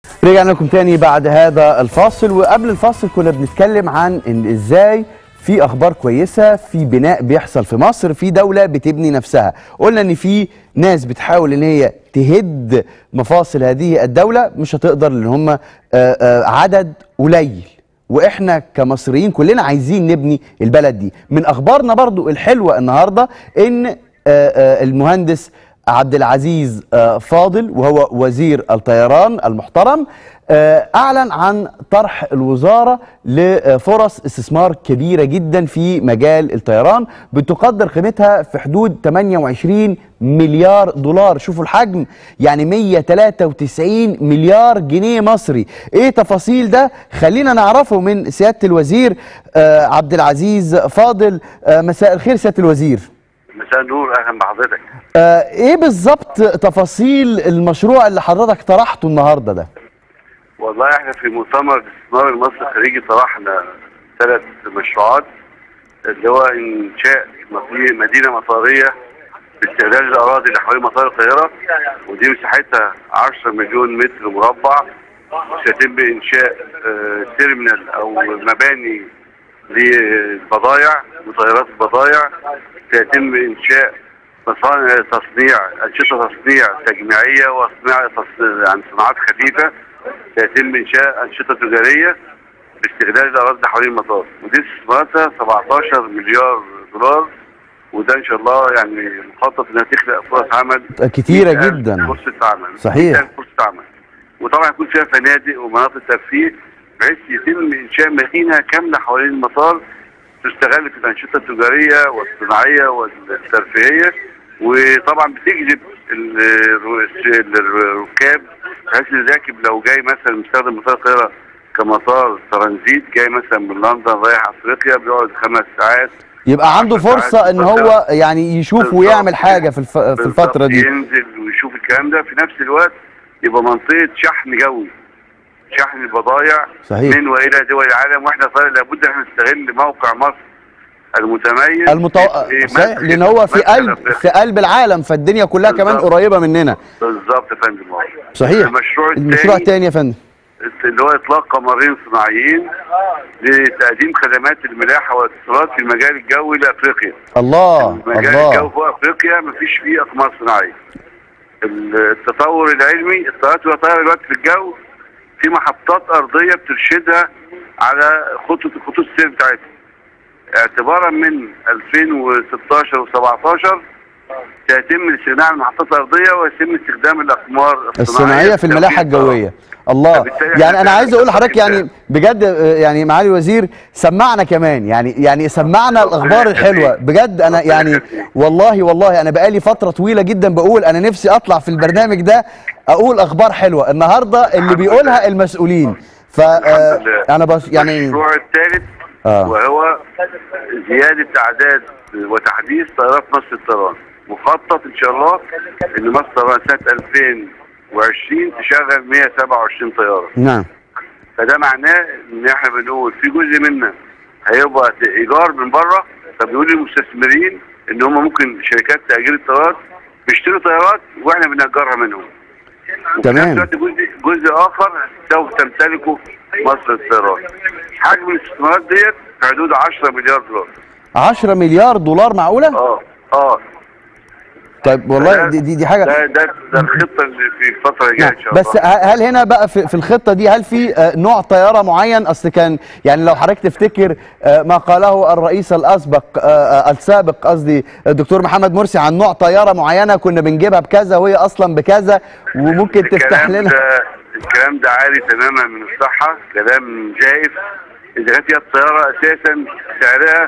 رجعنا لكم تاني بعد هذا الفاصل وقبل الفاصل كنا بنتكلم عن ان ازاي في اخبار كويسه في بناء بيحصل في مصر في دوله بتبني نفسها قلنا ان في ناس بتحاول ان هي تهد مفاصل هذه الدوله مش هتقدر لان هم عدد قليل واحنا كمصريين كلنا عايزين نبني البلد دي من اخبارنا برضو الحلوه النهارده ان آه، آه، المهندس عبد العزيز آه، فاضل وهو وزير الطيران المحترم آه، اعلن عن طرح الوزاره لفرص استثمار كبيره جدا في مجال الطيران بتقدر قيمتها في حدود 28 مليار دولار شوفوا الحجم يعني 193 مليار جنيه مصري ايه تفاصيل ده خلينا نعرفه من سياده الوزير آه، عبد العزيز فاضل آه، مساء الخير سياده الوزير مساء النور اهلا بحضرتك آه، ايه بالظبط تفاصيل المشروع اللي حضرتك طرحته النهارده ده والله احنا في مؤتمر الاستثمار المصري الخارجي طرحنا ثلاث مشروعات اللي هو انشاء مطي- مدينه مطاريه باستغلال الاراضي اللي حوالين مطار القاهره ودي مساحتها 10 مليون متر مربع سيتم انشاء آه، تيرمينال او مباني للبضائع مطيرات البضائع سيتم انشاء مصانع تصنيع انشطه تصنيع تجميعيه وصناعه تص- يعني صناعات خفيفه سيتم انشاء انشطه تجاريه باستغلال الاراضي اللي حوالين المطار ودي استثماراتها 17 مليار دولار وده ان شاء الله يعني مخطط انها تخلق فرص عمل كتيرة 100,000 جدا. فرصه عمل صحيح. 100,000 فرصه عمل وطبعا يكون فيها فنادق ومناطق ترفيه بحيث يتم انشاء مدينه كامله حوالين المطار تستغل في الانشطه التجاريه والصناعيه والترفيهيه وطبعا بتجذب ال- الر- الركاب بحيث ان الراكب لو جاي مثلا مستخدم مطار القاهره كمطار ترانزيت جاي مثلا من لندن رايح افريقيا بيقعد خمس ساعات يبقى عنده عشر ساعات فرصه ان هو بالظبط. يعني يشوف بالظبط. ويعمل حاجه في الف... في الفتره بالظبط. دي ينزل ويشوف الكلام ده في نفس الوقت يبقى منطقه شحن جوي شحن البضائع صحيح. من والى دول العالم واحنا طالع لابد احنا نستغل موقع مصر المتميز المتو... في صحيح مدخل- لان هو في مدخل قلب أفريقيا. في قلب العالم فالدنيا كلها كمان بالظبط. قريبه مننا بالظبط يا فندم صحيح المشروع المشروع الثاني الثاني يا فندم اللي هو اطلاق قمرين صناعيين لتقديم خدمات الملاحه والاتصالات في المجال الجوي لافريقيا الله مجال الجو الله فوق افريقيا مفيش فيه اقمار صناعيه. التطور العلمي الطيارات وهي طايره دلوقتي في الجو في محطات ارضيه بترشدها على خطوط خطوط السير بتاعتها. اعتبارا من 2016 و17 سيتم الاستغناء عن المحطات الارضيه ويتم استخدام الاقمار الصناعيه في الملاحه توجيه الطيران. الجويه الله فبالتالي يعني احنا انا عايز اقول لحضرتك جدا. يعني بجد آه، يعني معالي الوزير سمعنا كمان يعني يعني سمعنا الاخبار الحلوه بجد انا ربنا يعني يخليك. والله والله انا بقالي فتره طويله جدا بقول انا نفسي اطلع في البرنامج ده اقول اخبار حلوه النهارده اللي الحمد بيقولها لله. المسؤولين ف الحمد لله. انا بس يعني المشروع الثالث آه. وهو زيادة أعداد وتحديث طيارات مصر الطيران مخطط إن شاء الله إن مصر الطيران سنة 2020 تشغل 127 طيارة نعم فده معناه إن إحنا بنقول في جزء منا هيبقى إيجار من بره فبنقول للمستثمرين إن هم ممكن شركات تأجير الطيارات بيشتروا طيارات وإحنا بنأجرها منهم وفي تمام. نفس الوقت جزء جزء اخر سوف تمتلكه مصر الطيران. حجم الاستثمارات ديت في حدود 10 مليار دولار. 10 مليار دولار معقوله اه اه طيب والله ده- دي دي, دي حاجه ده ده ده الخطه اللي في الفتره الجايه ان شاء الله. بس ه- هل هنا بقى في, في الخطه دي هل في آه، نوع طياره معين اصل كان يعني لو حضرتك تفتكر آه، ما قاله الرئيس الاسبق آه، آه، السابق قصدي الدكتور محمد مرسي عن نوع طياره معينه كنا بنجيبها بكذا وهي اصلا بكذا وممكن تفتح الكلام لنا ده الكلام ده عالي تماما من الصحه كلام جائف اذا كانت هي الطياره اساسا سعرها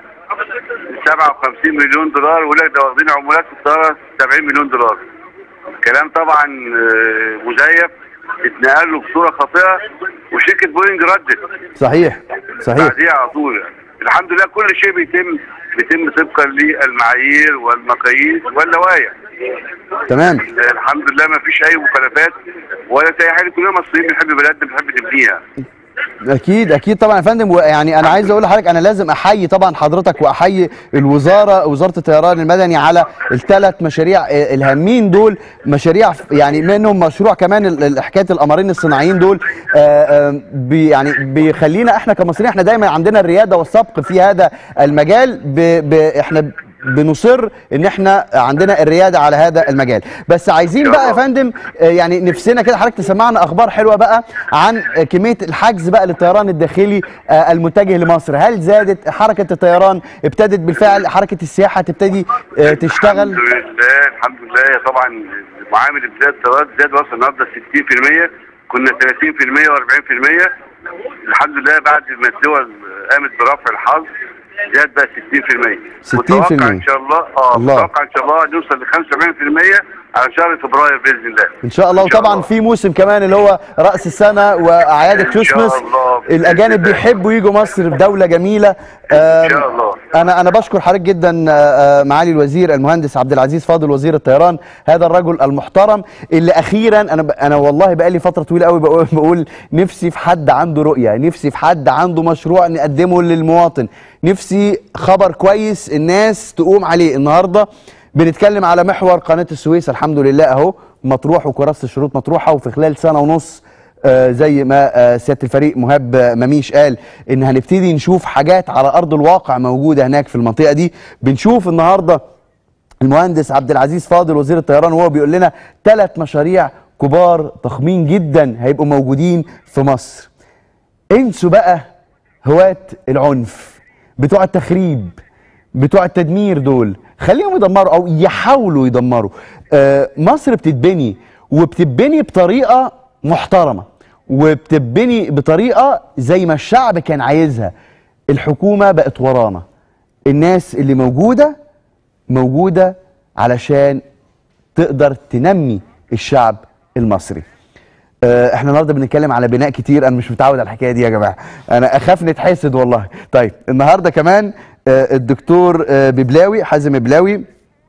57 مليون دولار ويقول لك ده واخدين عمولات في الطياره 70 مليون دولار كلام طبعا آه، مزيف اتنقل له بصوره خاطئه وشركه بوينج ردت صحيح صحيح بعديها على طول الحمد لله كل شيء بيتم بيتم طبقا للمعايير والمقاييس واللوائح تمام الحمد لله ما فيش اي مخالفات ولا في اي حاجه كلنا مصريين بنحب بلدنا بنحب نبنيها اكيد اكيد طبعا يا فندم ويعني انا عايز اقول لحضرتك انا لازم احيي طبعا حضرتك واحيي الوزاره وزاره الطيران المدني على الثلاث مشاريع الهامين دول مشاريع يعني منهم مشروع كمان ال- ال- حكايه القمرين الصناعيين دول آه، آه، بي يعني بيخلينا احنا كمصريين احنا دايما عندنا الرياده والسبق في هذا المجال ب ب احنا بنصر ان احنا عندنا الرياده على هذا المجال بس عايزين بقى يا فندم آه، يعني نفسنا كده حضرتك تسمعنا اخبار حلوه بقى عن آه، كميه الحجز بقى للطيران الداخلي آه، المتجه لمصر هل زادت حركه الطيران ابتدت بالفعل حركه السياحه تبتدي آه، تشتغل الحمد لله الحمد لله طبعا معامل ابتداء الطيارات زاد وصل النهارده 60% كنا 30% و40% الحمد لله بعد ما الدول قامت برفع الحظر زاد بقى 60% 60%. متوقع ان شاء الله اه الله. متوقع ان شاء الله نوصل ل 75% على شهر فبراير باذن الله ان شاء الله إن شاء وطبعا الله. في موسم كمان اللي هو راس السنه واعياد إن شاء الكريسماس الله بإذن الاجانب الله. بيحبوا يجوا مصر دوله جميله ان شاء الله انا انا بشكر حضرتك جدا آه، آه، معالي الوزير المهندس عبد العزيز فاضل وزير الطيران هذا الرجل المحترم اللي اخيرا انا ب- انا والله بقالي فتره طويله قوي بقول, بقول نفسي في حد عنده رؤيه نفسي في حد عنده مشروع نقدمه للمواطن نفسي خبر كويس الناس تقوم عليه النهارده بنتكلم على محور قناه السويس الحمد لله اهو مطروح وكراسه الشروط مطروحه وفي خلال سنه ونص آه، زي ما آه، سياده الفريق مهاب آه، مميش قال ان هنبتدي نشوف حاجات على ارض الواقع موجوده هناك في المنطقه دي بنشوف النهارده المهندس عبد العزيز فاضل وزير الطيران وهو بيقول لنا ثلاث مشاريع كبار ضخمين جدا هيبقوا موجودين في مصر انسوا بقى هواة العنف بتوع التخريب بتوع التدمير دول خليهم يدمروا او يحاولوا يدمروا آه مصر بتتبني وبتتبني بطريقه محترمه وبتتبني بطريقه زي ما الشعب كان عايزها الحكومه بقت ورانا الناس اللي موجوده موجوده علشان تقدر تنمي الشعب المصري آه، احنا النهارده بنتكلم على بناء كتير انا مش متعود على الحكايه دي يا جماعه انا اخاف نتحسد والله طيب النهارده كمان آه، الدكتور آه، ببلاوي حازم ببلاوي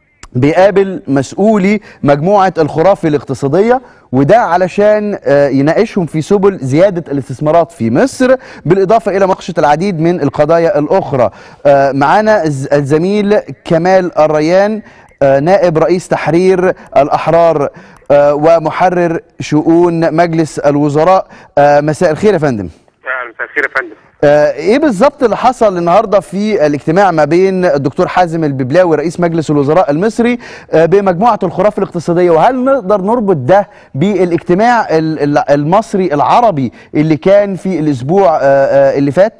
بيقابل مسؤولي مجموعة الخرافي الاقتصادية وده علشان آه، يناقشهم في سبل زيادة الاستثمارات في مصر بالإضافة إلى مناقشة العديد من القضايا الأخرى آه، معانا الز- الزميل كمال الريان آه، نائب رئيس تحرير الأحرار آه، ومحرر شؤون مجلس الوزراء آه، مساء الخير يا فندم مساء الخير يا فندم آه، ايه بالظبط اللي حصل النهارده في الاجتماع ما بين الدكتور حازم الببلاوي رئيس مجلس الوزراء المصري آه، بمجموعه الخرافه الاقتصاديه وهل نقدر نربط ده بالاجتماع ال- ال- المصري العربي اللي كان في الاسبوع آه، آه، اللي فات؟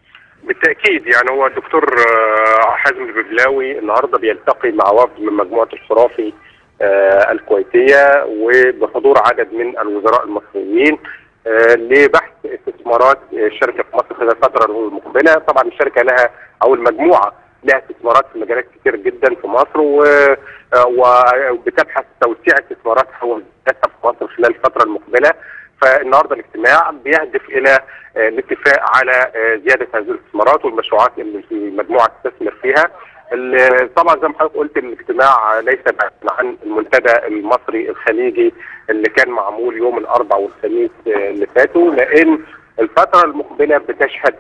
بالتاكيد يعني هو الدكتور آه، حازم الببلاوي النهارده بيلتقي مع وفد من مجموعه الخرافي آه، الكويتيه وبحضور عدد من الوزراء المصريين آه، لبحث استثمارات الشركه في مصر خلال الفتره المقبله طبعا الشركه لها او المجموعه لها استثمارات في مجالات كتير جدا في مصر و- آه، وبتبحث توسيع استثماراتها وانتشارها في مصر خلال الفتره المقبله فالنهارده الاجتماع بيهدف الى آه، الاتفاق على آه، زياده هذه الاستثمارات والمشروعات اللي المجموعه تستثمر فيها. ال- طبعا زي ما حضرتك قلت الاجتماع ليس بعيدا عن المنتدى المصري الخليجي اللي كان معمول يوم الاربعاء والخميس آه، اللي فاتوا لان الفتره المقبله بتشهد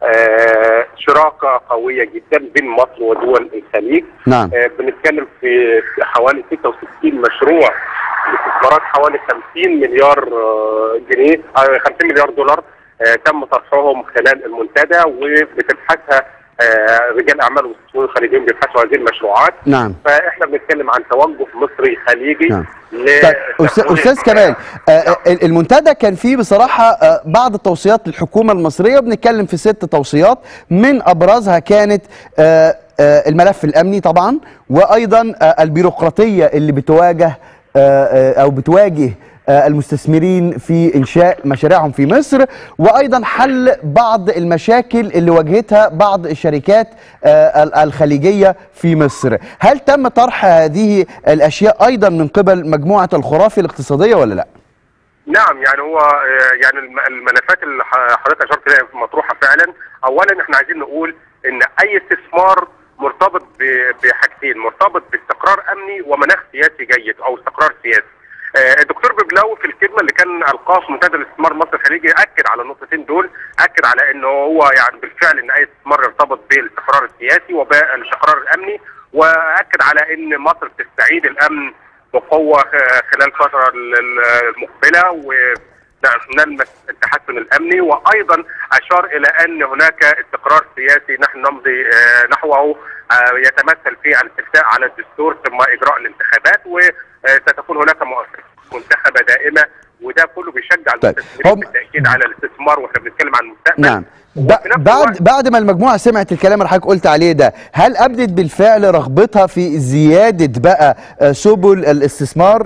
آه، شراكه قويه جدا بين مصر ودول الخليج نعم آه، بنتكلم في في حوالي 66 مشروع باستثمارات حوالي 50 مليار آه، جنيه آه، 50 مليار دولار آه، تم طرحهم خلال المنتدى وبتبحثها آه، رجال اعمال والمستثمرين الخليجيين بيبحثوا هذه المشروعات نعم فاحنا بنتكلم عن توجه مصري خليجي نعم. ل- طيب أستاذ- استاذ كمال آه، آه، المنتدى كان فيه بصراحه آه، بعض التوصيات للحكومه المصريه بنتكلم في ست توصيات من ابرزها كانت آه، آه، الملف الامني طبعا وايضا آه، البيروقراطيه اللي بتواجه آه، آه، او بتواجه آه، المستثمرين في انشاء مشاريعهم في مصر وايضا حل بعض المشاكل اللي واجهتها بعض الشركات آه، ال- الخليجيه في مصر هل تم طرح هذه الاشياء ايضا من قبل مجموعه الخرافي الاقتصاديه ولا لا نعم يعني هو آه، يعني الم- الملفات اللي ح- حضرتك اشرت اليها مطروحه فعلا اولا احنا عايزين نقول ان اي استثمار مرتبط ب- بحاجتين مرتبط باستقرار امني ومناخ سياسي جيد او استقرار سياسي آه، الدكتور ببلاوي في الكلمه اللي كان القاها في منتدى الاستثمار المصري الخليجي اكد على النقطتين دول اكد على انه هو يعني بالفعل ان اي استثمار يرتبط بالاستقرار السياسي وبالاستقرار الامني واكد على ان مصر تستعيد الامن بقوه آه، خلال الفتره ال- ال- المقبله و نلمس التحسن الامني وايضا اشار الى ان هناك استقرار سياسي نحن نمضي آه، نحوه آه، يتمثل في الاستفتاء على الدستور ثم اجراء الانتخابات وستكون هناك مؤسسه منتخبه دائمه وده كله بيشجع طيب، المستثمرين هم- بالتاكيد على الاستثمار واحنا بنتكلم عن المستقبل نعم ب- وفي نفس بعد الوقت- بعد ما المجموعه سمعت الكلام اللي حضرتك قلت عليه ده هل ابدت بالفعل رغبتها في زياده بقى آه، سبل الاستثمار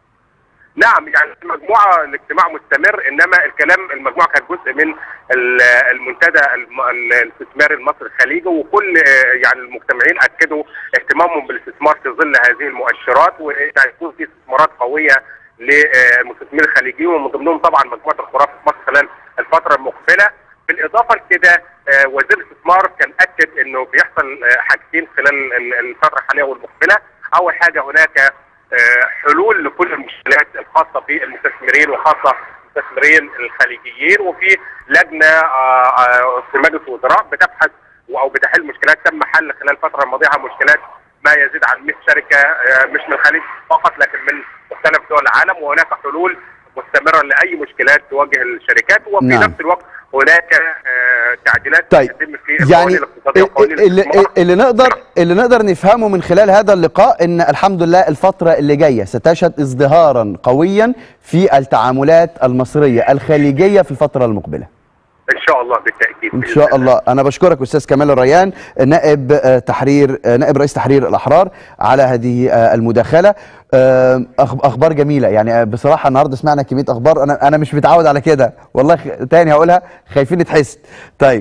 نعم يعني المجموعه الاجتماع مستمر انما الكلام المجموعه كانت جزء من ال- المنتدى الم- ال- الاستثماري المصري الخليجي وكل آه، يعني المجتمعين اكدوا اهتمامهم بالاستثمار في ظل هذه المؤشرات وان هيكون في استثمارات قويه للمستثمرين الخليجيين ومن ضمنهم طبعا مجموعه الخرافه في مصر خلال الفتره المقبله بالاضافه لكده آه، وزير الاستثمار كان اكد انه بيحصل آه، حاجتين خلال ال- الفتره الحاليه والمقبله اول حاجه هناك آه، حلول لكل المشكلات الخاصه بالمستثمرين وخاصه المستثمرين الخليجيين وفي لجنه آه، آه، في مجلس الوزراء بتبحث او بتحل مشكلات تم حل خلال الفتره الماضيه عن مشكلات ما يزيد عن 100 شركه آه، مش من الخليج فقط لكن من مختلف دول العالم وهناك حلول مستمره لاي مشكلات تواجه الشركات وفي نعم. نفس الوقت هناك آه، تعديلات طيب تتم في يعني القوانين الاقتصاديه وقوانين اللي, الاستثمار. اللي نقدر اللي نقدر نفهمه من خلال هذا اللقاء ان الحمد لله الفتره اللي جايه ستشهد ازدهارا قويا في التعاملات المصريه الخليجيه في الفتره المقبله ان شاء الله بالتاكيد ان بإذن شاء الله انا بشكرك استاذ كمال الريان نائب آه، تحرير آه، نائب رئيس تحرير الاحرار على هذه آه، المداخله آه، أخ- اخبار جميله يعني آه، بصراحه النهارده سمعنا كميه اخبار انا انا مش متعود على كده والله خ- تاني هقولها خايفين نتحسد طيب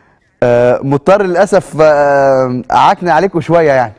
آه، مضطر للاسف آه، اعكنن عليكم شويه يعني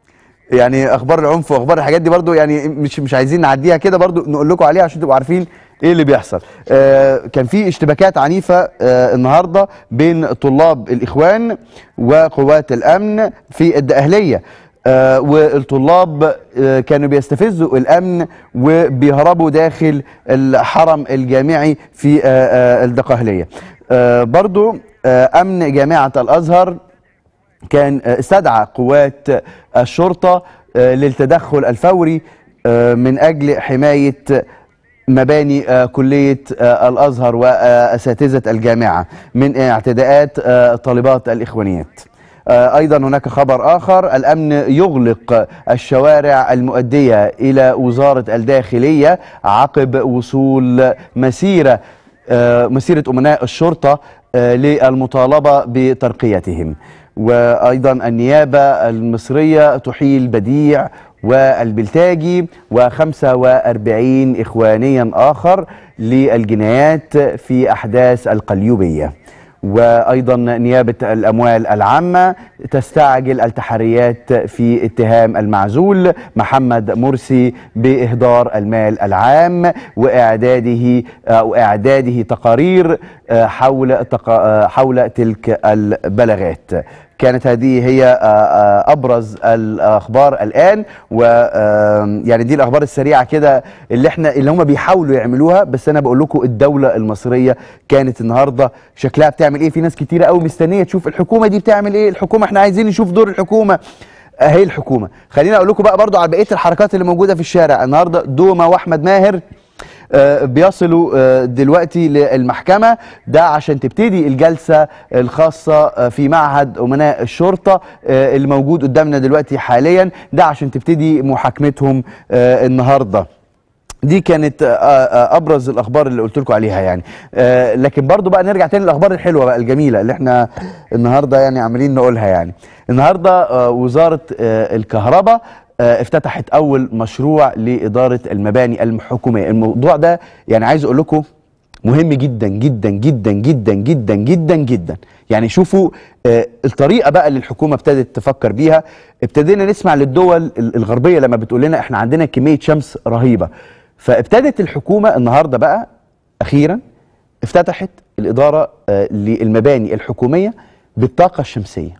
يعني اخبار العنف واخبار الحاجات دي برضو يعني مش مش عايزين نعديها كده برضو نقول لكم عليها عشان تبقوا عارفين ايه اللي بيحصل آه كان في اشتباكات عنيفه آه النهارده بين طلاب الاخوان وقوات الامن في الدقهليه آه والطلاب آه كانوا بيستفزوا الامن وبيهربوا داخل الحرم الجامعي في آه آه الدقهليه آه برضو آه امن جامعه الازهر كان آه، استدعى قوات الشرطة آه، للتدخل الفوري آه، من أجل حماية مباني آه، كلية آه، الأزهر وأساتذة الجامعة من اعتداءات آه، طالبات الإخوانيات آه، أيضا هناك خبر آخر الأمن يغلق الشوارع المؤدية إلى وزارة الداخلية عقب وصول مسيرة آه، مسيرة أمناء الشرطة آه، للمطالبة بترقيتهم وأيضا النيابة المصرية تحيل بديع والبلتاجي و45 إخوانيا آخر للجنايات في أحداث القليوبية وايضا نيابه الاموال العامه تستعجل التحريات في اتهام المعزول محمد مرسي باهدار المال العام واعداده او اعداده تقارير آه، حول تق- آه، حول تلك البلاغات كانت هذه هي آه، آه، ابرز الاخبار الان و آه، يعني دي الاخبار السريعه كده اللي احنا اللي هم بيحاولوا يعملوها بس انا بقول لكم الدوله المصريه كانت النهارده شكلها بتعمل ايه في ناس كتيره قوي مستنيه تشوف الحكومه دي بتعمل ايه الحكومه احنا عايزين نشوف دور الحكومه اهي الحكومه خليني اقول لكم بقى برضو على بقيه الحركات اللي موجوده في الشارع النهارده دوما واحمد ماهر آه، بيصلوا آه، دلوقتي للمحكمة ده عشان تبتدي الجلسة الخاصة آه، في معهد أمناء الشرطة آه، اللي موجود قدامنا دلوقتي حاليا ده عشان تبتدي محاكمتهم آه، النهارده دي كانت آه، آه، ابرز الاخبار اللي قلت لكم عليها يعني آه، لكن برضو بقى نرجع تاني للاخبار الحلوه بقى الجميله اللي احنا النهارده يعني عاملين نقولها يعني النهارده آه، وزاره آه، الكهرباء آه، افتتحت اول مشروع لاداره المباني الحكوميه الموضوع ده يعني عايز اقول لكم مهم جدا جدا جدا جدا جدا جدا جدا يعني شوفوا آه، الطريقه بقى اللي الحكومه ابتدت تفكر بيها ابتدينا نسمع للدول ال- الغربيه لما بتقول لنا احنا عندنا كميه شمس رهيبه فابتدت الحكومه النهارده بقى اخيرا افتتحت الاداره آه، للمباني الحكوميه بالطاقه الشمسيه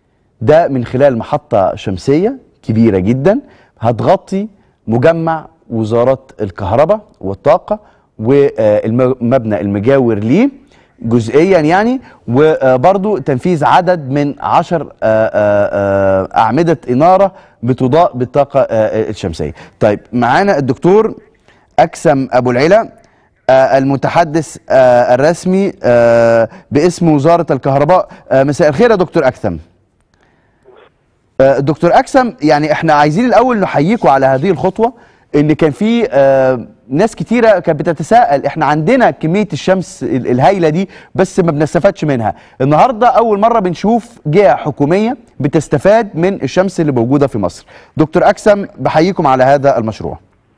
ده من خلال محطة شمسية كبيرة جدا هتغطي مجمع وزاره الكهرباء والطاقه والمبنى المجاور ليه جزئيا يعني وبرضو تنفيذ عدد من عشر آه، آه، آه، أعمدة إنارة بتضاء بالطاقة آه، الشمسية طيب معانا الدكتور أكسم أبو العلا آه، المتحدث آه، الرسمي آه، باسم وزارة الكهرباء آه، مساء الخير يا دكتور أكسم آه، دكتور أكسم يعني احنا عايزين الأول نحييكم على هذه الخطوة ان كان في آه، ناس كتيرة كانت بتتساءل احنا عندنا كمية الشمس ال- الهايلة دي بس ما بنستفادش منها النهاردة أول مرة بنشوف جهة حكومية بتستفاد من الشمس اللي موجودة في مصر دكتور أكسم بحييكم على هذا المشروع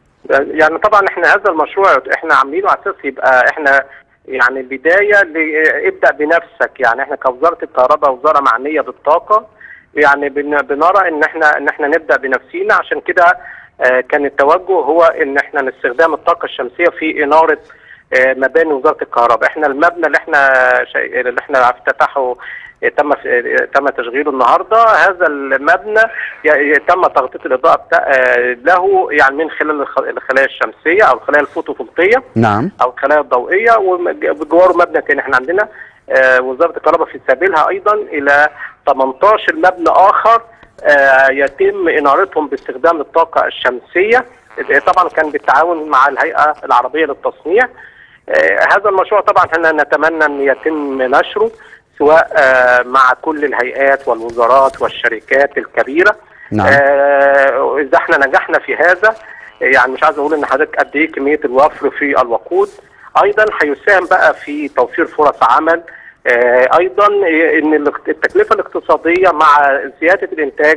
يعني طبعا احنا هذا المشروع احنا عاملينه على اساس يبقى احنا يعني بدايه ل- ابدا بنفسك يعني احنا كوزاره الكهرباء وزاره معنيه بالطاقه يعني بن- بنرى ان احنا ان احنا نبدا بنفسينا عشان كده آه، كان التوجه هو ان احنا نستخدام الطاقه الشمسيه في اناره آه، مباني وزاره الكهرباء احنا المبنى اللي احنا شيء اللي احنا افتتحه آه، تم آه، تم تشغيله النهارده هذا المبنى ي- ي- تم تغطيه الاضاءه بتا- آه، له يعني من خلال الخ- الخلايا الشمسيه او الخلايا الفوتوفولتيه نعم او الخلايا الضوئيه وبجواره مبنى تاني احنا عندنا آه، وزاره الكهرباء في سبيلها ايضا الى 18 مبنى اخر آه، يتم انارتهم باستخدام الطاقه الشمسيه آه، طبعا كان بالتعاون مع الهيئه العربيه للتصنيع آه، هذا المشروع طبعا احنا نتمنى ان يتم نشره سواء آه، مع كل الهيئات والوزارات والشركات الكبيره نعم. آه، اذا احنا نجحنا في هذا يعني مش عايز اقول ان حضرتك قد ايه كميه الوفر في الوقود ايضا هيساهم بقى في توفير فرص عمل آه، ايضا ان الاقت- التكلفه الاقتصاديه مع زياده الانتاج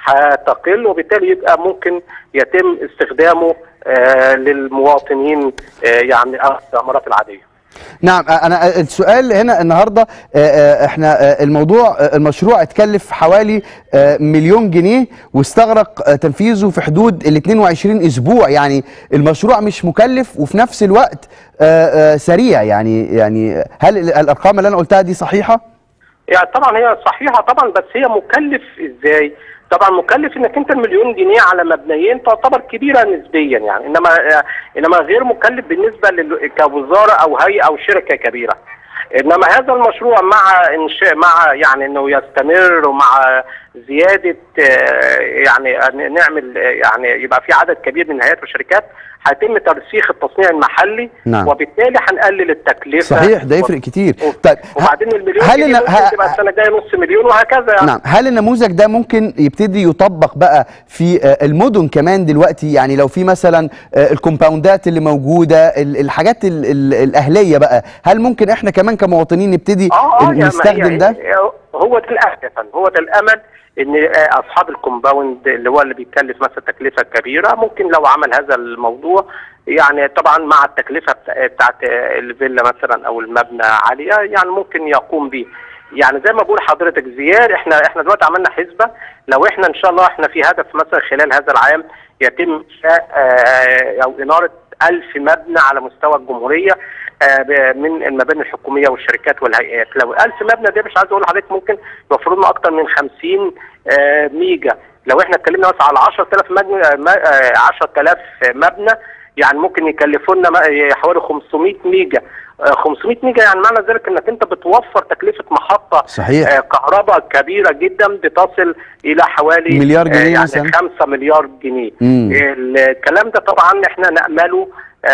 هتقل وبالتالي يبقى ممكن يتم استخدامه آه، للمواطنين آه، يعني الاستعمارات العاديه نعم انا السؤال هنا النهارده آه، آه، احنا آه، الموضوع آه، المشروع اتكلف حوالي آه، مليون جنيه واستغرق آه، تنفيذه في حدود ال 22 اسبوع يعني المشروع مش مكلف وفي نفس الوقت آه، آه، سريع يعني يعني هل ال- الارقام اللي انا قلتها دي صحيحه؟ يعني طبعا هي صحيحه طبعا بس هي مكلف ازاي؟ طبعا مكلف انك انت المليون جنيه على مبنيين تعتبر كبيره نسبيا يعني انما انما غير مكلف بالنسبه لل- كوزاره او هيئه او شركه كبيره. انما هذا المشروع مع انشاء مع يعني انه يستمر ومع زياده آه، يعني أن نعمل آه، يعني يبقى في عدد كبير من الهيئات والشركات هيتم ترسيخ التصنيع المحلي نعم. وبالتالي هنقلل التكلفه صحيح ده يفرق كتير طيب ه- وبعدين المليون هل جنيه إن- ممكن ه- تبقى السنه الجايه نص مليون وهكذا يعني. نعم هل النموذج ده ممكن يبتدي يطبق بقى في آه، المدن كمان دلوقتي يعني لو في مثلا آه، الكومباوندات اللي موجودة ال- الحاجات ال- ال- الأهلية بقى هل ممكن احنا كمان كمواطنين نبتدي اه اه يعني ما نستخدم هي- ده هو ده الاساسا هو ده الامل ان آه، اصحاب الكومباوند اللي هو اللي بيكلف مثلا تكلفه كبيره ممكن لو عمل هذا الموضوع يعني طبعا مع التكلفه بتا- بتاعت آه، الفيلا مثلا او المبنى عاليه يعني ممكن يقوم به يعني زي ما بقول حضرتك زيار احنا احنا دلوقتي عملنا حسبه لو احنا ان شاء الله احنا في هدف مثلا خلال هذا العام يتم انشاء آه، او اناره ألف مبنى على مستوى الجمهوريه آه، ب- من المباني الحكوميه والشركات والهيئات لو 1000 مبنى ده مش عايز اقول لحضرتك ممكن يوفروا لنا اكتر من 50 آه، ميجا لو احنا اتكلمنا مثلا على 10000 مبنى آه، ما- آه، 10000 مبنى يعني ممكن يكلفوا لنا م- حوالي 500 ميجا آه، 500 ميجا يعني معنى ذلك انك انت بتوفر تكلفه محطه صحيح. آه، كهرباء كبيره جدا بتصل الى حوالي مليار جنيه آه، يعني مثلاً؟ 5 مليار جنيه مم. الكلام ده طبعا احنا نامله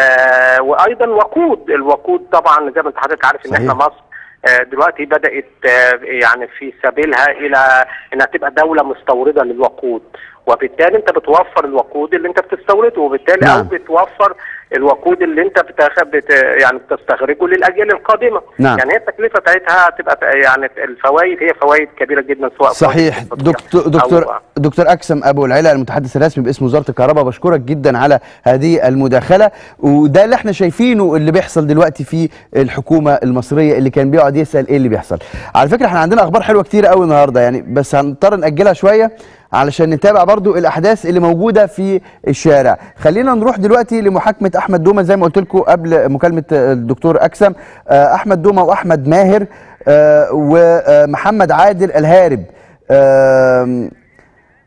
آه وايضا وقود الوقود طبعا زي ما انت حضرتك عارف ان صحيح. احنا مصر آه دلوقتي بدات آه يعني في سبيلها الى انها تبقى دوله مستورده للوقود وبالتالي انت بتوفر الوقود اللي انت بتستورده وبالتالي نعم. او بتوفر الوقود اللي انت بتاخ... بت... يعني بتستخرجه للاجيال القادمه نعم. يعني هي التكلفه بتاعتها هتبقى يعني الفوائد هي فوائد كبيره جدا سواء صحيح فوائد دكتور أو- دكتور دكتور اكسم ابو العلا المتحدث الرسمي باسم وزاره الكهرباء بشكرك جدا على هذه المداخله وده اللي احنا شايفينه اللي بيحصل دلوقتي في الحكومه المصريه اللي كان بيقعد يسال ايه اللي بيحصل على فكره احنا عندنا اخبار حلوه كتير قوي النهارده يعني بس هنضطر ناجلها شويه علشان نتابع برضو الاحداث اللي موجوده في الشارع خلينا نروح دلوقتي لمحاكمه احمد دومه زي ما قلت لكم قبل مكالمه الدكتور اكسم آه، احمد دومه واحمد ماهر آه، ومحمد عادل الهارب آم،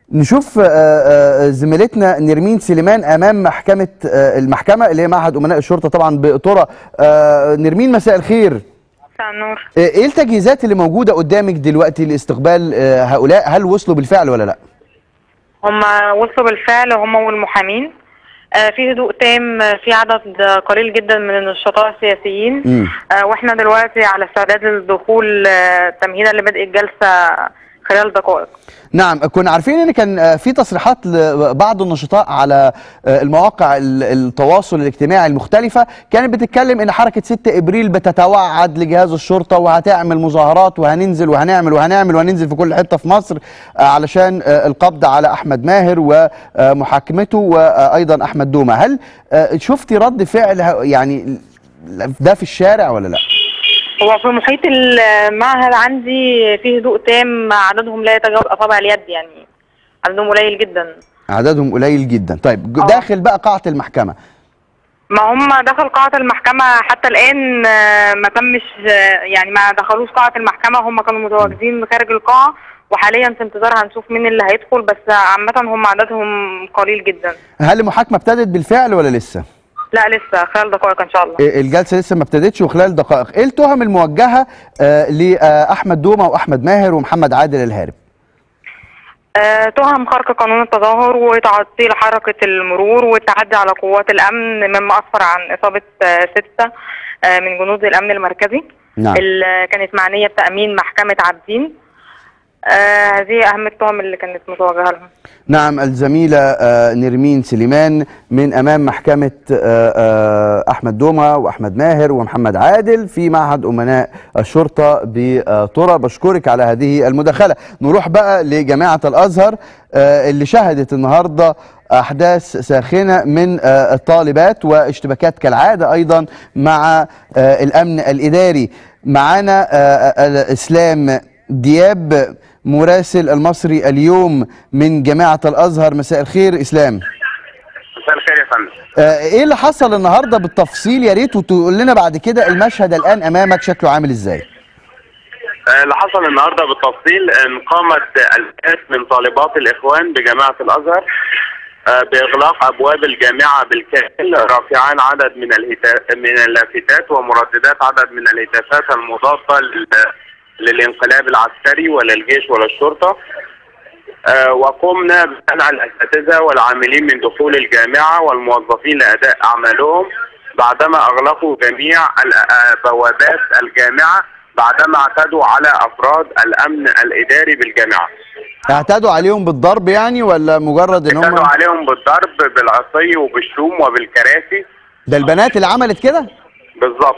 نشوف آه، آه، زميلتنا نرمين سليمان امام محكمه آه، المحكمه اللي هي معهد امناء الشرطه طبعا بقطره آه، نرمين مساء الخير مساء النور آه، ايه التجهيزات اللي موجوده قدامك دلوقتي لاستقبال آه، هؤلاء هل وصلوا بالفعل ولا لا هم وصلوا بالفعل هم والمحامين آه، في هدوء تام آه، في عدد قليل جدا من النشطاء السياسيين مم. آه، واحنا دلوقتي على استعداد للدخول آه، تمهيدا لبدء الجلسه خلال دقائق نعم كنا عارفين ان كان آه، في تصريحات لبعض النشطاء على آه، المواقع ال- التواصل الاجتماعي المختلفة كانت بتتكلم ان حركة 6 ابريل بتتوعد لجهاز الشرطة وهتعمل مظاهرات وهننزل وهنعمل وهنعمل وهننزل في كل حتة في مصر آه، علشان آه، القبض على احمد ماهر ومحاكمته وايضا احمد دومة هل آه، شفتي رد فعل ه- يعني ده في الشارع ولا لا؟ هو في محيط المعهد عندي في هدوء تام عددهم لا يتجاوز اصابع اليد يعني عددهم قليل جدا عددهم قليل جدا طيب ج- آه. داخل بقى قاعة المحكمة ما هم دخل قاعة المحكمة حتى الآن آه، ما تمش آه، يعني ما دخلوش قاعة المحكمة هم كانوا متواجدين خارج القاعة وحاليا في انتظار هنشوف مين اللي هيدخل بس عامة هم عددهم قليل جدا هل المحاكمة ابتدت بالفعل ولا لسه؟ لا لسه خلال دقائق ان شاء الله الجلسه لسه ما ابتدتش وخلال دقائق ايه التهم الموجهه آه لاحمد دومه واحمد ماهر ومحمد عادل الهارب آه، تهم خرق قانون التظاهر وتعطيل حركة المرور والتعدي على قوات الأمن مما أسفر عن إصابة آه، ستة آه، من جنود الأمن المركزي نعم. اللي كانت معنية بتأمين محكمة عابدين آه، هذه أهم التهم اللي كانت متوجهة لهم نعم الزميله آه نرمين سليمان من امام محكمه آه آه احمد دومه واحمد ماهر ومحمد عادل في معهد امناء الشرطه بطرى بشكرك على هذه المداخله نروح بقى لجامعه الازهر آه اللي شهدت النهارده احداث ساخنه من آه الطالبات واشتباكات كالعاده ايضا مع آه الامن الاداري معانا آه الاسلام دياب مراسل المصري اليوم من جامعة الأزهر مساء الخير إسلام مساء الخير يا فندم آه، إيه اللي حصل النهاردة بالتفصيل يا ريت وتقول لنا بعد كده المشهد الآن أمامك شكله عامل إزاي آه، اللي حصل النهارده بالتفصيل ان قامت الاف من طالبات الاخوان بجامعه الازهر آه، باغلاق ابواب الجامعه بالكامل رافعان عدد من الهتا... من اللافتات ومرددات عدد من الهتافات المضاده لل... للانقلاب العسكري ولا الجيش ولا الشرطه آه، وقمنا بمنع الاساتذه والعاملين من دخول الجامعه والموظفين لاداء اعمالهم بعدما اغلقوا جميع ال- آه، بوابات الجامعه بعدما اعتدوا على افراد الامن الاداري بالجامعه. اعتادوا عليهم بالضرب يعني ولا مجرد إن اعتدوا هم عليهم بالضرب بالعصي وبالشوم وبالكراسي ده البنات اللي عملت كده بالظبط.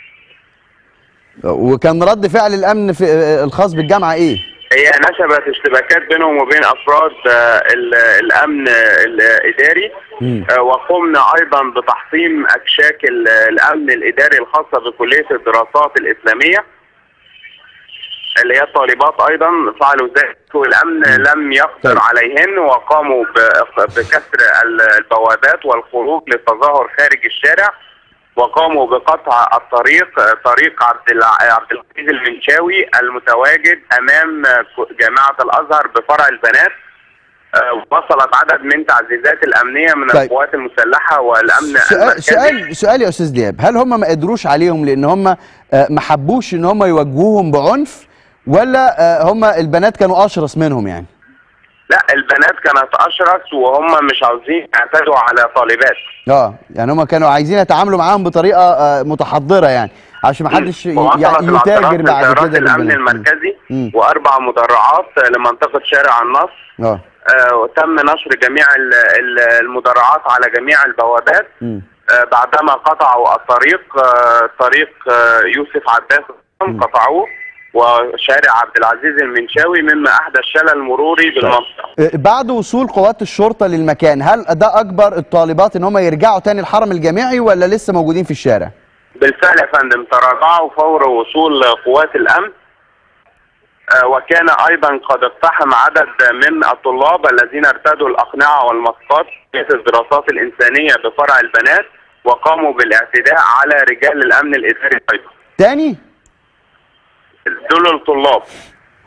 وكان رد فعل الأمن في آه، الخاص بالجامعة إيه هي نشبت اشتباكات بينهم وبين افراد آه، ال- الامن الاداري مم. آه، وقمنا ايضا بتحطيم اكشاك ال- الامن الاداري الخاصه بكليه الدراسات الاسلاميه اللي هي الطالبات ايضا فعلوا ذلك والامن لم يقدر طيب. عليهن وقاموا ب- بكسر ال- البوابات والخروج للتظاهر خارج الشارع وقاموا بقطع الطريق آه، طريق عبد الع- عبد العزيز المنشاوي المتواجد امام آه، جامعه الازهر بفرع البنات آه، وصلت عدد من تعزيزات الامنيه من طيب. القوات المسلحه والامن سؤال المركزي سؤال سؤال يا استاذ دياب هل هم ما قدروش عليهم لان هم آه، ما حبوش ان هم يواجهوهم بعنف ولا آه، هم البنات كانوا اشرس منهم يعني لا البنات كانت اشرس وهم مش عاوزين يعتدوا على طالبات اه يعني هم كانوا عايزين يتعاملوا معاهم بطريقه آه، متحضره يعني عشان ما حدش ي- ووصلت يعني العثرات يتاجر من بعد طيارات كده الامن بالبنات. المركزي مم. واربع مدرعات لمنطقه شارع النصر اه آه، وتم نشر جميع ال- ال- المدرعات على جميع البوابات مم. آه، بعدما قطعوا الطريق آه، طريق آه، يوسف عباس قطعوه وشارع عبد العزيز المنشاوي مما احدث شلل مروري بالمنطقه آه، بعد وصول قوات الشرطه للمكان هل ده اكبر الطالبات ان هم يرجعوا تاني الحرم الجامعي ولا لسه موجودين في الشارع بالفعل يا فندم تراجعوا فور وصول قوات الامن آه، وكان ايضا قد اقتحم عدد من الطلاب الذين ارتدوا الاقنعه والماسكات في الدراسات الانسانيه بفرع البنات وقاموا بالاعتداء على رجال الامن الاداري ايضا تاني دول الطلاب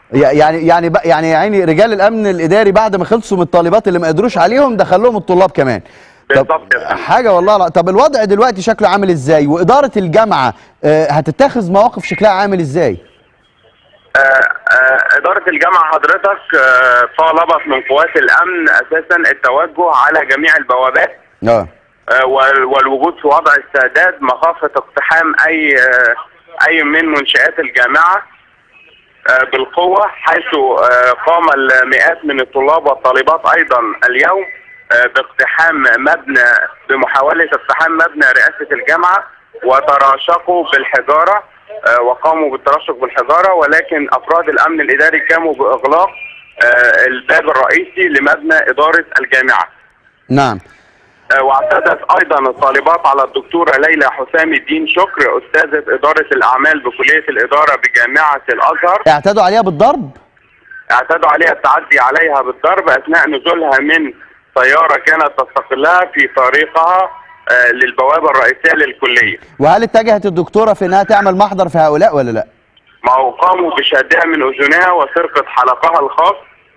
يعني يعني بق- يعني يا عيني رجال الامن الاداري بعد ما خلصوا من الطالبات اللي ما قدروش عليهم دخل لهم الطلاب كمان طب بالظبط يا فندم. حاجه والله لا. طب الوضع دلوقتي شكله عامل ازاي واداره الجامعه آه، هتتخذ مواقف شكلها عامل ازاي آه، آه، إدارة الجامعة حضرتك آه، طالبت من قوات الأمن أساسا التوجه على جميع البوابات اه آه، وال- والوجود في وضع استعداد مخافة اقتحام أي آه، أي من منشآت الجامعة آه، بالقوة حيث آه، قام المئات من الطلاب والطالبات أيضا اليوم آه، باقتحام مبنى بمحاولة اقتحام مبنى رئاسة الجامعة وتراشقوا بالحجارة آه، وقاموا بالترشق بالحجارة ولكن أفراد الأمن الإداري قاموا بإغلاق آه، الباب الرئيسي لمبنى إدارة الجامعة نعم آه، واعتدت ايضا الطالبات على الدكتوره ليلى حسام الدين شكر استاذه اداره الاعمال بكليه الاداره بجامعه الازهر اعتدوا عليها بالضرب اعتدوا عليها التعدي عليها بالضرب اثناء نزولها من سياره كانت تستقلها في طريقها آه، للبوابه الرئيسيه للكليه وهل اتجهت الدكتوره في انها تعمل محضر في هؤلاء ولا لا ما هو قاموا بشدها من اذنها وسرقه حلقها الخاص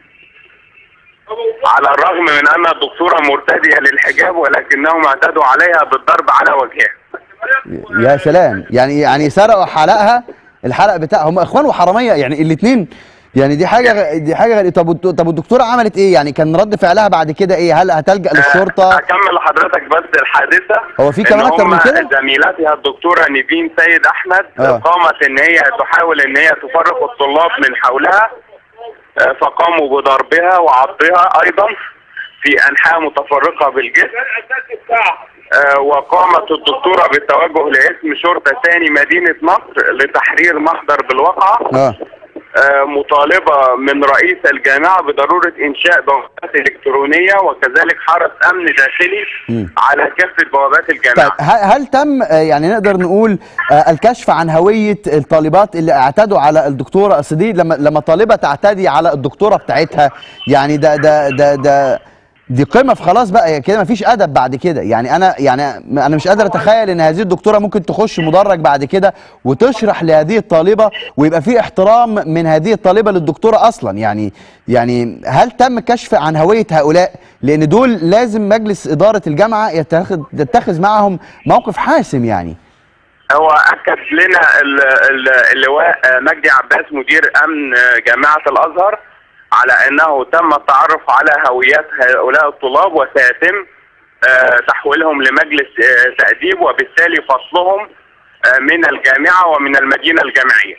على الرغم من ان الدكتوره مرتديه للحجاب ولكنهم اعتدوا عليها بالضرب على وجهها يا سلام يعني يعني سرقوا حلقها الحلق بتاع هم اخوان وحراميه يعني الاثنين يعني دي حاجه دي حاجه غريبة. طب والد- طب الدكتوره عملت ايه يعني كان رد فعلها بعد كده ايه هل هتلجا للشرطه اكمل لحضرتك بس الحادثه هو في كمان إن أكتر من هم كده؟ زميلتها الدكتوره نيفين سيد احمد آه. قامت ان هي تحاول ان هي تفرق الطلاب من حولها آه، فقاموا بضربها وعضها ايضا في انحاء متفرقه بالجسم آه، وقامت الدكتوره بالتوجه لاسم شرطه ثاني مدينه نصر لتحرير محضر بالواقعه اه آه، مطالبة من رئيس الجامعة بضرورة إنشاء بوابات إلكترونية وكذلك حرس أمن داخلي مم. على كافة بوابات طيب الجامعة ه- هل تم آه، يعني نقدر نقول آه، الكشف عن هويه الطالبات اللي اعتدوا على الدكتوره اصل دي لما لما طالبه تعتدي على الدكتوره بتاعتها يعني ده ده ده ده دي قمه في خلاص بقى كده مفيش ادب بعد كده يعني انا يعني انا مش قادر اتخيل ان هذه الدكتوره ممكن تخش مدرج بعد كده وتشرح لهذه الطالبه ويبقى في احترام من هذه الطالبه للدكتوره اصلا يعني يعني هل تم كشف عن هويه هؤلاء لان دول لازم مجلس اداره الجامعه يتخذ يتخذ معهم موقف حاسم يعني هو أكد لنا ال- ال- اللواء آه، مجدي عباس مدير أمن آه، جامعة الأزهر على أنه تم التعرف على هويات هؤلاء الطلاب وسيتم آه، تحويلهم لمجلس آه، تأديب وبالتالي فصلهم آه، من الجامعة ومن المدينة الجامعية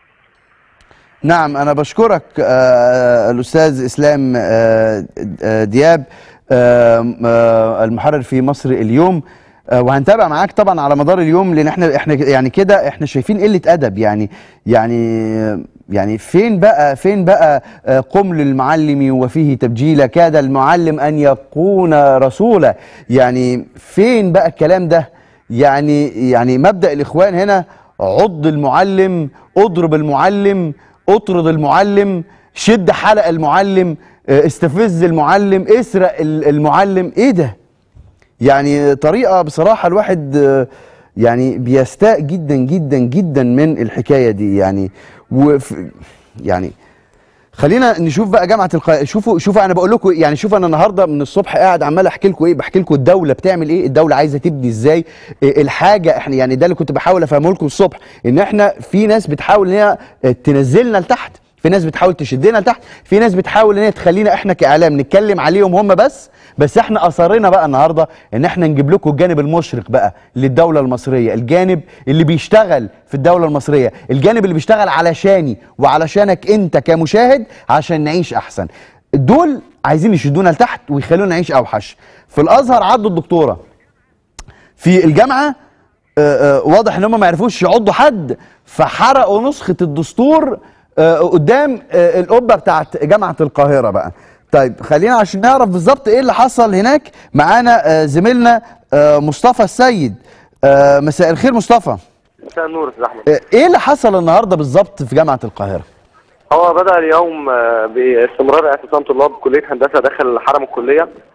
نعم أنا بشكرك آه الأستاذ إسلام آه آه، دياب آه آه المحرر في مصر اليوم آه وهنتابع معاك طبعا على مدار اليوم لان احنا احنا يعني كده احنا شايفين قله ادب يعني يعني يعني فين بقى فين بقى آه، قم للمعلم وفيه تبجيل كاد المعلم ان يكون رسولا يعني فين بقى الكلام ده يعني يعني مبدأ الإخوان هنا عض المعلم اضرب المعلم اطرد المعلم شد حلق المعلم آه، استفز المعلم اسرق ال- المعلم ايه ده يعني طريقة بصراحة الواحد آه، يعني بيستاء جدا جدا جدا من الحكاية دي يعني وف يعني خلينا نشوف بقى جامعه القاهره شوفوا شوفوا انا بقول لكم يعني شوف انا النهارده من الصبح قاعد عمال احكي لكم ايه بحكي لكم الدوله بتعمل ايه الدوله عايزه تبني ازاي إيه الحاجه احنا يعني ده اللي كنت بحاول افهمه لكم الصبح ان احنا في ناس بتحاول ان هي تنزلنا لتحت في ناس بتحاول تشدنا لتحت في ناس بتحاول ان هي تخلينا احنا كاعلام نتكلم عليهم هم بس بس احنا اصرينا بقى النهارده ان احنا نجيب لكم الجانب المشرق بقى للدوله المصريه الجانب اللي بيشتغل في الدوله المصريه الجانب اللي بيشتغل علشاني وعلشانك انت كمشاهد عشان نعيش احسن دول عايزين يشدونا لتحت ويخلونا نعيش اوحش في الازهر عدوا الدكتوره في الجامعه آه، آه، واضح ان هم ما عرفوش يعضوا حد فحرقوا نسخه الدستور آه، قدام آه، القبه بتاعت جامعه القاهره بقى طيب خلينا عشان نعرف بالظبط ايه اللي حصل هناك معانا آه، زميلنا آه، مصطفى السيد آه، مساء الخير مصطفى مساء النور استاذ احمد آه، ايه اللي حصل النهارده بالظبط في جامعه القاهره هو بدا اليوم آه، باستمرار اعتصام طلاب كليه هندسه داخل حرم الكليه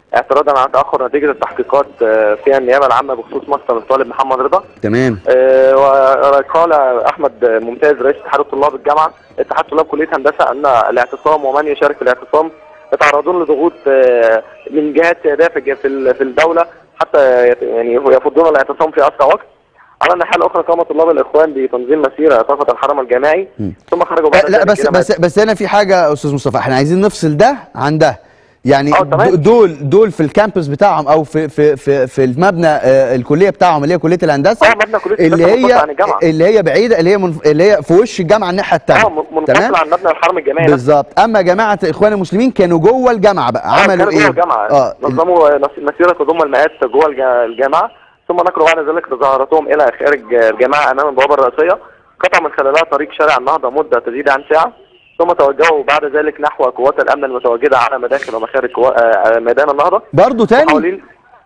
اعتراضا على تاخر نتيجه التحقيقات آه، في النيابه العامه بخصوص مقتل الطالب محمد رضا تمام آه، وقال احمد ممتاز رئيس اتحاد طلاب الجامعه اتحاد طلاب كليه هندسه ان الاعتصام ومن يشارك في الاعتصام يتعرضون لضغوط آه، من جهات سياديه في الج- في ال- في الدوله حتى يت- يعني يفضون الاعتصام في اسرع وقت على الناحيه الاخرى قام طلاب الاخوان بتنظيم مسيره طاقه الحرم الجامعي مم. ثم خرجوا آه، بعد لا ذلك بس إلى بس بس هنا في حاجه يا استاذ مصطفى احنا عايزين نفصل ده عن ده يعني آه، تمام. د- دول دول في الكامبس بتاعهم او في في في, في المبنى آه، الكليه بتاعهم اللي هي كليه الهندسه اه مبنى كليه اللي الهندسة منفصل هي عن الجامعه اللي هي بعيده اللي هي منف... اللي هي في وش الجامعه الناحيه الثانيه اه م- منفصل عن مبنى الحرم الجامعي نفسه. بالظبط اما جماعه اخوان المسلمين كانوا جوه الجامعه بقى آه، عملوا كانوا جوه ايه الجامعه اه نظموا نص- مسيره تضم المئات جوه الج- الجامعه ثم نقلوا بعد ذلك تظاهراتهم الى خارج الجامعه امام البوابه الرئيسيه قطع من خلالها طريق شارع النهضه مده تزيد عن ساعه ثم توجهوا بعد ذلك نحو قوات الامن المتواجده على مداخل ومخارج قوا- آه، ميدان النهضه برضه تاني محاولين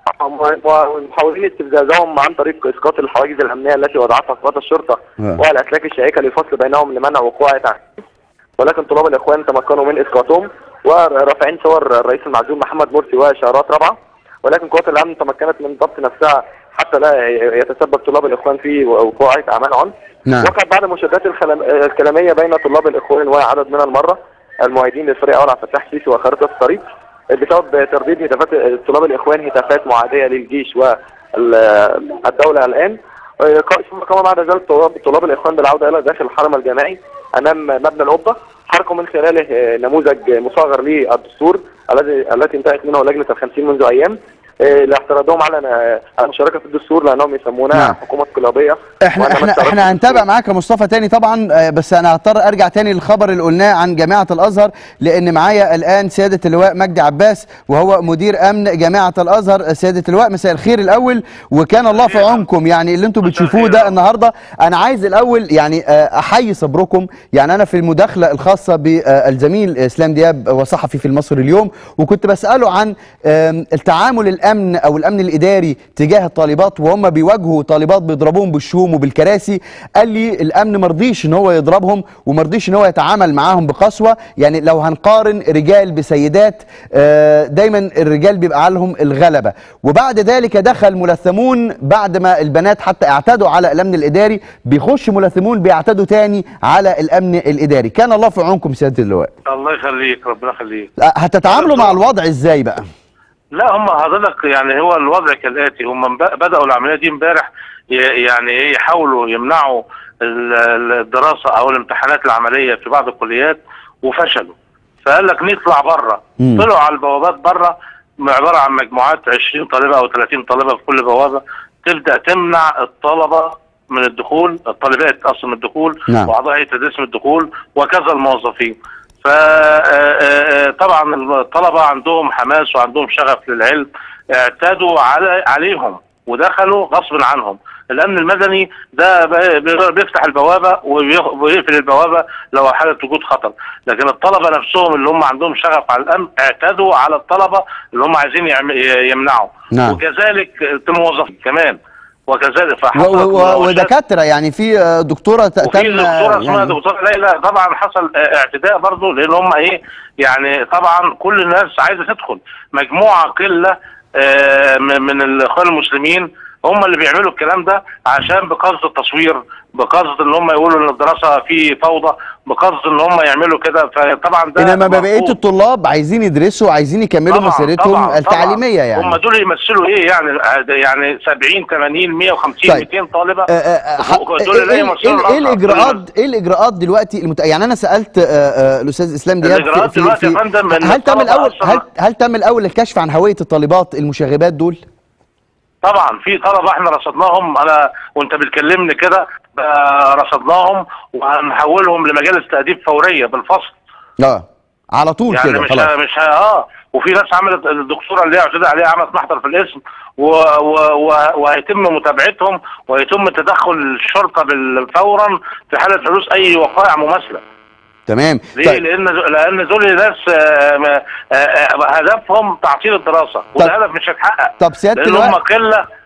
محاولين استفزازهم عن طريق اسقاط الحواجز الامنيه التي وضعتها قوات الشرطه آه. والاسلاك الشائكه للفصل بينهم لمنع وقوع تعدي ولكن طلاب الاخوان تمكنوا من اسقاطهم ورافعين صور الرئيس المعزول محمد مرسي واشارات رابعه ولكن قوات الامن تمكنت من ضبط نفسها حتى لا يتسبب طلاب الاخوان في وقوع اعمال عنف نعم وقعت بعد المشادات الخلم- الكلاميه بين طلاب الاخوان وعدد من المره المؤيدين للفريق اول عبد الفتاح السيسي وخارطه الطريق بسبب ترديد هتافات طلاب الاخوان هتافات معاديه للجيش والدوله الان ثم قام بعد ذلك طلاب طلاب الاخوان بالعوده الى داخل الحرم الجامعي امام مبنى القبه حركوا من خلاله نموذج مصغر للدستور الذي التي انتهت منه لجنه الخمسين منذ ايام لاعتراضهم على على المشاركه في الدستور لانهم يسمونها نعم. حكومه انقلابيه احنا وأنا احنا مثلا احنا هنتابع معاك يا مصطفى تاني طبعا آه، بس انا هضطر ارجع تاني للخبر اللي قلناه عن جامعه الازهر لان معايا الان سياده اللواء مجدي عباس وهو مدير امن جامعه الازهر آه، سياده اللواء مساء الخير الاول وكان الله في عونكم يعني اللي انتم بتشوفوه ده النهارده انا عايز الاول يعني آه، احيي صبركم يعني انا في المداخله الخاصه بالزميل اسلام دياب وصحفي في المصري اليوم وكنت بساله عن آم، التعامل الامن او الامن الاداري تجاه الطالبات وهم بيواجهوا طالبات بيضربوهم بالشوم وبالكراسي قال لي الامن مرضيش ان هو يضربهم ومرضيش ان هو يتعامل معاهم بقسوه يعني لو هنقارن رجال بسيدات آه، دايما الرجال بيبقى عليهم الغلبه وبعد ذلك دخل ملثمون بعد ما البنات حتى اعتدوا على الامن الاداري بيخش ملثمون بيعتدوا تاني على الامن الاداري كان الله في عونكم سياده اللواء الله يخليك ربنا يخليك آه، هتتعاملوا مع الوضع ازاي بقى لا هم حضرتك يعني هو الوضع كالاتي هم ب- بداوا العمليه دي امبارح ي- يعني ايه يحاولوا يمنعوا ال- ال- الدراسه او الامتحانات العمليه في بعض الكليات وفشلوا فقال لك نطلع بره مم. طلعوا على البوابات بره عباره عن مجموعات 20 طالبه او 30 طالبه في كل بوابه تبدا تمنع الطلبه من الدخول الطالبات اصلا من الدخول نعم. واعضاء هيئه تدريس من الدخول وكذا الموظفين فطبعا الطلبه عندهم حماس وعندهم شغف للعلم اعتادوا على عليهم ودخلوا غصب عنهم الامن المدني ده بي- بي- بيفتح البوابه وبيخ- ويقفل البوابه لو حاله وجود خطر لكن الطلبه نفسهم اللي هم عندهم شغف على الامن اعتادوا على الطلبه اللي هم عايزين يعم- يمنعوا نعم. وكذلك الموظفين كمان وكذلك و- فحصلت و- و- مناوشات ودكاتره يعني في آه، دكتوره ت- وفي تم دكتوره اسمها يعني دكتوره ليلى طبعا حصل آه، اعتداء برضه لان هم ايه يعني طبعا كل الناس عايزه تدخل مجموعه قله آه، من من الاخوان المسلمين هم اللي بيعملوا الكلام ده عشان بقصد التصوير بقصد ان هم يقولوا ان الدراسه في فوضى بقصد ان هم يعملوا كده فطبعا ده انما بقيه مرفوض. الطلاب عايزين يدرسوا عايزين يكملوا طبعاً، مسيرتهم طبعاً، التعليميه طبعاً. يعني هم دول يمثلوا ايه يعني يعني 70 80 150 طيب. 200 طالبه آه، آه، ح- دول اللي ايه يمثلوا إيه- إيه الأزهر. الاجراءات ايه الاجراءات دلوقتي المت... يعني انا سالت آه، آه، الاستاذ اسلام دياب الإجراءات دلوقتي يا فندم إن هل تم الطلبة الاول أصلاً- هل هل تم الاول الكشف عن هويه الطالبات المشاغبات دول طبعا في طلبه احنا رصدناهم انا وانت بتكلمني كده بقى رصدناهم وهنحولهم لمجالس تاديب فوريه بالفصل اه على طول يعني كده مش خلاص مش اه وفي ناس عملت الدكتوره اللي هي اعتدى عليها عملت محضر في الاسم و و و وهيتم متابعتهم ويتم تدخل الشرطه بال- فورا في حاله حدوث اي وقائع مماثله تمام ليه؟ طيب لان لان دول ناس آه، آه، آه، هدفهم تعطيل الدراسه والهدف مش هيتحقق طب سياده لان هم اللواء قله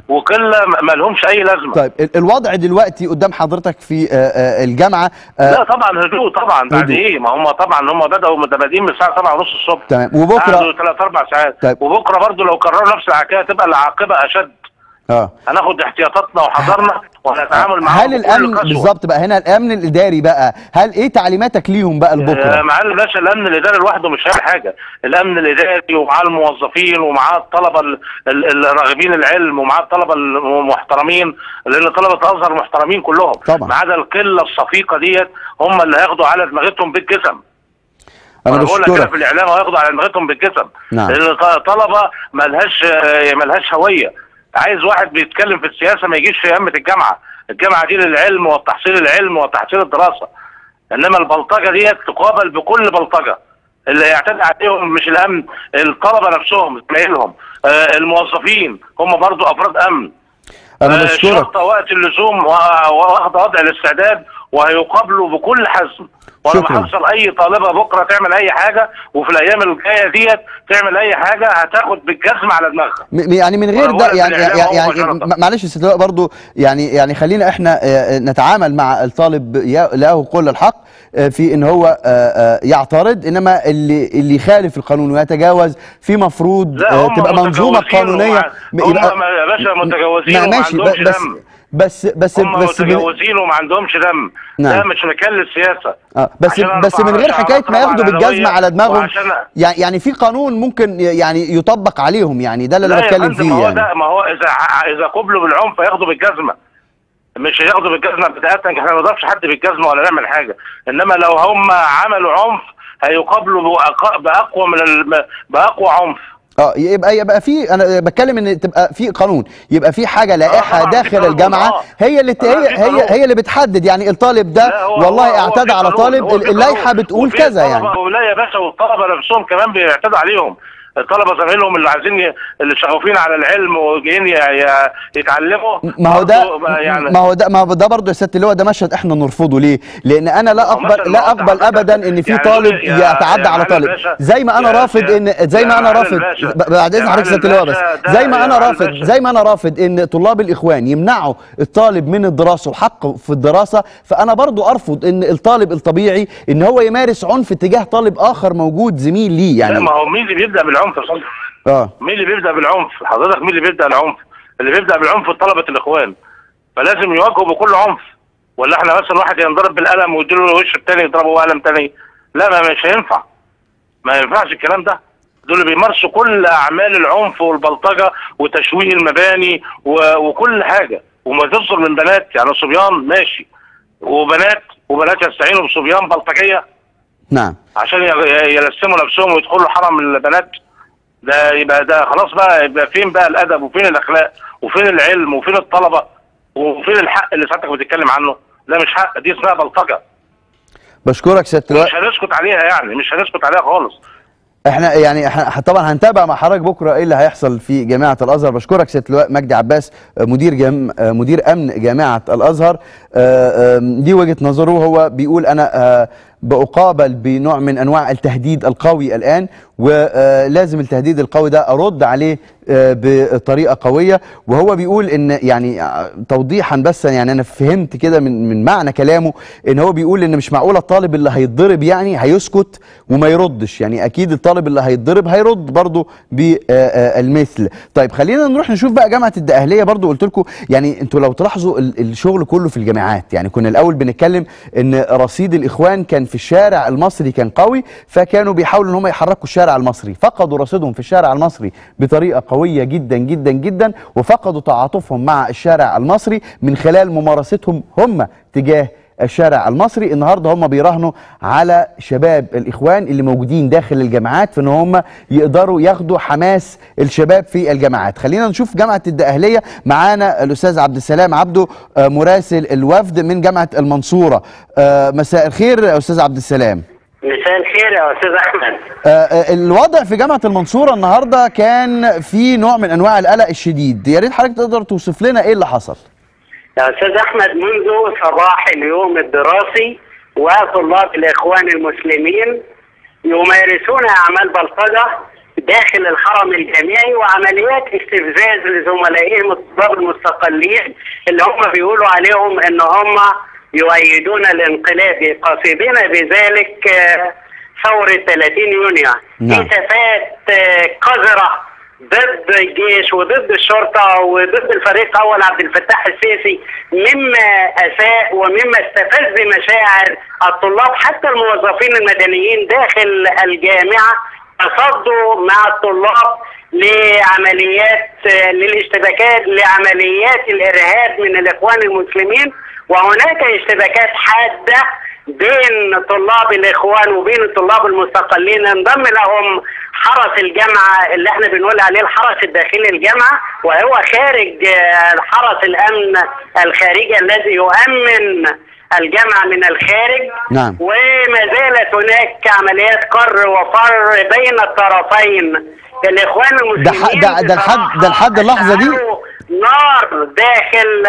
وقله ما- ما لهمش اي لازمه طيب ال- الوضع دلوقتي قدام حضرتك في آه، آه، الجامعه آه، لا طبعا هدوء طبعا بعد هدوء. ايه ما هم طبعا هم بداوا متبادئين من الساعه 7 ونص الصبح تمام وبكره قعدوا ثلاث اربع ساعات طيب. وبكره برضو لو كرروا نفس الحكايه تبقى العاقبه اشد اه هناخد احتياطاتنا وحذرنا وهنتعامل معاهم هل بكل الامن قسوة. بالظبط بقى هنا الامن الاداري بقى هل ايه تعليماتك ليهم بقى آه، لبكره معالي الباشا الامن الاداري لوحده مش هيعمل حاجه الامن الاداري ومعاه الموظفين ومعاه الطلبه ال- ال- الراغبين العلم ومعاه الطلبه المحترمين لان طلبه الازهر محترمين كلهم طبعا. ما عدا القله الصفيقه ديت هم اللي هياخدوا على دماغتهم بالجسم انا انا بقول لك كده بشكرك في الاعلام هياخدوا على دماغتهم بالجسم نعم. لان ط- طلبه ملهاش آه، ملهاش هويه عايز واحد بيتكلم في السياسه ما يجيش في يمه الجامعه الجامعه دي للعلم والتحصيل العلم وتحصيل الدراسه انما البلطجه ديت تقابل بكل بلطجه اللي يعتدي عليهم مش الامن الطلبه نفسهم زمايلهم آه، الموظفين هم برضو افراد امن انا آه، بشكرك الشرطه وقت اللزوم وا- واخد وضع الاستعداد وهيقابلوا بكل حزم ولما شكراً. حصل اي طالبه بكره تعمل اي حاجه وفي الايام الجايه ديت تعمل اي حاجه هتاخد بالجزم على دماغها م- يعني من غير وأنا ده بقول يعني لك الإعلام يعني, هو يعني مباشرة. م- معلش يا استاذ لؤي برضو يعني يعني خلينا احنا آه، نتعامل مع الطالب يا- له كل الحق آه، في ان هو آه، آه، يعترض انما اللي اللي يخالف القانون ويتجاوز في مفروض لا آه، هم تبقى منظومه متجاوزين قانونيه ومع- م- هم يبقى- ما- يا باشا متجاوزين ما- وما ماشي ب- عندهمش بس دم. بس بس هم بس من- متجاوزين وما عندهمش دم نعم. ده مش مكان للسياسه آه بس عشان بس أرفع من غير شعارات حكايه ما رفع ياخدوا بالجزمه العلوية على دماغهم وعشان يعني يعني في قانون ممكن ي- يعني يطبق عليهم يعني ده اللي انا لا يا بتكلم فندم، ما فيه هو يعني ده ما هو اذا اذا قبلوا بالعنف هياخدوا بالجزمه مش هياخدوا بالجزمه بدايه احنا ما نضربش حد بالجزمه ولا نعمل حاجه انما لو هم عملوا عنف هيقابلوا بأق- باقوى من الم... باقوى عنف اه يبقى يبقى في انا بتكلم ان تبقى في قانون يبقى في حاجه لائحه طبعاً في داخل قانون، الجامعه آه. هي اللي ت- آه، هي في هي قانون. هي اللي بتحدد يعني الطالب لا، ده هو- والله هو- هو اعتدى في على قانون، طالب هو في اللائحه قانون. بتقول وفي كذا الطلبة- يعني ولا يا باشا والطلبه نفسهم كمان بيعتدوا عليهم الطلبه زمايلهم اللي عايزين ي... اللي شغوفين على العلم وجايين ي... ي... يتعلموا ما هو ده برضو بقى يعني ما هو ده ما هو ده برضه يا سياده اللواء ده مشهد احنا نرفضه ليه؟ لان انا لا هو مشهد اقبل لا واضح اقبل على فكرة. ابدا ان في يعني طالب يا- يتعدى يا على معالي طالب الباشا، زي ما انا يا- رافض يا- ان زي يا ما انا معالي رافض الباشا، ب- بعد اذن يا حضرتك معالي سياده اللواء بس الباشا، ده- زي ما يا انا معالي رافض الباشا. زي ما انا رافض ان طلاب الاخوان يمنعوا الطالب من الدراسه وحقه في الدراسه فانا برضو ارفض ان الطالب الطبيعي ان هو يمارس عنف تجاه طالب اخر موجود زميل ليه لا يعني ما هو مين اللي بيبدا بالعنف يا صديقي؟ اه مين اللي بيبدا بالعنف حضرتك مين اللي بيبدا العنف اللي بيبدا بالعنف طلبه الاخوان فلازم يواجهوا بكل عنف ولا احنا مثلا واحد ينضرب بالقلم ويديله وش التاني يضربه قلم تاني لا ما مش هينفع ما ينفعش الكلام ده دول بيمارسوا كل اعمال العنف والبلطجه وتشويه المباني و... وكل حاجه وما تصدر من بنات يعني صبيان ماشي وبنات وبنات يستعينوا بصبيان بلطجيه نعم عشان ي- يلسموا نفسهم ويدخلوا حرم البنات ده يبقى ده خلاص بقى يبقى فين بقى الادب وفين الاخلاق وفين العلم وفين الطلبه وفين الحق اللي ساعتك بتتكلم عنه ده مش حق دي اسمها بلطجه بشكرك سياده اللواء مش هنسكت عليها يعني مش هنسكت عليها خالص احنا يعني احنا طبعا هنتابع مع حضرتك بكره ايه اللي هيحصل في جامعه الازهر بشكرك سياده اللواء مجدي عباس آه، مدير جم... آه، مدير امن جامعه الازهر آه، آم، دي وجهه نظره هو بيقول انا آه، بأقابل بنوع من انواع التهديد القوي الان ولازم التهديد القوي ده ارد عليه آه، بطريقه قويه وهو بيقول ان يعني آه، توضيحا بس يعني انا فهمت كده من من معنى كلامه ان هو بيقول ان مش معقول الطالب اللي هيتضرب يعني هيسكت وما يردش يعني اكيد الطالب اللي هيتضرب هيرد برضه بالمثل طيب خلينا نروح نشوف بقى جامعه الدقهليه برضه قلت لكم يعني انتوا لو تلاحظوا ال- الشغل كله في الجامعات يعني كنا الاول بنتكلم ان رصيد الاخوان كان في الشارع المصري كان قوي فكانوا بيحاولوا ان هم يحركوا الشارع المصري فقدوا رصيدهم في الشارع المصري بطريقه قويه جدا جدا جدا وفقدوا تعاطفهم مع الشارع المصري من خلال ممارستهم هم تجاه الشارع المصري النهارده هم بيراهنوا على شباب الاخوان اللي موجودين داخل الجامعات في ان هم يقدروا ياخدوا حماس الشباب في الجامعات خلينا نشوف جامعه الدقهليه معانا الاستاذ عبد السلام عبده آه، مراسل الوفد من جامعه المنصوره آه، مساء الخير يا استاذ عبد السلام مساء الخير يا استاذ احمد آه، آه، الوضع في جامعه المنصوره النهارده كان في نوع من انواع القلق الشديد يا ريت حضرتك تقدر توصف لنا ايه اللي حصل يا استاذ احمد منذ صباح اليوم الدراسي وطلاب الاخوان المسلمين يمارسون اعمال بلطجه داخل الحرم الجامعي وعمليات استفزاز لزملائهم الطلاب المستقلين اللي هم بيقولوا عليهم ان هم يؤيدون الانقلاب قاصدين بذلك آه، ثورة 30 يونيو نعم. هتافات آه، قذرة ضد الجيش وضد الشرطة وضد الفريق أول عبد الفتاح السيسي مما أساء ومما استفز مشاعر الطلاب حتى الموظفين المدنيين داخل الجامعة تصدوا مع الطلاب لعمليات للاشتباكات لعمليات الإرهاب من الإخوان المسلمين وهناك اشتباكات حادة بين طلاب الإخوان وبين الطلاب المستقلين انضم لهم حرس الجامعة اللي احنا بنقول عليه الحرس الداخلي الجامعة وهو خارج آه، حرس الأمن الخارجي الذي يؤمن الجامعة من الخارج نعم. وما زالت هناك عمليات قر وفر بين الطرفين الإخوان ده ح- المسلمين ده- ده لحد- ده لحد اللحظة دي؟ أشعلوا نار داخل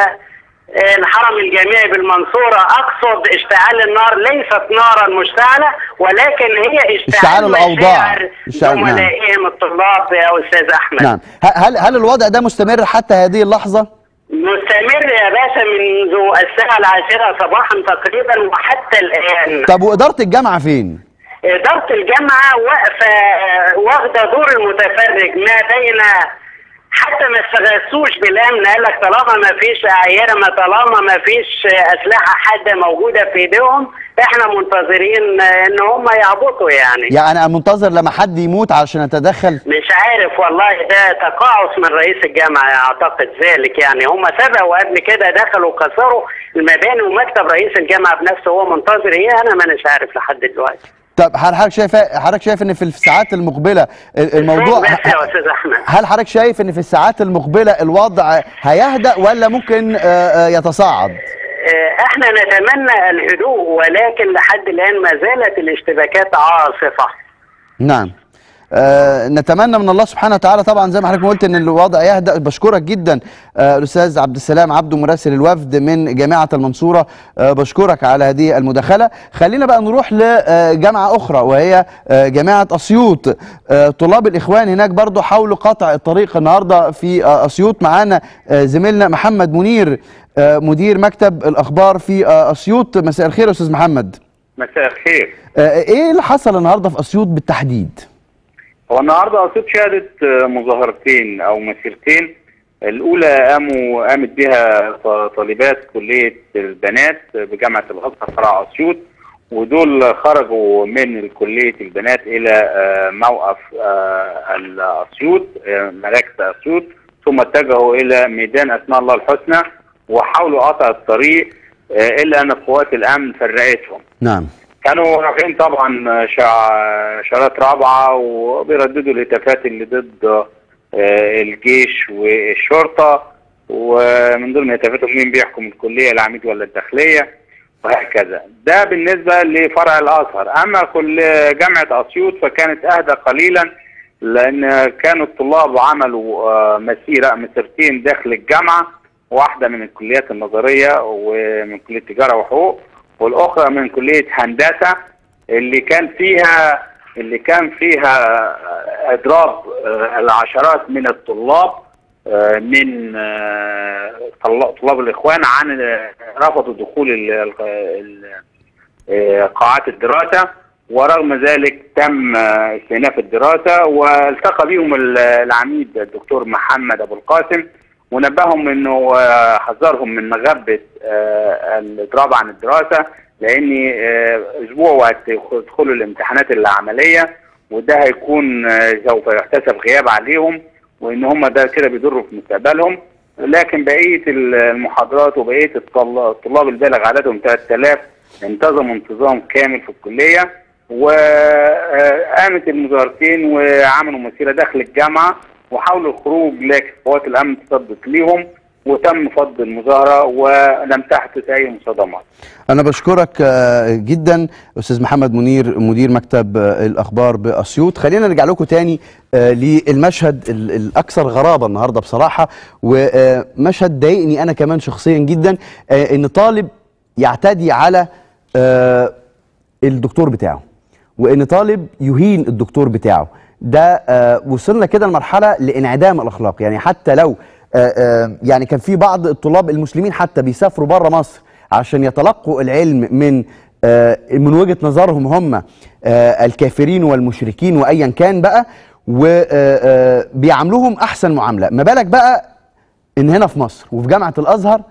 الحرم الجامعي بالمنصورة أقصد اشتعال النار ليست نارا مشتعلة ولكن هي اشتعال اشتعال الأوضاع. مشاعر اشتعال- نعم. زملائهم الطلاب يا أستاذ أحمد نعم ه- هل هل الوضع ده مستمر حتى هذه اللحظة؟ مستمر يا باشا منذ الساعة العاشرة صباحا تقريبا وحتى الآن طب وإدارة الجامعة فين؟ إدارة الجامعة واقفة واخدة دور المتفرج ما بين حتى ما استغاثوش بالامن قال لك طالما ما فيش اعيره ما طالما ما فيش اسلحه حاده موجوده في ايديهم احنا منتظرين ان هم يهبطوا يعني يعني أنا منتظر لما حد يموت عشان أتدخل مش عارف والله ده تقاعس من رئيس الجامعه اعتقد ذلك يعني هم سبقوا قبل كده دخلوا وكسروا المباني ومكتب رئيس الجامعه بنفسه هو منتظر ايه انا ما مش عارف لحد دلوقتي طب هل حضرتك شايف حضرتك شايف ان في الساعات المقبله ال- الموضوع بس يا استاذ احمد هل حضرتك شايف ان في الساعات المقبله الوضع هيهدأ ولا ممكن آه، آه، يتصاعد؟ آه، احنا نتمنى الهدوء ولكن لحد الان ما زالت الاشتباكات عاصفه نعم آه نتمنى من الله سبحانه وتعالى طبعا زي ما حضرتك ما قلت ان الوضع يهدأ بشكرك جدا آه الاستاذ عبد السلام عبده مراسل الوفد من جامعه المنصوره آه بشكرك على هذه المداخله خلينا بقى نروح لجامعه اخرى وهي آه جامعه اسيوط آه طلاب الاخوان هناك برضو حاولوا قطع الطريق النهارده في آه اسيوط معانا آه زميلنا محمد منير آه مدير مكتب الاخبار في آه اسيوط مساء الخير يا استاذ محمد مساء الخير آه ايه اللي حصل النهارده في اسيوط بالتحديد هو النهارده اسيوط شهدت آه، مظاهرتين او مسيرتين الاولى قاموا قامت بها ط- طالبات كليه البنات بجامعه الازهر فرع اسيوط ودول خرجوا من كليه البنات الى آه، موقف آه، الاسيوط آه، مراكز اسيوط ثم اتجهوا الى ميدان اسماء الله الحسنى وحاولوا قطع الطريق آه، الا ان قوات الامن فرقتهم نعم كانوا رافعين طبعا شع- شارات رابعه وبيرددوا الهتافات اللي ضد آه، الجيش والشرطه ومن ضمن هتافاتهم مين بيحكم الكليه العميد ولا الداخليه وهكذا ده بالنسبه لفرع الازهر اما كل جامعه اسيوط فكانت اهدى قليلا لان كانوا الطلاب عملوا آه، مسيره مسيرتين داخل الجامعه واحده من الكليات النظريه ومن كليه تجاره وحقوق والاخرى من كليه هندسه اللي كان فيها اللي كان فيها آه، اضراب آه، العشرات من الطلاب آه، من آه، طل- طلاب الاخوان عن آه، رفضوا دخول ال- ال- ال- آه، قاعات الدراسه ورغم ذلك تم آه، استئناف الدراسه والتقى بهم ال- العميد الدكتور محمد ابو القاسم ونبههم انه آه، حذرهم من مغبه آه، الاضراب عن الدراسه لان آه، اسبوع وهيدخلوا الامتحانات العمليه وده هيكون آه، سوف يحتسب غياب عليهم وان هم ده كده بيضروا في مستقبلهم لكن بقيه المحاضرات وبقيه الطل- الطلاب البالغ عددهم 3000 انتظموا انتظام كامل في الكليه وقامت المظاهرتين وعملوا مسيره داخل الجامعه وحاولوا الخروج لكن قوات الامن تصدت ليهم وتم فض المظاهره ولم تحدث اي مصادمات. أنا بشكرك آه، جدا أستاذ محمد منير مدير مكتب آه، الأخبار بأسيوط خلينا نرجع لكم تاني آه، للمشهد ال- الأكثر غرابة النهاردة بصراحة ومشهد ضايقني أنا كمان شخصيا جدا آه، إن طالب يعتدي على آه، الدكتور بتاعه وإن طالب يهين الدكتور بتاعه ده آه، وصلنا كده لمرحله لانعدام الاخلاق يعني حتى لو آه، آه، يعني كان في بعض الطلاب المسلمين حتى بيسافروا بره مصر عشان يتلقوا العلم من آه، من وجهه نظرهم هم آه، الكافرين والمشركين وايا كان بقى وبيعاملوهم احسن معامله ما بالك بقى ان هنا في مصر وفي جامعه الازهر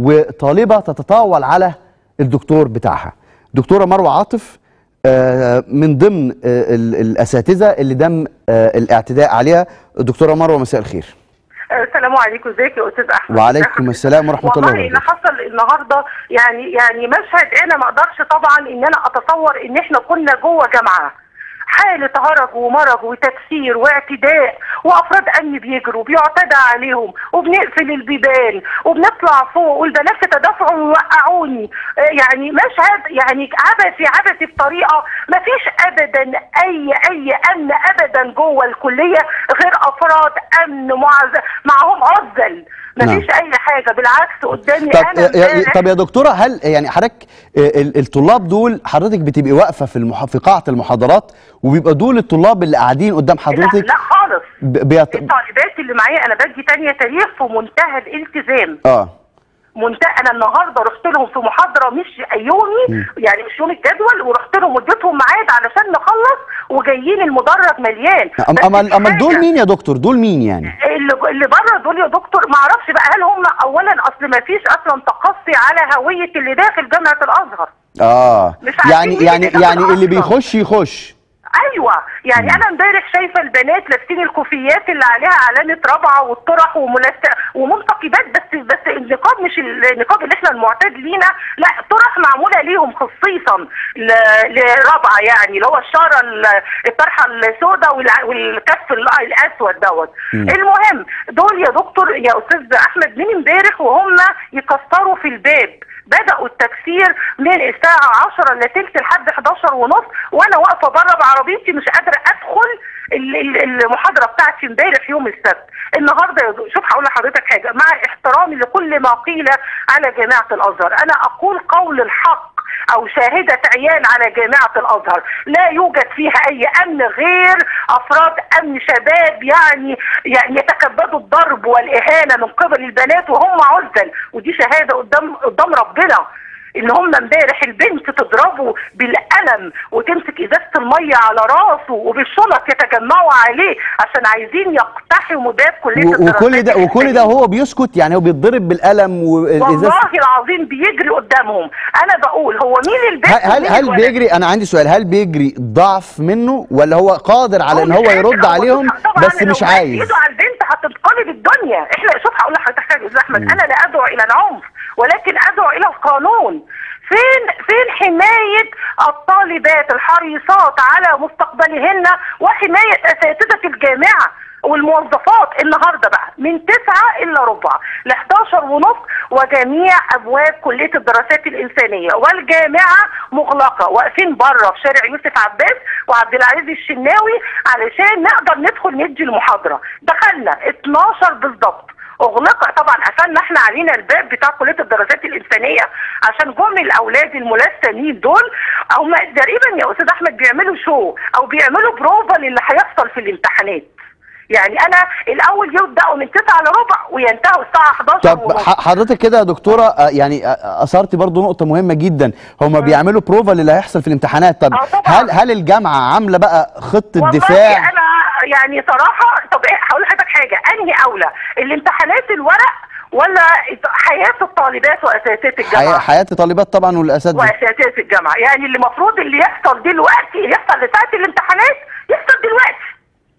وطالبه تتطاول على الدكتور بتاعها دكتوره مروه عاطف آه، من ضمن آه، ال- الاساتذه اللي تم آه، الاعتداء عليها دكتوره مروه مساء الخير السلام عليكم ازيك يا استاذ احمد وعليكم السلام ورحمه الله والله اللي وبركاته حصل النهارده يعني يعني مشهد انا ما اقدرش طبعا ان انا اتصور ان احنا كنا جوه جامعه حالة هرج ومرج وتكسير واعتداء وافراد امن بيجروا بيعتدى عليهم وبنقفل البيبان وبنطلع فوق والبنات تدافعوا ويوقعوني آه، يعني مشهد يعني عبثي عبثي بطريقه ما فيش ابدا اي اي امن ابدا جوه الكليه غير افراد امن معز معهم عزل ما نعم. فيش اي حاجه بالعكس قدامي طب انا يا- يا- امبارح- طب يا دكتوره هل يعني حضرتك آه، ال- الطلاب دول حضرتك بتبقي واقفه في المح... في قاعه المحاضرات وبيبقى دول الطلاب اللي قاعدين قدام لا, حضرتك لا خالص ب- بيت... الطالبات اللي معايا انا بدي تانية تاريخ في منتهى الالتزام اه منتهى انا النهارده رحت لهم في محاضره مش يومي يعني مش يوم الجدول ورحت لهم واديتهم ميعاد علشان نخلص وجايين المدرج مليان أم- بس امال في امال دول حاجة. مين يا دكتور دول مين يعني اللي اللي بره دول يا دكتور ما اعرفش بقى هل هم اولا اصل ما فيش اصلا تقصي على هويه اللي داخل جامعه الازهر اه مش عارفين يعني مين يعني اللي يعني داخل اللي أصلاً. بيخش يخش ايوه يعني انا امبارح شايفه البنات لابسين الكوفيات اللي عليها علامه رابعه والطرح وملست ومنتقبات بس بس النقاب مش النقاب اللي احنا المعتاد لينا لا طرح معموله ليهم خصيصا ل- لرابعه يعني اللي هو الشاره ال- الطرحه السوداء والع- والكف ال- الاسود دوت المهم دول يا دكتور يا استاذ احمد من امبارح وهم يكسروا في الباب بدأوا التكسير من الساعة 10 الا تلت لحد 11 ونص وانا واقفة بره بعربيتي مش قادرة ادخل ال- ال- المحاضرة بتاعتي امبارح يوم السبت النهارده يا دو- شوف هقول لحضرتك حاجة مع احترامي لكل ما قيل على جامعة الازهر انا اقول قول الحق او شاهدة عيان على جامعة الازهر لا يوجد فيها اي امن غير افراد امن شباب يعني يعني يتكبدوا الضرب والاهانة من قبل البنات وهم عزل ودي شهادة قدام قدام ربنا ان هم امبارح البنت تضربه بالقلم وتمسك ازازه الميه على راسه وبالشنط يتجمعوا عليه عشان عايزين يقتحموا باب كليه و- الدراسات وكل ده وكل ده الإسلامية. هو بيسكت يعني هو بيتضرب بالقلم والازاز والله العظيم بيجري قدامهم انا بقول هو مين البنت هل هل, ومين هل الولد؟ بيجري انا عندي سؤال هل بيجري ضعف منه ولا هو قادر على ان مش هو قادر، يرد هو عليهم طبعاً بس لو مش مد عايز ايده على البنت هتنقلب الدنيا احنا شوف هقول لحضرتك حاجه يا استاذ احمد انا لا ادعو الى العنف ولكن ادعو الى القانون فين فين حمايه الطالبات الحريصات على مستقبلهن وحمايه اساتذه الجامعه والموظفات النهارده بقى من 9 الا ربع ل 11 ونص وجميع ابواب كليه الدراسات الانسانيه والجامعه مغلقه واقفين بره في شارع يوسف عباس وعبد العزيز الشناوي علشان نقدر ندخل ندي المحاضره دخلنا 12 بالظبط اغلق طبعا قفلنا احنا علينا الباب بتاع كليه الدراسات الانسانيه عشان جم الاولاد الملثمين دول هم تقريبا يا استاذ احمد بيعملوا شو او بيعملوا بروفا للي هيحصل في الامتحانات يعني انا الاول يبداوا من 9 لربع وينتهوا الساعه 11 طب ونص. ح- حضرتك كده يا دكتوره آه، يعني آه، اثرت برضو نقطه مهمه جدا هم بيعملوا بروفا للي هيحصل في الامتحانات طب آه، طبعاً. هل هل الجامعه عامله بقى خطه والله دفاع انا يعني صراحه طب ايه هقول لحضرتك حاجه انهي اولى الامتحانات الورق ولا حياه الطالبات واساتذه حياه الجامعه حياه طالبات طبعا والاساتذه واساتذه الجامعه يعني اللي المفروض اللي يحصل دلوقتي يحصل لساعه الامتحانات يحصل دلوقتي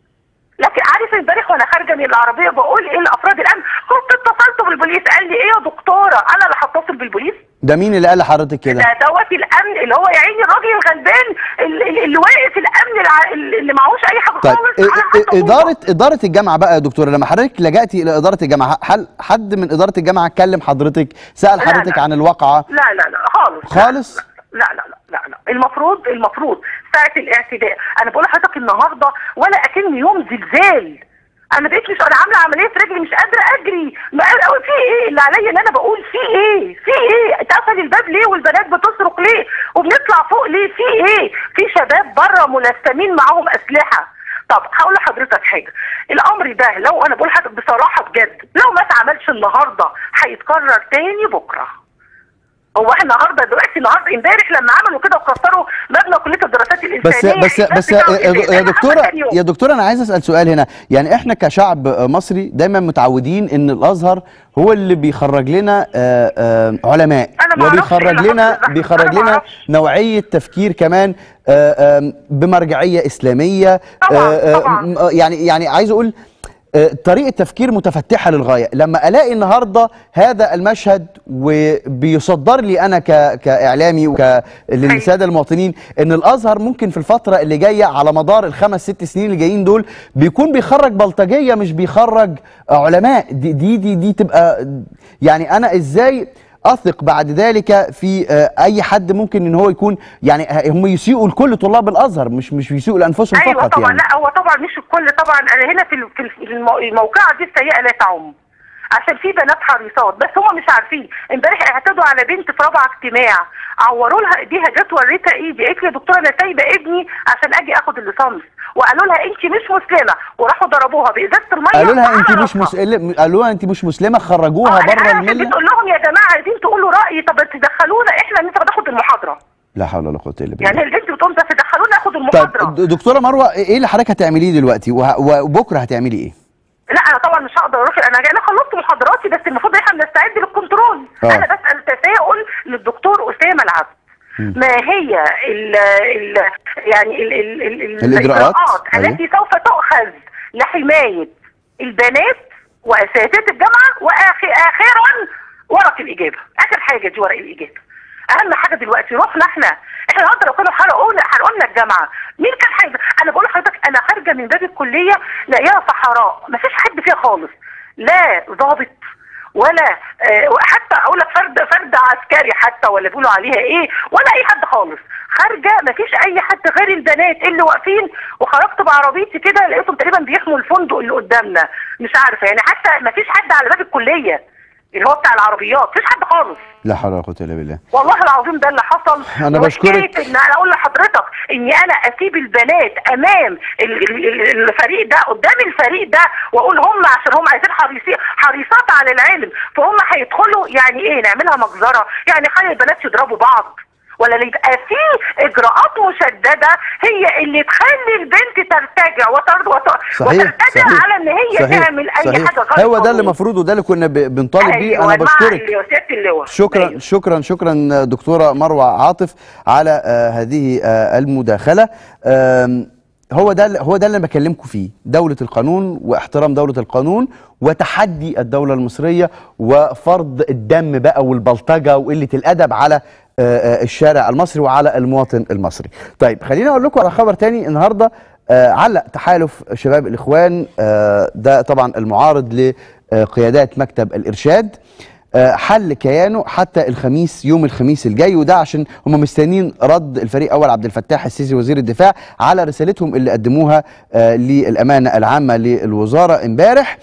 لكن عارف امبارح وانا خارجه من العربيه بقول ايه لافراد الامن كنت اتصلت بالبوليس قال لي ايه يا دكتوره انا اللي هتصل بالبوليس ده مين اللي قال لحضرتك كده ده دوت الامن اللي هو يا عيني الراجل الغلبان اللي, اللي واقف الامن الع- اللي معهوش اي حاجه طيب خالص إ- على إ- حتى اداره اداره الجامعه بقى يا دكتوره لما حضرتك لجأتي الى اداره الجامعه هل حد من اداره الجامعه كلم حضرتك سال لا، حضرتك لا. عن الواقعه لا لا لا خالص خالص؟ لا لا لا لا لا المفروض المفروض ساعة الاعتداء انا بقول لحضرتك النهارده ولا اكن يوم زلزال انا بقيت مش انا عامله عمليه في رجلي مش قادره اجري ما أنا- في ايه اللي عليا ان انا بقول في ايه في ايه اتقفل الباب ليه والبنات بتصرخ ليه وبنطلع فوق ليه في ايه في شباب بره ملثمين معاهم اسلحه طب هقول لحضرتك حاجه الامر ده لو انا بقول لحضرتك بصراحه بجد لو ما اتعملش النهارده هيتكرر تاني بكره هو احنا النهارده دلوقتي النهارده امبارح لما عملوا كده وكسروا مبنى كليه الدراسات بس الانسانيه بس الناس بس بتاعت يا, الإنسان يا عمل دكتوره تاني يوم. يا دكتوره انا عايز اسال سؤال هنا يعني احنا كشعب مصري دايما متعودين ان الازهر هو اللي بيخرج لنا آه، آه، علماء أنا ما أعرفش إيه وبيخرج اللي لنا حصل ده. بيخرج أنا ما لنا أعرفش. نوعيه تفكير كمان آه، آم، بمرجعيه اسلاميه طبعاً، آه، آه، طبعاً. م- آه، يعني يعني عايز اقول آه، طريقه تفكير متفتحه للغايه لما الاقي النهارده هذا المشهد وبيصدر لي انا ك... كاعلامي وللساده المواطنين ان الازهر ممكن في الفتره اللي جايه على مدار الخمس ست سنين اللي جايين دول بيكون بيخرج بلطجيه مش بيخرج علماء دي دي دي, دي تبقى يعني انا ازاي اثق بعد ذلك في آه، اي حد ممكن ان هو يكون يعني هم يسيئوا لكل طلاب الازهر مش مش بيسيئوا لانفسهم ايوه فقط طبعا يعني لا هو طبعا مش الكل طبعا انا هنا في ال- في ال- المو- الموقعه دي السيئه لا تعم عشان في بنات حريصات بس هم مش عارفين امبارح اعتدوا على بنت في رابعه اجتماع عوروا لها ايديها جت وريتها ايدي قالت لي يا دكتوره انا سايبه ابني عشان اجي اخد الليسانس وقالوا لها انت مش مسلمه وراحوا ضربوها بازازه الميه قالوا لها انت على مش راسها. مسلمه قالوا لها انت مش مسلمه خرجوها آه، بره أنا المله بتقول لهم يا جماعه عايزين تقولوا رايي طب تدخلونا احنا ننزل ناخد المحاضره لا حول ولا قوه الا بالله يعني البنت بتقوم ده تدخلونا ناخد المحاضره طب د- دكتوره مروه ايه اللي حضرتك هتعمليه دلوقتي وه- وبكره هتعملي ايه لا انا طبعا مش هقدر اروح انا انا خلصت محاضراتي بس المفروض احنا بنستعد للكنترول آه. انا بسال تساؤل للدكتور اسامه العبد ما هي ال ال يعني ال ال ال ال الإجراءات؟ أيوة. التي سوف تؤخذ لحمايه البنات واساتذه الجامعه واخر اخرا ورق الاجابه اخر حاجه دي ورق الاجابه اهم حاجه دلوقتي روحنا احنا احنا النهارده لو كانوا حرقونا حرقونا الجامعه مين كان حاجه انا بقول لحضرتك انا خارجه من باب الكليه لاقيها صحراء ما فيش حد فيها خالص لا ضابط ولا آه حتى اقول لك فرد فرد عسكري حتى ولا بيقولوا عليها ايه ولا اي حد خالص خارجه ما فيش اي حد غير البنات اللي واقفين وخرجت بعربيتي كده لقيتهم تقريبا بيحموا الفندق اللي قدامنا مش عارفه يعني حتى ما فيش حد على باب الكليه اللي هو بتاع العربيات مفيش حد خالص لا حول ولا قوه الا بالله والله العظيم ده اللي حصل أنا وحكاية بشكرك. ان انا اقول لحضرتك اني انا اسيب البنات امام ال- ال- ال- الفريق ده قدام الفريق ده واقول هم عشان هم عايزين حريصين حريصات على العلم فهم هيدخلوا يعني ايه نعملها مجزره يعني خلي البنات يضربوا بعض ولا اللي يبقى في اجراءات مشدده هي اللي تخلي البنت ترتجع وتر... وت... صحيح وترتجع صحيح على ان هي صحيح تعمل اي صحيح حاجه غلط هو ده اللي قانوني. المفروض وده اللي كنا ب- بنطالب بيه أيوة، انا مع بشكرك اللي- سيادة اللواء شكرا أيوة. شكرا شكرا دكتوره مروه عاطف على آه، هذه آه، المداخله آم، هو ده هو ده اللي أنا بكلمكم فيه دوله القانون واحترام دوله القانون وتحدي الدوله المصريه وفرض الدم بقى والبلطجه وقله الادب على آه، آه، الشارع المصري وعلى المواطن المصري طيب خليني اقول لكم على خبر تاني النهارده آه، علق تحالف شباب الاخوان آه، ده طبعا المعارض لقيادات مكتب الارشاد آه، حل كيانه حتى الخميس يوم الخميس الجاي وده عشان هم مستنيين رد الفريق اول عبد الفتاح السيسي وزير الدفاع على رسالتهم اللي قدموها آه، للامانه العامه للوزاره امبارح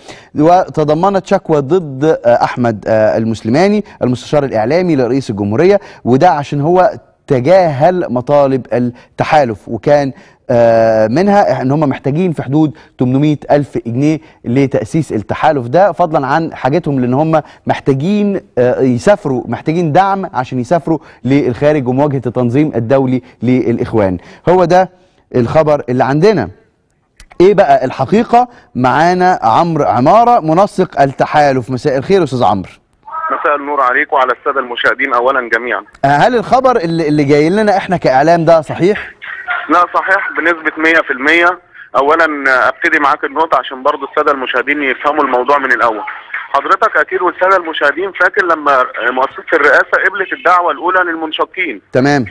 وتضمنت شكوى ضد آه، احمد آه، المسلماني المستشار الاعلامي لرئيس الجمهوريه وده عشان هو تجاهل مطالب التحالف وكان آه، منها ان هم محتاجين في حدود 800 الف جنيه لتاسيس التحالف ده فضلا عن حاجتهم لان هم محتاجين آه، يسافروا محتاجين دعم عشان يسافروا للخارج ومواجهه التنظيم الدولي للاخوان هو ده الخبر اللي عندنا ايه بقى الحقيقه معانا عمرو عماره منسق التحالف مساء الخير يا استاذ عمرو مساء النور عليك وعلى الساده المشاهدين اولا جميعا آه، هل الخبر اللي, اللي جاي لنا احنا كاعلام ده صحيح لا صحيح بنسبه 100% اولا ابتدي معاك النقطه عشان برضو الساده المشاهدين يفهموا الموضوع من الاول حضرتك اكيد والساده المشاهدين فاكر لما مؤسسه الرئاسه قبلت الدعوه الاولى للمنشقين تمام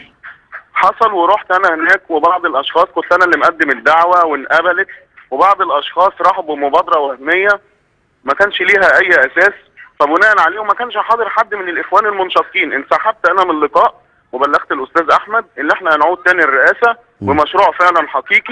حصل ورحت انا هناك وبعض الاشخاص كنت انا اللي مقدم الدعوه وانقبلت وبعض الاشخاص راحوا بمبادره وهميه ما كانش ليها اي اساس فبناء عليه ما كانش حاضر حد من الاخوان المنشقين انسحبت انا من اللقاء وبلغت الاستاذ احمد ان احنا هنعود تاني الرئاسه بمشروع فعلا حقيقي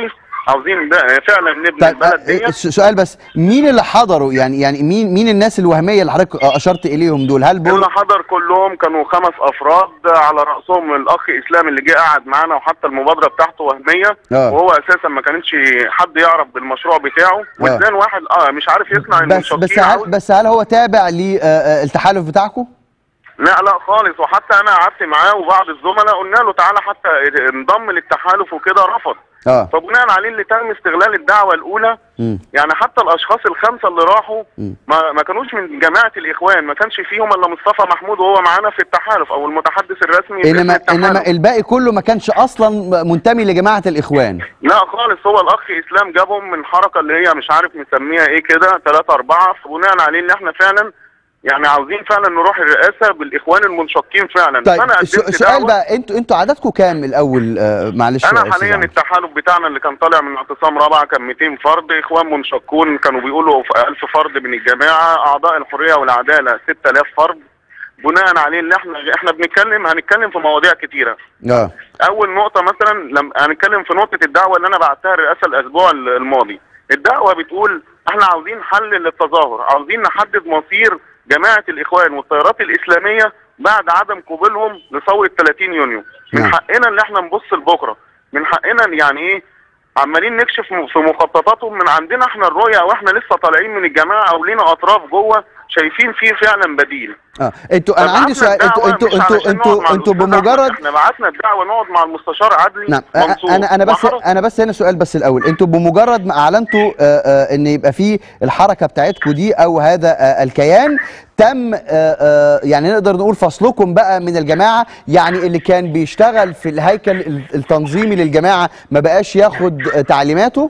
عاوزين ده فعلا نبني طيب البلد آه، ديت س- سؤال بس مين اللي حضروا يعني يعني مين مين الناس الوهميه اللي حضرتك آه، اشرت اليهم دول هل بول اللي حضر كلهم كانوا خمس افراد على راسهم الاخ اسلام اللي جه قعد معانا وحتى المبادره بتاعته وهميه آه. وهو اساسا ما كانش حد يعرف بالمشروع بتاعه وازاي واحد اه مش عارف يصنع بس المنشطين بس هل عاوز- بس هل هو تابع للتحالف بتاعكم؟ لا لا خالص وحتى انا قعدت معاه وبعض الزملاء قلنا له تعالى حتى انضم للتحالف وكده رفض اه فبناء عليه اللي تم استغلال الدعوه الاولى مم. يعني حتى الاشخاص الخمسه اللي راحوا مم. ما, ما كانوش من جماعه الاخوان ما كانش فيهم الا مصطفى محمود وهو معانا في التحالف او المتحدث الرسمي باسم انما التحالف. انما الباقي كله ما كانش اصلا منتمي لجماعه الاخوان لا خالص هو الاخ اسلام جابهم من حركه اللي هي مش عارف مسميها ايه كده ثلاثة أربعة فبناء عليه ان احنا فعلا يعني عاوزين فعلا نروح الرئاسه بالاخوان المنشقين فعلا طيب فانا س- قدمت سؤال دعوة. بقى انتوا انتوا عددكم كام الاول آه معلش يا انا أستاذ حاليا عمرو. التحالف بتاعنا اللي كان طالع من اعتصام رابعه كان 200 فرد اخوان منشقون كانوا بيقولوا في 1000 فرد من الجماعه اعضاء الحريه والعداله 6000 فرد بناء عليه ان احنا احنا بنتكلم هنتكلم في مواضيع كتيره اه اول نقطه مثلا لم هنتكلم في نقطه الدعوه اللي انا بعتها الرئاسه الاسبوع الماضي الدعوه بتقول احنا عاوزين حل للتظاهر عاوزين نحدد مصير جماعه الاخوان والتيارات الاسلاميه بعد عدم قبولهم لثوره 30 يونيو من نعم. حقنا ان احنا نبص لبكره من حقنا يعني ايه عمالين نكشف في مخططاتهم من عندنا احنا الرؤيه واحنا لسه طالعين من الجماعه او لينا اطراف جوه شايفين فيه فعلا بديل اه انتوا انا عندي فبعتنا سؤال انتوا الدعوة انتوا مش انتوا علشان انتوا نقعد مع انتوا الأستاذ أحمد، بمجرد احنا بعتنا الدعوه نقعد مع المستشار عدلي نعم منصور انا انا بس وحرس- انا بس هنا سؤال بس الاول انتوا بمجرد ما اعلنتوا آه، آه، ان يبقى في الحركه بتاعتكم دي او هذا آه، الكيان تم آه، آه، يعني نقدر نقول فصلكم بقى من الجماعه يعني اللي كان بيشتغل في الهيكل ال- التنظيمي للجماعه ما بقاش ياخد آه، تعليماته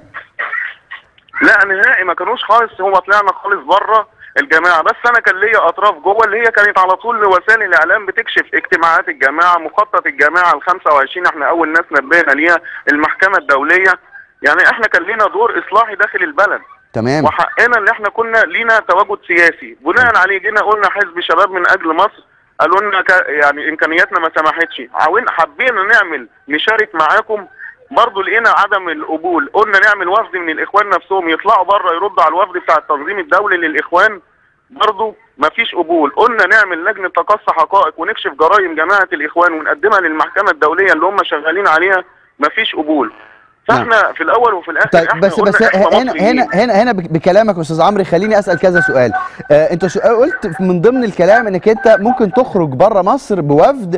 لا نهائي ما كانوش خالص هو طلعنا خالص بره الجماعه بس انا كان ليا اطراف جوه اللي هي كانت على طول وسائل الاعلام بتكشف اجتماعات الجماعه مخطط الجماعه ال 25 احنا اول ناس نبهنا ليها المحكمه الدوليه يعني احنا كان لينا دور اصلاحي داخل البلد تمام وحقنا ان احنا كنا لينا تواجد سياسي بناء عليه جينا قلنا حزب شباب من اجل مصر قالوا لنا ك- يعني امكانياتنا ما سمحتش عاوين حبينا نعمل نشارك معاكم برضه لقينا عدم القبول قلنا نعمل وفد من الاخوان نفسهم يطلعوا بره يردوا على الوفد بتاع التنظيم الدولي للاخوان برضه ما فيش قبول قلنا نعمل لجنه تقصي حقائق ونكشف جرائم جماعه الاخوان ونقدمها للمحكمه الدوليه اللي هم شغالين عليها ما فيش قبول فاحنا في الاول وفي الاخر طيب احنا بس قلنا بس إحنا هنا مصريين. هنا هنا هنا بك- بكلامك يا استاذ عمرو خليني اسال كذا سؤال آه انت سؤال قلت من ضمن الكلام انك انت ممكن تخرج بره مصر بوفد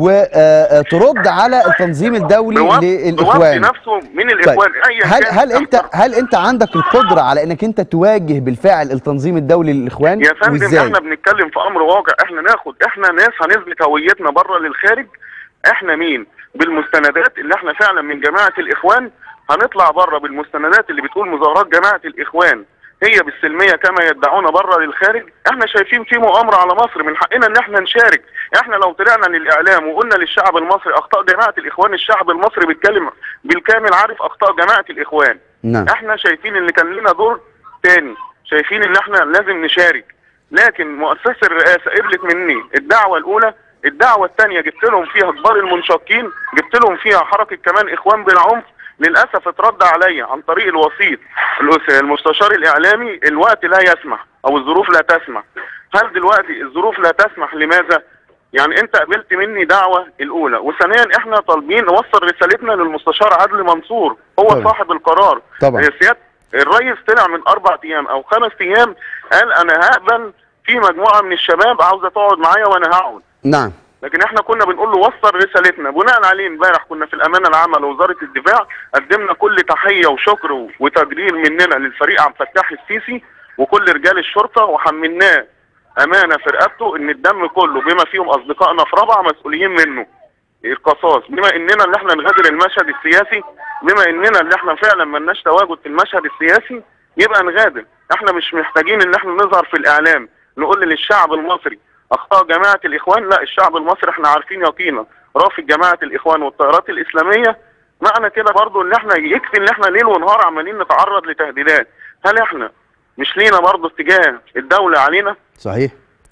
وترد على التنظيم الدولي بوفد- بوفد للاخوان نفسه من الاخوان طيب ايا هل كان هل انت هل انت عندك القدره على انك انت تواجه بالفعل التنظيم الدولي للاخوان يا فندم وازاي احنا بنتكلم في امر واقع احنا ناخد احنا ناس هنثبت هويتنا بره للخارج احنا مين بالمستندات اللي احنا فعلا من جماعه الاخوان هنطلع بره بالمستندات اللي بتقول مظاهرات جماعه الاخوان هي بالسلميه كما يدعون بره للخارج احنا شايفين في مؤامره على مصر من حقنا ان احنا نشارك احنا لو طلعنا للاعلام وقلنا للشعب المصري اخطاء جماعه الاخوان الشعب المصري بيتكلم بالكامل عارف اخطاء جماعه الاخوان نعم احنا شايفين ان كان لنا دور تاني شايفين ان احنا لازم نشارك لكن مؤسسه الرئاسه قبلت مني الدعوه الاولى الدعوه الثانيه جبت لهم فيها كبار المنشقين جبت لهم فيها حركه كمان اخوان بالعنف للاسف اترد عليا عن طريق الوسيط الأس- المستشار الاعلامي الوقت لا يسمح او الظروف لا تسمح هل دلوقتي الظروف لا تسمح لماذا يعني انت قبلت مني دعوه الاولى وثانيا احنا طالبين نوصل رسالتنا للمستشار عدلي منصور هو طبعا. صاحب القرار طبعا. سياده الرئيس طلع من اربع ايام او خمس ايام قال انا هقبل في مجموعه من الشباب عاوزه تقعد معايا وانا هقعد نعم لكن احنا كنا بنقول له وصل رسالتنا بناء عليه امبارح كنا في الامانه العامه لوزاره الدفاع قدمنا كل تحيه وشكر و- وتقدير مننا للفريق عبد الفتاح السيسي وكل رجال الشرطه وحملناه امانه في رقبته ان الدم كله بما فيهم اصدقائنا في رابعه مسؤولين منه القصاص بما اننا اللي احنا نغادر المشهد السياسي بما اننا اللي احنا فعلا ملناش تواجد في المشهد السياسي يبقى نغادر احنا مش محتاجين ان احنا نظهر في الاعلام نقول للشعب المصري اخطاء جماعه الاخوان لا الشعب المصري احنا عارفين يقينا رافض جماعه الاخوان والتيارات الاسلاميه معنى كده برضو ان احنا يكفي ان احنا ليل ونهار عمالين نتعرض لتهديدات هل احنا مش لينا برضو اتجاه الدوله علينا صحيح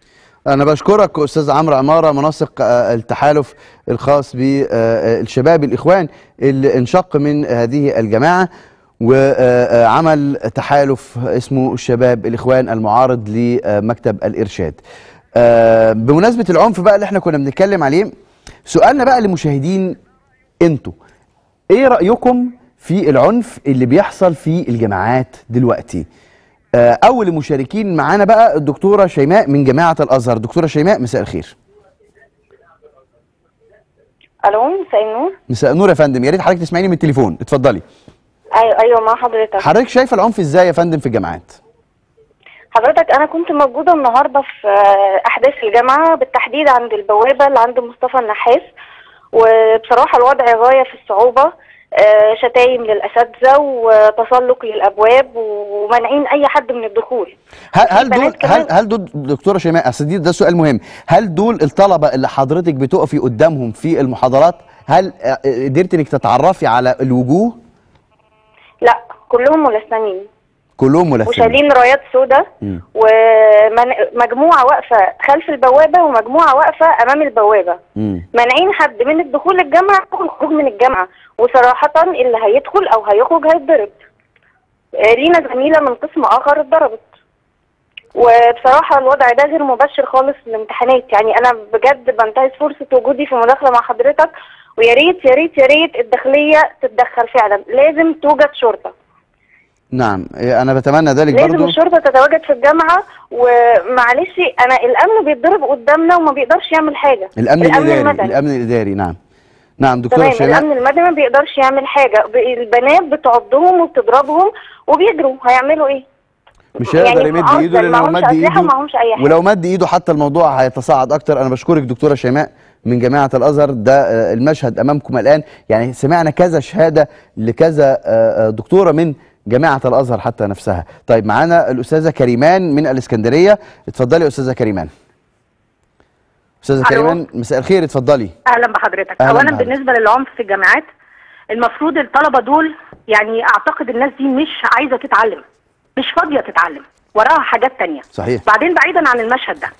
أنا بشكرك أستاذ عمرو عمارة منسق آه، التحالف الخاص بالشباب الإخوان اللي انشق من هذه الجماعة وعمل تحالف اسمه الشباب الاخوان المعارض لمكتب الارشاد آه، بمناسبه العنف بقى اللي احنا كنا بنتكلم عليه سؤالنا بقى لمشاهدين انتوا ايه رايكم في العنف اللي بيحصل في الجامعات دلوقتي آه، اول المشاركين معانا بقى الدكتوره شيماء من جامعه الازهر دكتوره شيماء مساء الخير الو مساء النور مساء النور يا فندم يا ريت حضرتك تسمعيني من التليفون اتفضلي ايوه ايوه مع حضرتك حضرتك شايفه العنف ازاي يا فندم في الجامعات حضرتك انا كنت موجوده النهارده في آه، احداث الجامعه بالتحديد عند البوابه اللي عند مصطفى النحاس وبصراحه الوضع غايه في الصعوبه آه، شتايم للاساتذه وتسلق للابواب ومانعين اي حد من الدخول هل هل بنات دول كمان- هل هل دول دكتوره شيماء اصل دي- ده سؤال مهم هل دول الطلبه اللي حضرتك بتقفي قدامهم في المحاضرات هل آه، قدرت انك تتعرفي على الوجوه لا كلهم ملثمين كلهم ملثمين وشايلين رايات سوداء مم. ومجموعه واقفه خلف البوابه ومجموعه واقفه امام البوابه مم. مانعين حد من الدخول الجامعه والخروج من الجامعه وصراحه اللي هيدخل او هيخرج هيتضرب آه، لينا زميله من قسم اخر اتضربت وبصراحه الوضع ده غير مبشر خالص للامتحانات يعني انا بجد بنتهز فرصه وجودي في مداخله مع حضرتك ويا ريت يا ريت يا ريت الداخليه تتدخل فعلا لازم توجد شرطه نعم إيه، انا بتمنى ذلك لازم برضو الشرطه تتواجد في الجامعه ومعلش انا الامن بيتضرب قدامنا وما بيقدرش يعمل حاجه الامن الاداري المدني الامن الاداري نعم نعم دكتوره تمام شيماء الامن المدني ما بيقدرش يعمل حاجه ب- البنات بتعضهم وبتضربهم وبيجروا هيعملوا ايه مش هيقدر يعني يمد معاهم- ايده لان لو معاهمش مد أسلحة ايده ومعاهمش أي حاجة. ولو مد ايده حتى الموضوع هيتصاعد اكتر انا بشكرك دكتوره شيماء من جامعه الازهر ده آه، المشهد امامكم الان يعني سمعنا كذا شهاده لكذا آه، آه، دكتوره من جامعه الازهر حتى نفسها طيب معانا الاستاذه كريمان من الاسكندريه اتفضلي يا استاذه كريمان استاذه ألو. كريمان مساء الخير اتفضلي اهلا بحضرتك أهلاً اولا بحضرتك. بالنسبه للعنف في الجامعات المفروض الطلبه دول يعني اعتقد الناس دي مش عايزه تتعلم مش فاضيه تتعلم وراها حاجات تانية صحيح بعدين بعيدا عن المشهد ده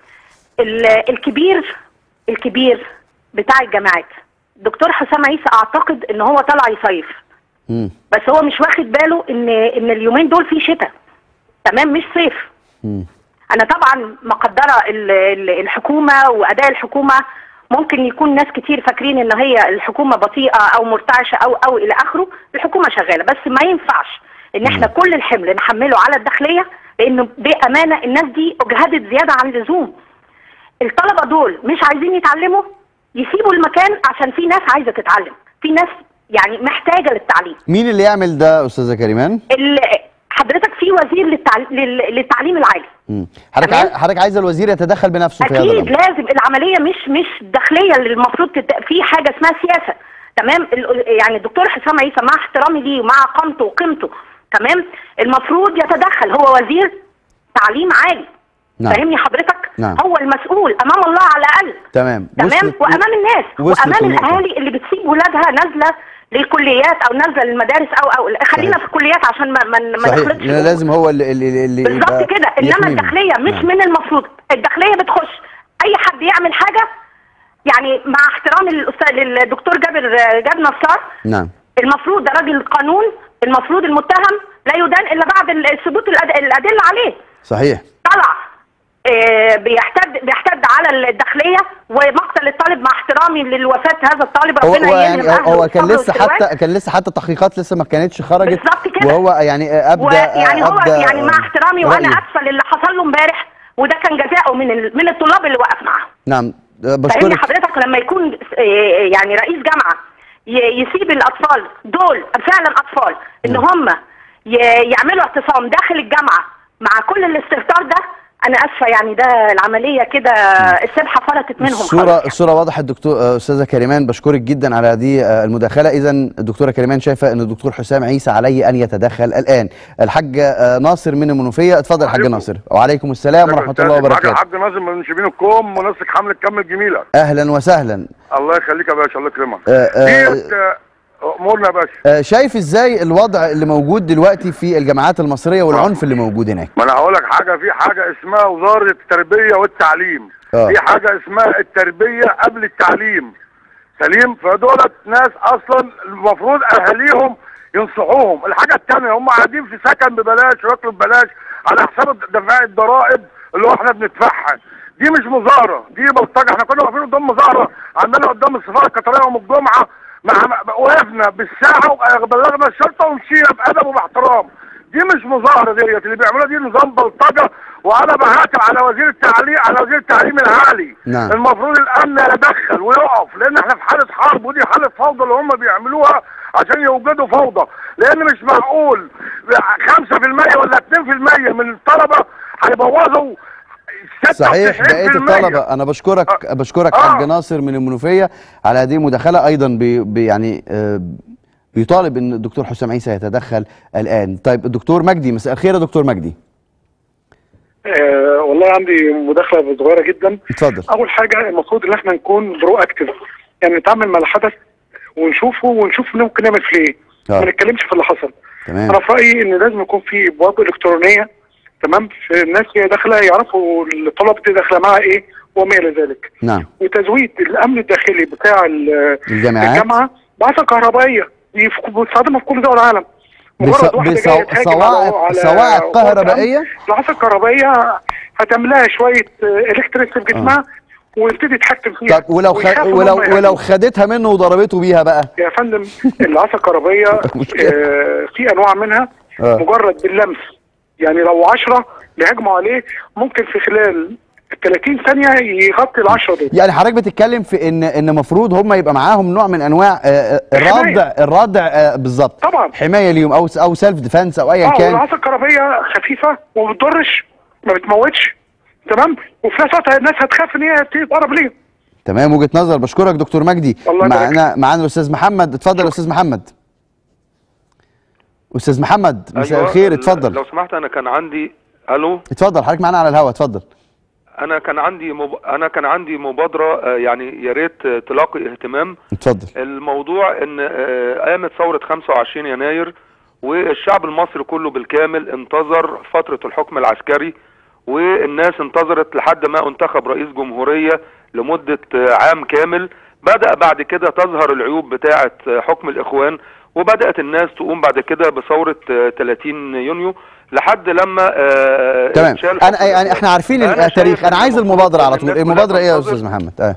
ال- الكبير الكبير بتاع الجامعات دكتور حسام عيسى اعتقد ان هو طلع يصيف مم. بس هو مش واخد باله ان ان اليومين دول في شتاء تمام مش صيف مم. انا طبعا مقدره ال- ال- الحكومه واداء الحكومه ممكن يكون ناس كتير فاكرين ان هي الحكومه بطيئه او مرتعشه او او الى اخره الحكومه شغاله بس ما ينفعش ان احنا كل الحمل نحمله على الداخليه لانه بامانه الناس دي اجهدت زياده عن اللزوم الطلبه دول مش عايزين يتعلموا يسيبوا المكان عشان في ناس عايزه تتعلم في ناس يعني محتاجه للتعليم مين اللي يعمل ده استاذه كريمان ال- حضرتك في وزير للتعليم, للتعليم العالي مم. حضرتك عاي- حضرتك عايزه الوزير يتدخل بنفسه في هذا اكيد الامر لازم العمليه مش مش داخليه اللي المفروض تت... في حاجه اسمها سياسه تمام ال- يعني الدكتور حسام عيسى مع احترامي ليه ومع قامته وقيمته تمام المفروض يتدخل هو وزير تعليم عالي نعم. فاهمني حضرتك نعم. هو المسؤول امام الله على الاقل تمام تمام وصلت- وامام الناس وصلت وامام النقطة. الاهالي اللي بتسيب ولادها نازله للكليات او نازله للمدارس او او خلينا صحيح. في الكليات عشان ما ما, ما صحيح نخلطش لأن لازم هو اللي اللي, اللي بالظبط يبقى كده انما يحمينا. الداخليه مش نعم. من المفروض الداخليه بتخش اي حد يعمل حاجه يعني مع احترامي للاستاذ للدكتور جابر جاب نصار نعم المفروض ده راجل القانون المفروض المتهم لا يدان الا بعد ثبوت الأد- الادله عليه صحيح طلع آه، بيحتد بيحتد على الداخليه ومقتل الطالب مع احترامي للوفاه هذا الطالب هو ربنا هو يلهم يعني أهله هو كان بالصبر لسه والسلوان. حتى كان لسه حتى التحقيقات لسه ما كانتش خرجت بالظبط كده. وهو يعني ابدا ويعني هو أبدى يعني مع احترامي وانا رأيه. اسفه للي حصل له امبارح وده كان جزاؤه من ال- من الطلاب اللي وقف معاه نعم فاهمني بشكرك حضرتك لما يكون آه، يعني رئيس جامعه ي- يسيب الاطفال دول فعلا اطفال ان هم ي- يعملوا اعتصام داخل الجامعه مع كل الاستهتار ده انا اسفه يعني ده العمليه كده السبحه فرطت منهم الصورة خلاص الصورة وضحت دكتور آه، أستاذة كريمان بشكرك جدا على هذه آه، المداخلة إذا الدكتورة كريمان شايفة أن الدكتور حسام عيسى عليه أن يتدخل الآن الحاج آه، ناصر من المنوفية اتفضل حاج ناس وعليكم السلام ورحمة الله معاك وبركاته الحاج ناظم من شبين الكوم منسق حملة كمل جميلة أهلا وسهلا الله يخليك يا باشا الله يكرمك آه، آه، ديت آه، امورنا يا باشا آه، شايف إزاي الوضع اللي موجود دلوقتي في الجامعات المصرية والعنف اللي موجود هناك ما انا هقول لك حاجه في حاجه اسمها وزاره التربيه والتعليم آه. في حاجه اسمها التربيه قبل التعليم سليم فدولت ناس اصلا المفروض اهاليهم ينصحوهم الحاجه الثانيه هم قاعدين في سكن ببلاش وياكلوا ببلاش على حساب دفع الضرائب اللي هو احنا بندفعها دي مش مظاهره دي بلطجه احنا كنا واقفين قدام مظاهره عندنا قدام السفاره القطريه يوم الجمعه مع وقفنا بالساعه وبلغنا الشرطه ومشينا بادب وباحترام دي مش مظاهره ديت اللي بيعملوها دي نظام بلطجه وانا بهاتف على وزير التعليم على وزير التعليم العالي نعم. المفروض الامن يتدخل ويقف لان احنا في حاله حرب ودي حاله فوضى اللي هم بيعملوها عشان يوجدوا فوضى لان مش معقول 5% ولا 2% من الطلبه هيبوظوا صحيح 96% بقيه الطلبه انا بشكرك بشكرك حاج ناصر من المنوفيه على هذه المداخله ايضا بي بي يعني آه، بيطالب ان الدكتور حسام عيسى يتدخل الان طيب الدكتور مجدي مساء الخير يا دكتور مجدي آه والله عندي مداخله صغيره جدا اتفضل اول حاجه المفروض ان احنا نكون برو اكتف يعني نتعامل مع الحدث ونشوفه ونشوف ممكن نعمل فيه ايه آه. ما نتكلمش في اللي حصل تمام انا في رايي ان لازم يكون في ابواب الكترونيه تمام في الناس هي داخله يعرفوا الطلبه دي داخله معاها ايه وما الى ذلك نعم وتزويد الامن الداخلي بتاع ال- الجامعات الجامعه بعثه كهربائيه دي في- بتستخدمها في كل دول العالم بص- مجرد واحده بص- جايه تهاجم صواعق- على- على صواعق قوات كهربائية؟ أمن، العصا الكهربائيه هتعملها شويه الكتريك في جسمها ويبتدي يتحكم فيها طب ولو خ... ويخاف إن ولو هم يهاجموا. ولو خدتها منه وضربته بيها بقى يا فندم العصا الكهربائيه آه، في انواع منها آه. مجرد باللمس يعني لو 10 بيهاجموا عليه ممكن في خلال 30 ثانيه يغطي ال 10 دول يعني حضرتك بتتكلم في ان ان المفروض هم يبقى معاهم نوع من انواع آه، آه، الحماية. الردع الردع آه، بالظبط طبعا حمايه ليهم او او سيلف ديفense او ايا اه كان والعصا الكهربائيه خفيفه وما بتضرش ما بتموتش تمام وفي نفس الوقت الناس هتخاف ان هي تقرب ليه تمام وجهه نظر بشكرك دكتور مجدي الله يبارك معانا معانا الاستاذ محمد اتفضل يا استاذ محمد استاذ محمد مساء أيوة، الخير ال- اتفضل لو سمحت انا كان عندي الو اتفضل حضرتك معانا على الهواء اتفضل انا كان عندي مب... انا كان عندي مبادره آه، يعني يا ريت آه، تلاقي اهتمام اتفضل الموضوع ان آه، قامت ثوره 25 يناير والشعب المصري كله بالكامل انتظر فتره الحكم العسكري والناس انتظرت لحد ما انتخب رئيس جمهوريه لمده آه، عام كامل بدا بعد كده تظهر العيوب بتاعه آه، حكم الاخوان وبدات الناس تقوم بعد كده بثوره آه، 30 يونيو لحد لما آه، تمام اتشال حكم انا يعني احنا عارفين فأنا التاريخ شايف انا إن عايز المفروض المبادره إن على طول الناس المبادره ايه يا كلها استاذ محمد اه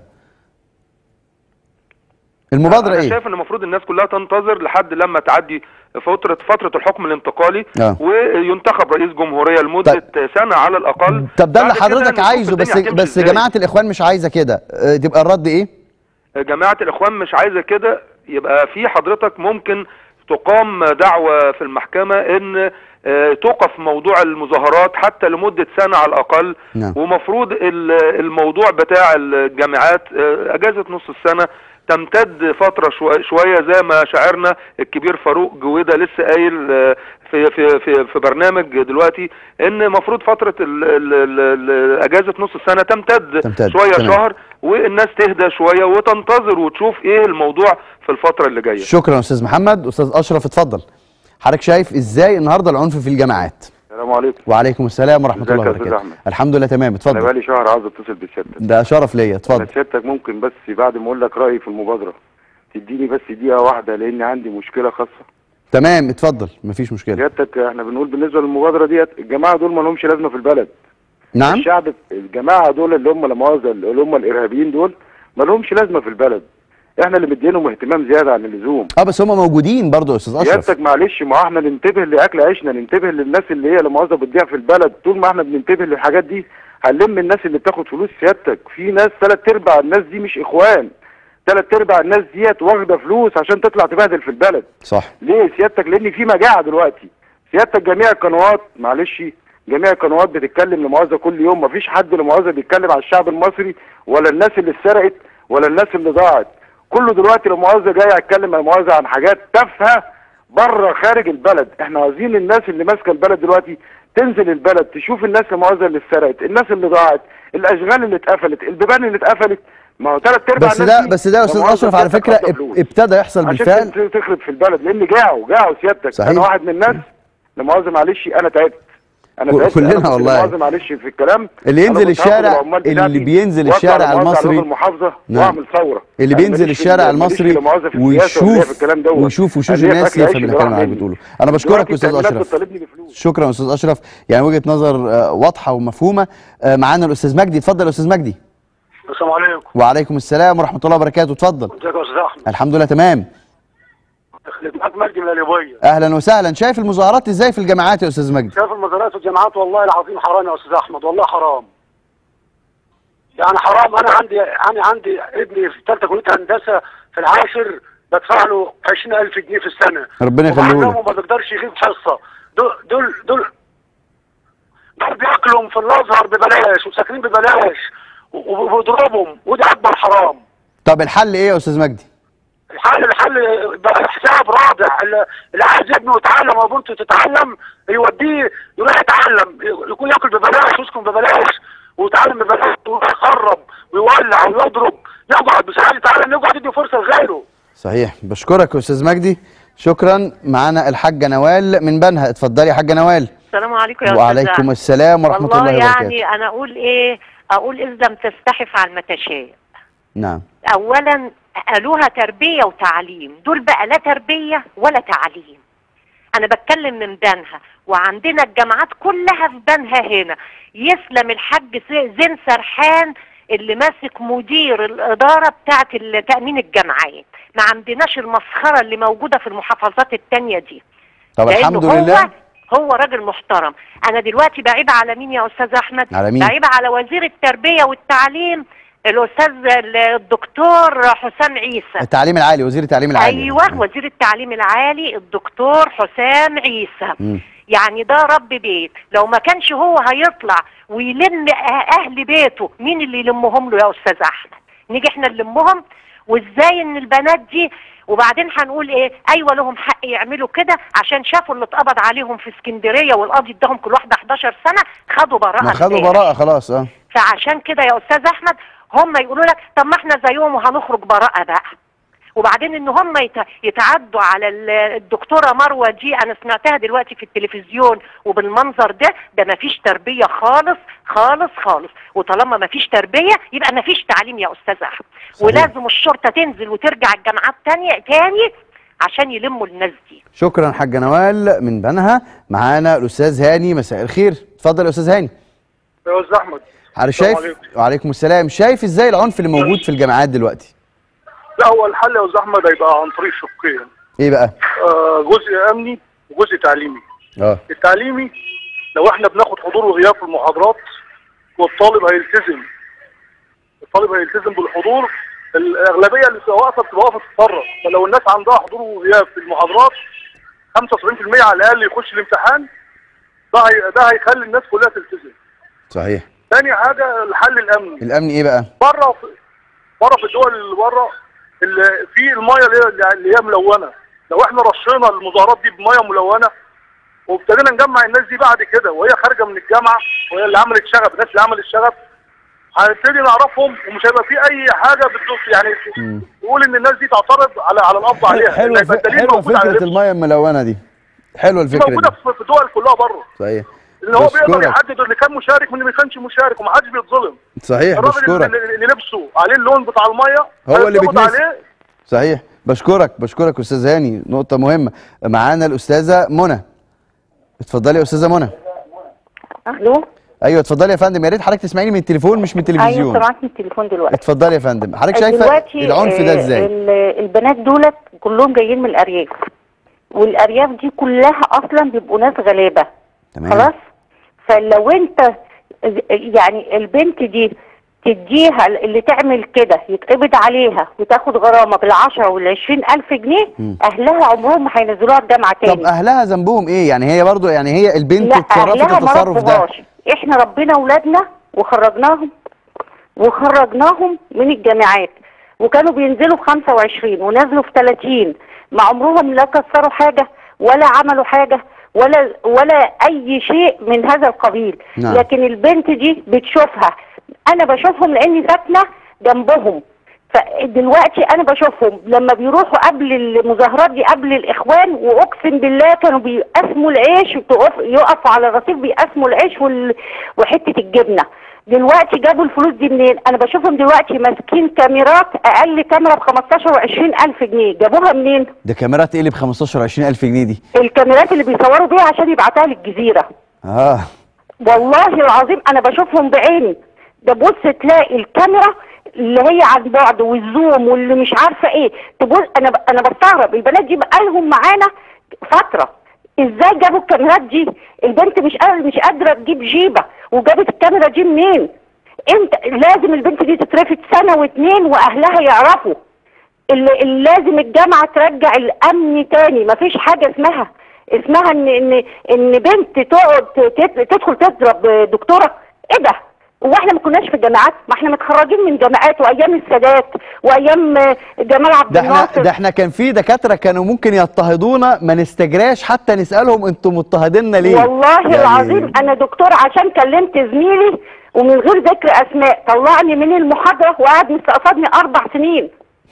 المبادره انا ايه شايف ان المفروض الناس كلها تنتظر لحد لما تعدي فتره فتره الحكم الانتقالي آه. وينتخب رئيس جمهوريه لمده سنه على الاقل طب ده اللي بعد كده حضرتك نشوف عايزه الدنيا بس هتمشي بس إزاي. جماعه الاخوان مش عايزه كده آه، تبقى الرد ايه جماعه الاخوان مش عايزه كده يبقى في حضرتك ممكن تقام دعوه في المحكمه ان آه، توقف موضوع المظاهرات حتى لمده سنه على الاقل نعم. ومفروض ال- الموضوع بتاع الجامعات آه، اجازه نص السنه تمتد فتره شو- شويه زي ما شاعرنا الكبير فاروق جويده لسه قايل آه، في في في في برنامج دلوقتي ان المفروض فتره ال- ال- ال- ال- اجازه نص السنه تمتد, تمتد. شويه تمام. شهر والناس تهدى شويه وتنتظر وتشوف ايه الموضوع في الفتره اللي جايه شكرا استاذ محمد استاذ اشرف اتفضل حضرتك شايف ازاي النهارده العنف في الجامعات السلام عليكم وعليكم السلام ورحمه ازيك الله يا أستاذ وبركاته أحمد؟ الحمد لله تمام انا اتفضل بقالي شهر عاوز اتصل بسيادتك ده شرف ليا انا اتفضل سيادتك ممكن بس بعد ما اقول لك رايي في المبادره تديني بس دقيقه واحده لان عندي مشكله خاصه تمام اتفضل مفيش مشكله سيادتك احنا بنقول بالنسبه للمبادره ديت الجماعه دول ما لهمش لازمه في البلد نعم الشعب الجماعه دول اللي هم لا مؤاخذه اللي هم الارهابيين دول ما لهمش لازمه في البلد احنا اللي مدينهم اهتمام زياده عن اللزوم اه بس هم موجودين برضو يا استاذ اشرف سيادتك معلش ما احنا ننتبه لاكل عيشنا ننتبه للناس اللي هي لا مؤاخذه بتضيع في البلد طول ما احنا بننتبه للحاجات دي هنلم الناس اللي بتاخد فلوس سيادتك في ناس ثلاث ارباع الناس دي مش اخوان ثلاث ارباع الناس ديت واخده فلوس عشان تطلع تبهدل في البلد صح ليه سيادتك لان في مجاعه دلوقتي سيادتك جميع القنوات معلش جميع القنوات بتتكلم لمؤاخذه كل يوم مفيش حد لمؤاخذه بيتكلم على الشعب المصري ولا الناس اللي اتسرقت ولا الناس اللي ضاعت كله دلوقتي لمؤاخذه جاي يتكلم لمؤاخذه عن حاجات تافهه بره خارج البلد احنا عاوزين الناس اللي ماسكه البلد دلوقتي تنزل البلد تشوف الناس لمؤاخذه اللي اتسرقت الناس اللي ضاعت الاشغال اللي اتقفلت البيبان اللي اتقفلت ما هو ثلاث ارباع بس الناس ده دي بس ده يا استاذ لمؤاخذة اشرف على سيادتك فكره واخدة اب- فلوس. ابتدى يحصل عشان بالفعل ت- تخرب في البلد لان جاعوا جاعوا سيادتك صحيح. انا واحد من الناس لا مؤاخذه معلش انا تعبت انا كل- تعبت. كلنا أنا كنت والله. المعظم معلش في الكلام اللي أنا ينزل كنت هاخد الشارع العمال اللي بتاعتي بينزل وأطلع الشارع لمؤاخذة على المصري باب المحافظه نعم. واعمل ثوره اللي أنا بينزل ماليش في الشارع ال- ماليش في المصري المؤاخذة في السياسة ولا ويشوف في الكلام دوت. ويشوف وشوش أنا ليا الناس أكل عيش يفهم اللي الكلام راح اللي مني. بتقوله انا بشكرك دلوقتي استاذ التأمينات اشرف بتطالبني بفلوس. شكرا استاذ اشرف يعني وجهه نظر آه، واضحه ومفهومه آه، معانا الاستاذ مجدي اتفضل يا استاذ مجدي السلام عليكم وعليكم السلام ورحمه الله وبركاته اتفضل ازيك يا استاذ احمد الحمد لله تمام خليك معاك مجدي من اليوبيه اهلا وسهلا شايف المظاهرات ازاي في الجامعات يا استاذ مجدي شايف المزارات والجامعات والله العظيم حرام يا استاذ احمد والله حرام يعني حرام انا عندي انا عندي ابني في ثالثه كليه هندسه في العاشر بدفع له 20000 جنيه في السنه ربنا يخليه لك. ومعلمه ما بيقدرش يغيب حصه دول دول دول دول بياكلوا في الازهر ببلاش وساكنين ببلاش و- وبيضربهم ودي اكبر حرام طب الحل ايه يا استاذ مجدي الحل الحل بقى حساب رابع اللي اللي عايز ابنه يتعلم او بنته تتعلم يوديه يروح يتعلم يكون ياكل ببلاش ويسكن ببلاش ويتعلم ببلاش ويخرب ويولع ويضرب يقعد مش عايز يتعلم يقعد يدي فرصه لغيره صحيح بشكرك يا استاذ مجدي شكرا معانا الحاجه نوال من بنها اتفضلي يا حاجه نوال السلام عليكم يا استاذ وعليكم أحمد. السلام ورحمه والله الله وبركاته يعني انا اقول ايه اقول اذ لم تستحف على المتشاء نعم اولا قالوها تربيه وتعليم دول بقى لا تربيه ولا تعليم انا بتكلم من بنها وعندنا الجامعات كلها في بنها هنا يسلم الحاج س- زين سرحان اللي ماسك مدير الاداره بتاعه ال- تامين الجامعات ما عندناش المسخره اللي موجوده في المحافظات التانية دي طب لأنه الحمد هو لله هو راجل محترم انا دلوقتي بعيب على مين يا استاذ احمد على مين؟ بعيب على وزير التربيه والتعليم الاستاذ ال- الدكتور حسام عيسى التعليم العالي وزير التعليم العالي ايوه وزير التعليم العالي الدكتور حسام عيسى مم. يعني ده رب بيت لو ما كانش هو هيطلع ويلم أه- اهل بيته مين اللي يلمهم له يا استاذ احمد نيجي احنا نلمهم وازاي ان البنات دي وبعدين هنقول ايه ايوه لهم حق يعملوا كده عشان شافوا اللي اتقبض عليهم في اسكندريه والقاضي اداهم كل واحده 11 سنه خدوا براءه ما خدوا امبارح. براءه خلاص اه فعشان كده يا استاذ احمد هم يقولوا لك طب ما احنا زيهم وهنخرج براءه بقى وبعدين ان هم يت- يتعدوا على ال- الدكتوره مروه دي انا سمعتها دلوقتي في التلفزيون وبالمنظر ده ده ما فيش تربيه خالص خالص خالص وطالما ما فيش تربيه يبقى ما فيش تعليم يا استاذ احمد صحيح. ولازم الشرطه تنزل وترجع الجامعات تانية تاني عشان يلموا الناس دي شكرا حاجه نوال من بنها معانا الاستاذ هاني مساء الخير اتفضل يا استاذ هاني يا استاذ احمد انا السلام شايف وعليكم السلام شايف ازاي العنف اللي موجود في الجامعات دلوقتي لا هو الحل يا استاذ احمد هيبقى عن طريق شقين ايه بقى آه جزء امني وجزء تعليمي اه التعليمي لو احنا بناخد حضور وغياب في المحاضرات والطالب هيلتزم الطالب هيلتزم بالحضور الاغلبيه اللي بتبقى واقفه بتبقى واقفه تتفرج فلو الناس عندها حضور وغياب في المحاضرات 75% على الاقل يخش الامتحان ده هي ده هيخلي الناس كلها تلتزم صحيح تاني حاجه الحل الامني الامن ايه بقى بره في بره في الدول اللي بره اللي في المايه اللي هي اللي هي ملونه لو احنا رشينا المظاهرات دي بميه ملونه وابتدينا نجمع الناس دي بعد كده وهي خارجه من الجامعه وهي اللي عملت شغب الناس اللي عملت شغب هنبتدي نعرفهم ومش هيبقى في اي حاجه بتدوس يعني تقول ان الناس دي تعترض على على القبض عليها حلوه لأن هيبقى ف... الدليل حلوه موجود على فكره لبس. الميه الملونه دي حلوه دي الفكره موجوده دي في في الدول كلها بره صحيح ان هو بيقدر بشكرك. يحدد اللي كان مشارك من اللي ما كانش مشارك ومحدش بيتظلم صحيح الراجل بشكرك اللي, اللي لبسه عليه اللون بتاع الميه هو اللي هيتقبض بيتنسي. عليه صحيح بشكرك بشكرك استاذ هاني نقطه مهمه معانا الاستاذه منى اتفضلي يا استاذه منى الو ايوه اتفضلي يا فندم يا ريت حضرتك تسمعيني من التليفون مش من ايوه التلفزيون سمعت من التليفون دلوقتي اتفضلي يا فندم حضرتك شايفه دلوقتي العنف ده آه، ازاي ال- البنات دولت كلهم جايين من الارياف والارياف دي كلها اصلا بيبقوا ناس غلابه تمام خلاص فلو انت يعني البنت دي تديها اللي تعمل كده يتقبض عليها وتاخد غرامه بالعشرة والعشرين ألف جنيه مم. أهلها عمرهم ما هينزلوها الجامعة تاني طب اهلها ذنبهم ايه يعني هي برضو يعني هي البنت لا اتصرفت أهلها ما التصرف ده ربوهاش احنا ربنا ولادنا وخرجناهم وخرجناهم من الجامعات وكانوا بينزلوا في 25 ونزلوا في 30 ما عمرهم لا كسروا حاجة ولا عملوا حاجة ولا ولا أي شيء من هذا القبيل نعم. لكن البنت دي بتشوفها أنا بشوفهم لأني ساكنة جنبهم فدلوقتي انا بشوفهم لما بيروحوا قبل المظاهرات دي قبل الاخوان واقسم بالله كانوا بيقسموا العيش وتقف يقفوا على الرصيف بيقسموا العيش وال... وحته الجبنه دلوقتي جابوا الفلوس دي منين انا بشوفهم دلوقتي ماسكين كاميرات اقل كاميرا ب 15 و20 الف جنيه جابوها منين ده كاميرات ايه اللي ب 15 20 الف جنيه دي الكاميرات اللي بيصوروا بيها عشان يبعتوها للجزيره اه والله العظيم انا بشوفهم بعيني ده بص تلاقي الكاميرا اللي هي عن بعد والزوم واللي مش عارفه ايه تبص انا ب... انا بستغرب البنات دي بقالهم معانا فتره ازاي جابوا الكاميرات دي البنت مش قادره مش قادره تجيب جيبه وجابت الكاميرا دي منين انت لازم البنت دي تترفد سنه واتنين واهلها يعرفوا اللي اللي لازم الجامعه ترجع الامن تاني مفيش حاجه اسمها اسمها ان ان ان بنت تقعد تت- تدخل تضرب دكتوره ايه ده هو احنا ما كناش في الجامعات ما احنا متخرجين من جامعات وايام السادات وايام جمال عبد ده احنا الناصر ده احنا كان في دكاتره كانوا ممكن يضطهدونا ما نستجراش حتى نسالهم انتوا مضطهديننا ليه والله يعني العظيم انا دكتور عشان كلمت زميلي ومن غير ذكر اسماء طلعني من المحاضره وقعد مستقصدني اربع سنين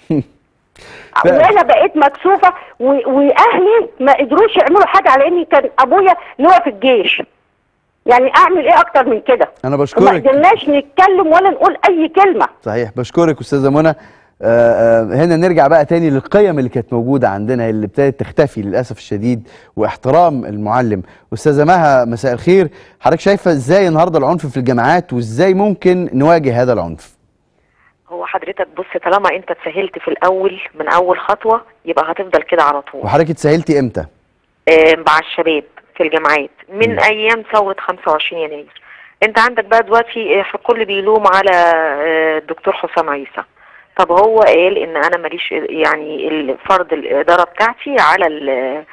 وانا بقيت مكسوفه و- واهلي ما قدروش يعملوا حاجه على اني كان ابويا اللي هو في الجيش يعني اعمل ايه اكتر من كده انا وما بشكرك قدرناش نتكلم ولا نقول اي كلمه صحيح بشكرك استاذه منى آه، آه، هنا نرجع بقى تاني للقيم اللي كانت موجوده عندنا اللي ابتدت تختفي للاسف الشديد واحترام المعلم استاذه مها مساء الخير حضرتك شايفه ازاي النهارده العنف في الجامعات وازاي ممكن نواجه هذا العنف هو حضرتك بص طالما انت اتسهلت في الاول من اول خطوه يبقى هتفضل كده على طول وحضرتك اتسهلتي امتى آه، مع الشباب في الجامعات من ايام ثوره 25 يناير انت عندك بقى دلوقتي آه، الكل بيلوم على آه، الدكتور حسام عيسى طب هو قال ان انا ماليش يعني ال- فرض الاداره بتاعتي على ال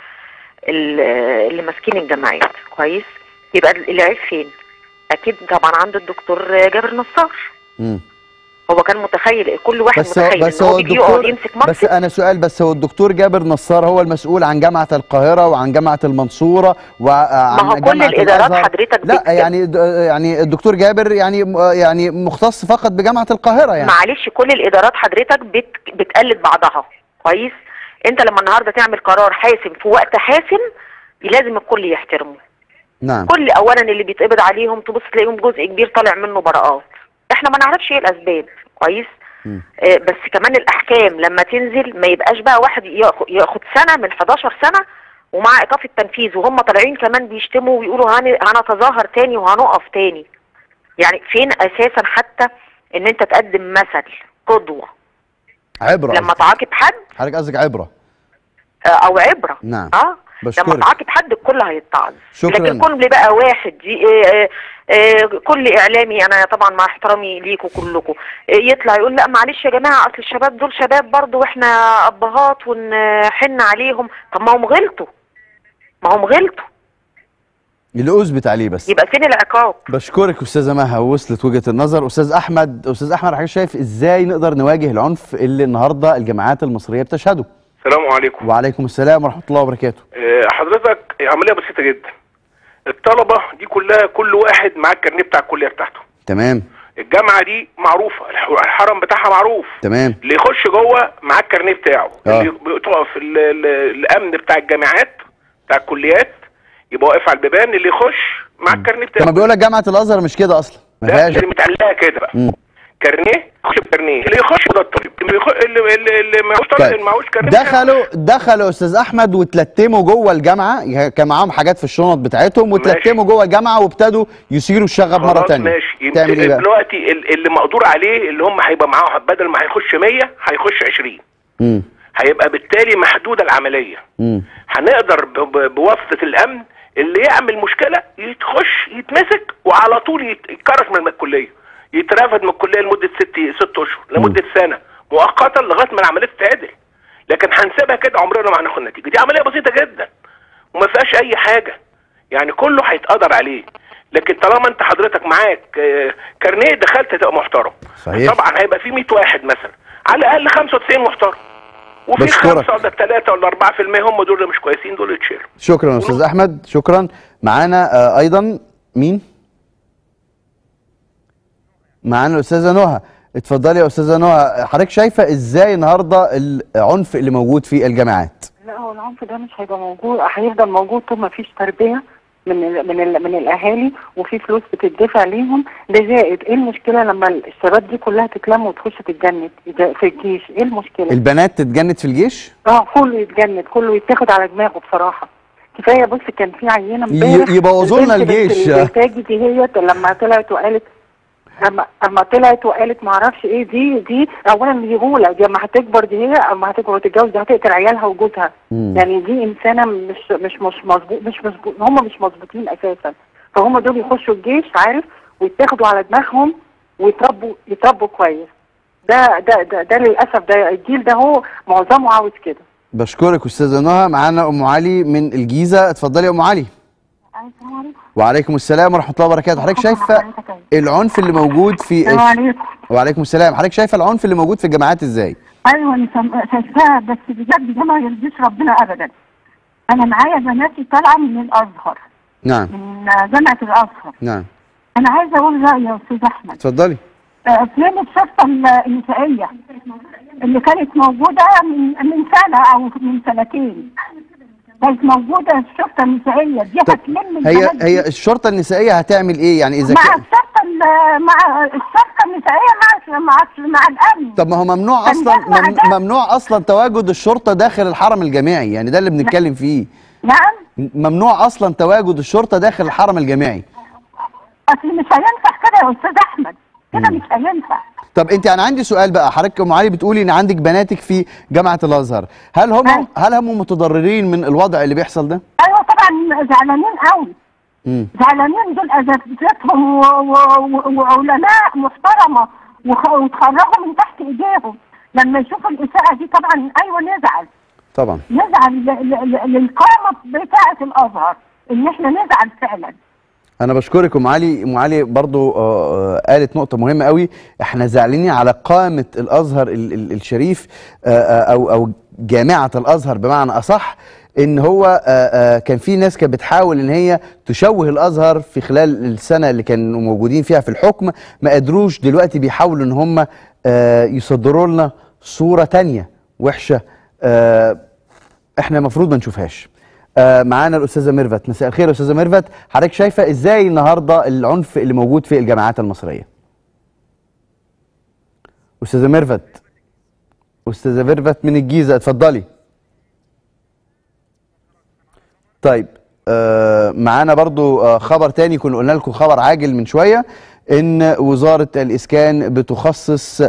ال اللي ماسكين الجامعات كويس يبقى العيب فين اكيد طبعا عند الدكتور جابر نصار مم. هو كان متخيل كل واحد بس هو متخيل بس ان هو هو بيجي يقعد الدكتور يمسك منصب بس انا سؤال بس هو الدكتور جابر نصار هو المسؤول عن جامعه القاهره وعن جامعه المنصوره وعن ما هو كل جامعة الإدارات الأزهر. حضرتك لا بت- يعني د- يعني الدكتور جابر يعني يعني مختص فقط بجامعه القاهره يعني معلش كل الادارات حضرتك بت... بتقلد بعضها كويس انت لما النهارده تعمل قرار حاسم في وقت حاسم لازم الكل يحترمه نعم كل اولا اللي بيتقبض عليهم تبص تلاقيهم جزء كبير طالع منه براءات احنا ما نعرفش ايه الاسباب كويس آه بس كمان الاحكام لما تنزل ما يبقاش بقى واحد ياخ- ياخد سنه من 11 سنه ومع ايقاف التنفيذ وهم طالعين كمان بيشتموا ويقولوا هن... هنتظاهر تاني وهنقف تاني يعني فين اساسا حتى ان انت تقدم مثل قدوه عبره لما تعاقب حد حضرتك قصدك عبره آه، او عبره نعم اه لما بشكرك تعاقب حد الكل هيتعظ شكراً. لكن كل بقى واحد ي- آه، آه، كل اعلامي انا طبعا مع احترامي ليكم كلكم آه، يطلع يقول لا معلش يا جماعه اصل الشباب دول شباب برضه واحنا ابهات ونحن عليهم طب ما هم غلطوا ما هم غلطوا اللي اثبت عليه بس يبقى فين العقاب بشكرك استاذه مها وصلت وجهه النظر استاذ احمد استاذ احمد حضرتك شايف ازاي نقدر نواجه العنف اللي النهارده الجامعات المصريه بتشهده السلام عليكم وعليكم السلام ورحمه الله وبركاته آه، حضرتك عمليه بسيطه جدا الطلبه دي كلها كل واحد معاه الكارنيه بتاع الكليه بتاعته تمام الجامعه دي معروفه الح- الحرم بتاعها معروف تمام اللي يخش جوه معاه الكارنيه بتاعه آه. اللي بتقف ال- ال- الامن بتاع الجامعات بتاع الكليات يبقى واقف على البيبان اللي يخش معاه الكارنيه طب بتاعه ما بيقول لك جامعه الازهر مش كده اصلا ما لا فيهاش اللي متعلقه كده بقى مم. كارنيه يخش بكارنيه اللي يخش ده الطبيب اللي يخش اللي اللي, اللي معهوش طالب طيب. اللي معهوش كارنيه دخلوا دخلوا استاذ احمد وتلتموا جوه الجامعه يعني كان معاهم حاجات في الشنط بتاعتهم وتلتموا جوه الجامعه وابتدوا يثيروا الشغب مره خلاص ثانيه ماشي تعمل ايه يمكن بقى؟ دلوقتي ال- اللي مقدور عليه اللي هم هيبقى معاهم بدل ما هيخش 100 هيخش 20 مم. هيبقى بالتالي محدوده العمليه مم. هنقدر ب- ب- بواسطه الامن اللي يعمل مشكله يتخش يتمسك وعلى طول يت- يتكرش من الكليه يترفد من الكليه لمده ست ست اشهر لمده سنه مؤقتا لغايه ما العمليه تتعدل لكن هنسيبها كده عمرنا ما هناخد نتيجه دي عمليه بسيطه جدا وما فيهاش اي حاجه يعني كله هيتقدر عليه لكن طالما انت حضرتك معاك آه، كارنيه دخلت تبقى محترم صحيح. طبعا هيبقى في 100 واحد مثلا على الاقل 95 محترم وفي بشكرك. خمسه ولا ثلاثه ولا 4% هم دول اللي مش كويسين دول يتشيلوا شكرا استاذ احمد شكرا معانا آه ايضا مين معانا الاستاذه نهى اتفضلي يا استاذه نهى حضرتك شايفه ازاي النهارده العنف اللي موجود في الجامعات لا هو العنف ده مش هيبقى موجود هيفضل موجود طول ما فيش تربيه من ال من ال من الاهالي وفي فلوس بتدفع ليهم ده زائد ايه المشكله لما الشباب دي كلها تتلم وتخش تتجند في الجيش ايه المشكله؟ البنات تتجند في الجيش اه كله يتجند كله يتاخد على دماغه بصراحه كفايه بص كان في عينه ي- امبارح يبوظوا لنا البنت الجيش. بنت البلتاجي دي هي لما طلعت وقالت لما اما طلعت وقالت ما اعرفش ايه دي دي اولا دي غوله دي اما هتكبر دي هي اما هتكبر وتتجوز دي هتقتل عيالها وجوزها مم. يعني دي انسانه مش مش مش مظبوط مش مظبوط هم مش مظبوطين اساسا فهم دول يخشوا الجيش عارف ويتاخدوا على دماغهم ويتربوا يتربوا كويس ده ده ده, ده للاسف ده الجيل ده هو معظمه عاوز كده بشكرك استاذه نهى معانا ام علي من الجيزه اتفضلي يا ام علي وعليكم السلام ورحمه الله وبركاته حضرتك شايفه العنف اللي موجود في السلام عليكم. وعليكم السلام حضرتك شايفه العنف اللي موجود في الجامعات ازاي ايوه انا سم- شايفاها بس بجد ده ما يرضيش ربنا ابدا انا معايا بناتي طالعه من الازهر نعم من جامعه الازهر نعم انا عايزه اقول رايي يا استاذ احمد اتفضلي آه، فين الشرطه ال- النسائيه اللي كانت موجوده من من سنه او من سنتين كانت موجوده الشرطه النسائيه دي هتلم هي البنات دي. هي الشرطه النسائيه هتعمل ايه يعني اذا مع كان الشرطه ال- مع الشرطه النسائيه مع مع مع الامن طب ما هو ممنوع كان اصلا ده مع مم- ده. ممنوع اصلا تواجد الشرطه داخل الحرم الجامعي يعني ده اللي بنتكلم فيه نعم ممنوع اصلا تواجد الشرطه داخل الحرم الجامعي اصل مش هينفع كده يا استاذ احمد كده مش هينفع طب انت انا عندي سؤال بقى حضرتك ام علي بتقولي ان عندك بناتك في جامعه الازهر هل هم هل هم متضررين من الوضع اللي بيحصل ده ايوه طبعا زعلانين قوي امم زعلانين دول اساتذتهم و- و- و- وعلماء محترمه وخ- وتخرجوا من تحت ايديهم لما يشوفوا الاساءه دي طبعا ايوه نزعل طبعا نزعل ل- ل- ل- للقامه بتاعه الازهر ان احنا نزعل فعلا انا بشكرك ام علي ام علي برضو آه، آه، قالت نقطه مهمه قوي احنا زعلانين على قامه الازهر ال- ال- الشريف آه، آه، او او جامعه الازهر بمعنى اصح ان هو آه، آه، كان في ناس كانت بتحاول ان هي تشوه الازهر في خلال السنه اللي كانوا موجودين فيها في الحكم ما قدروش دلوقتي بيحاولوا ان هم آه، يصدروا لنا صوره تانية وحشه آه، احنا المفروض ما نشوفهاش آه معانا الاستاذه ميرفت مساء الخير يا استاذه ميرفت حضرتك شايفه ازاي النهارده العنف اللي موجود في الجامعات المصريه استاذه ميرفت استاذه ميرفت من الجيزه اتفضلي طيب آه معانا برضو آه خبر تاني كنا قلنا لكم خبر عاجل من شويه ان وزاره الاسكان بتخصص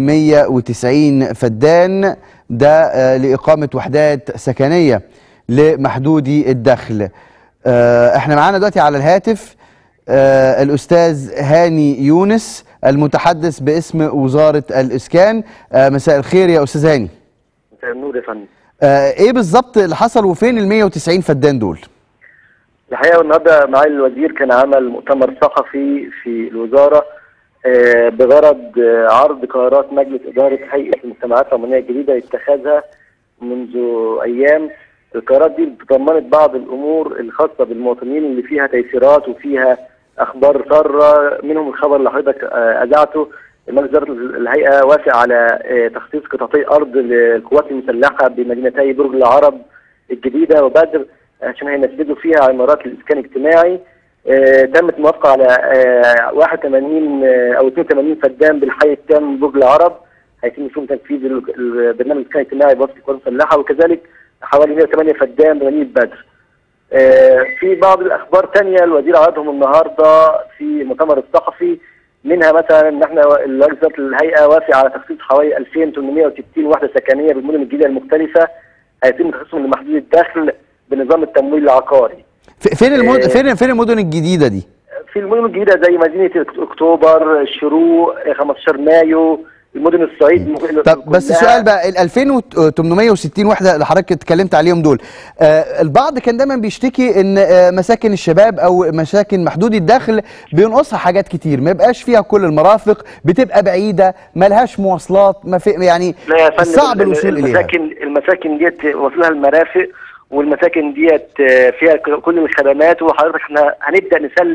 190 فدان ده آه لاقامه وحدات سكنيه لمحدودي الدخل آه احنا معانا دلوقتي على الهاتف آه الاستاذ هاني يونس المتحدث باسم وزاره الاسكان آه مساء الخير يا استاذ هاني مساء النور يا فندم آه ايه بالظبط اللي حصل وفين ال 190 فدان دول الحقيقه النهارده معالي الوزير كان عمل مؤتمر صحفي في الوزاره آه، بغرض آه، عرض قرارات مجلس اداره هيئه المجتمعات العموميه الجديده اتخاذها منذ ايام القرارات دي تضمنت بعض الامور الخاصه بالمواطنين اللي فيها تيسيرات وفيها اخبار ساره منهم الخبر اللي حضرتك آه، اذعته مجلس اداره الهيئه وافق على آه، تخصيص قطعتي ارض للقوات المسلحه بمدينتي برج العرب الجديده وبدر عشان هينفذوا فيها عمارات الاسكان الاجتماعي آه، تمت الموافقه على آه، 81 آه، او 82 فدان بالحي التام برج العرب هيتم فيهم تنفيذ ال- البرنامج الاسكان الاجتماعي بواسطه القوات المسلحه وكذلك حوالي 108 فدان بمدينه بدر. آه، في بعض الاخبار تانية الوزير عرضهم النهارده في المؤتمر الصحفي منها مثلا ان احنا وزاره الهيئه وافق على تخصيص حوالي 2860 وحده سكنيه بالمدن الجديده المختلفه هيتم تخصيصهم لمحدود الدخل بنظام التمويل العقاري. ف- فين المد... آه، فين فين المدن الجديده دي في المدن الجديده زي مدينه اكتوبر الشروق 15 مايو المدن الصعيد طب بس السؤال بقى ال 2860 وحده اللي حضرتك اتكلمت عليهم دول آه البعض كان دايما بيشتكي ان آه مساكن الشباب او مساكن محدودي الدخل بينقصها حاجات كتير ما يبقاش فيها كل المرافق بتبقى بعيده ملهاش مواصلات ما في يعني لا يا فندم صعب ال- الوصول اليها المساكن المساكن ديت وصلها المرافق والمساكن ديت آه، فيها ك- كل الخدمات وحضرتك احنا هنبدا نسلم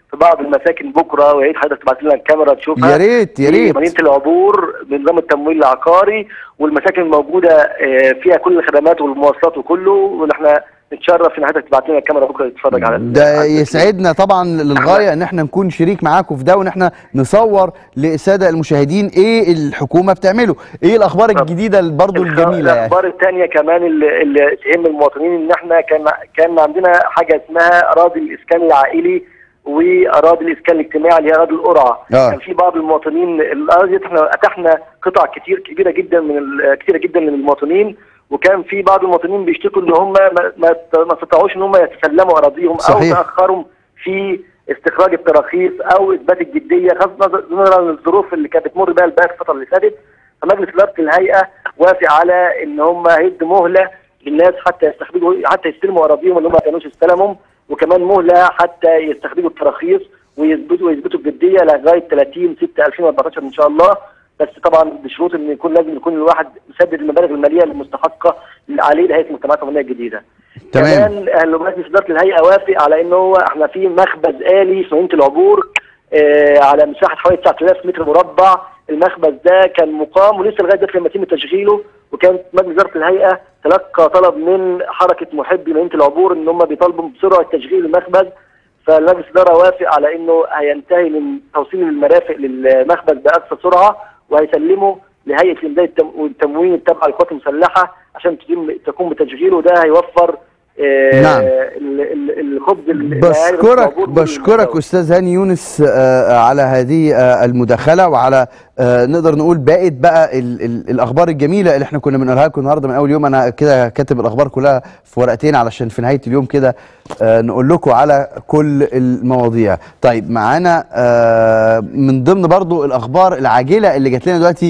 في بعض المساكن بكره ويا ريت حضرتك تبعت لنا الكاميرا تشوفها يا ريت يا في ريت مدينه العبور بنظام التمويل العقاري والمساكن الموجوده آه، فيها كل الخدمات والمواصلات وكله ونحن نتشرف ان حضرتك تبعت لنا الكاميرا بكره تتفرج على ده يسعدنا طبعا للغايه ان احنا نكون شريك معاكم في ده وان احنا نصور للساده المشاهدين ايه الحكومه بتعمله ايه الاخبار الجديده برضو الجميله يعني الاخبار الثانيه كمان اللي, اللي تهم المواطنين ان احنا كان كان عندنا حاجه اسمها اراضي الاسكان العائلي واراضي الاسكان الاجتماعي اللي هي اراضي القرعه آه. كان في بعض المواطنين الاراضي دي احنا اتحنا قطع كتير كبيره جدا من ال- كتيره جدا من المواطنين وكان في بعض المواطنين بيشتكوا ان هم ما ما ما استطاعوش ان هم يتسلموا اراضيهم او صحيح. تاخروا في استخراج التراخيص او اثبات الجديه خاصه نظرا للظروف اللي كانت بتمر بها البلد الفتره اللي فاتت فمجلس اداره الهيئه وافق على ان هم هيدوا مهله للناس حتى يستخرجوا حتى يستلموا اراضيهم اللي هم ما كانوش استلموا وكمان مهله حتى يستخرجوا التراخيص ويثبتوا ويثبتوا الجديه لغايه 30 6 2014 ان شاء الله بس طبعا بشروط ان يكون لازم يكون الواحد مسدد المبالغ الماليه المستحقه عليه لهيئه المجتمعات العمرانيه الجديده. تمام. كمان اهل مجلس اداره الهيئه وافق على ان هو احنا في مخبز الي في مدينه العبور آه على مساحه حوالي 9000 متر مربع المخبز ده كان مقام ولسه لغايه دلوقتي لما يتم تشغيله وكانت مجلس اداره الهيئه تلقى طلب من حركه محبي مدينه العبور ان هم بيطالبوا بسرعه تشغيل المخبز فالمجلس الاداره وافق على انه هينتهي من توصيل المرافق للمخبز باقصى سرعه وهيسلمه لهيئه الامداد التم- والتموين التابعه للقوات المسلحه عشان تتم تقوم بتشغيله وده هيوفر آه نعم. ال- ال- الخبز ال- بشكرك بشكرك استاذ هاني يونس آه، على هذه آه، المداخله وعلى آه، نقدر نقول بقت بقى ال ال الاخبار الجميله اللي احنا كنا بنقولها لكم النهارده من اول يوم انا كده كاتب الاخبار كلها في ورقتين علشان في نهايه اليوم كده آه، نقول لكم على كل المواضيع طيب معانا آه، من ضمن برضو الاخبار العاجله اللي جات لنا دلوقتي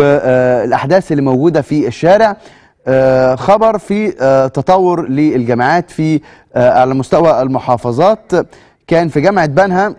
والاحداث اللي موجوده في الشارع آه، خبر في آه، تطور للجامعات في آه، على مستوى المحافظات كان في جامعة بنها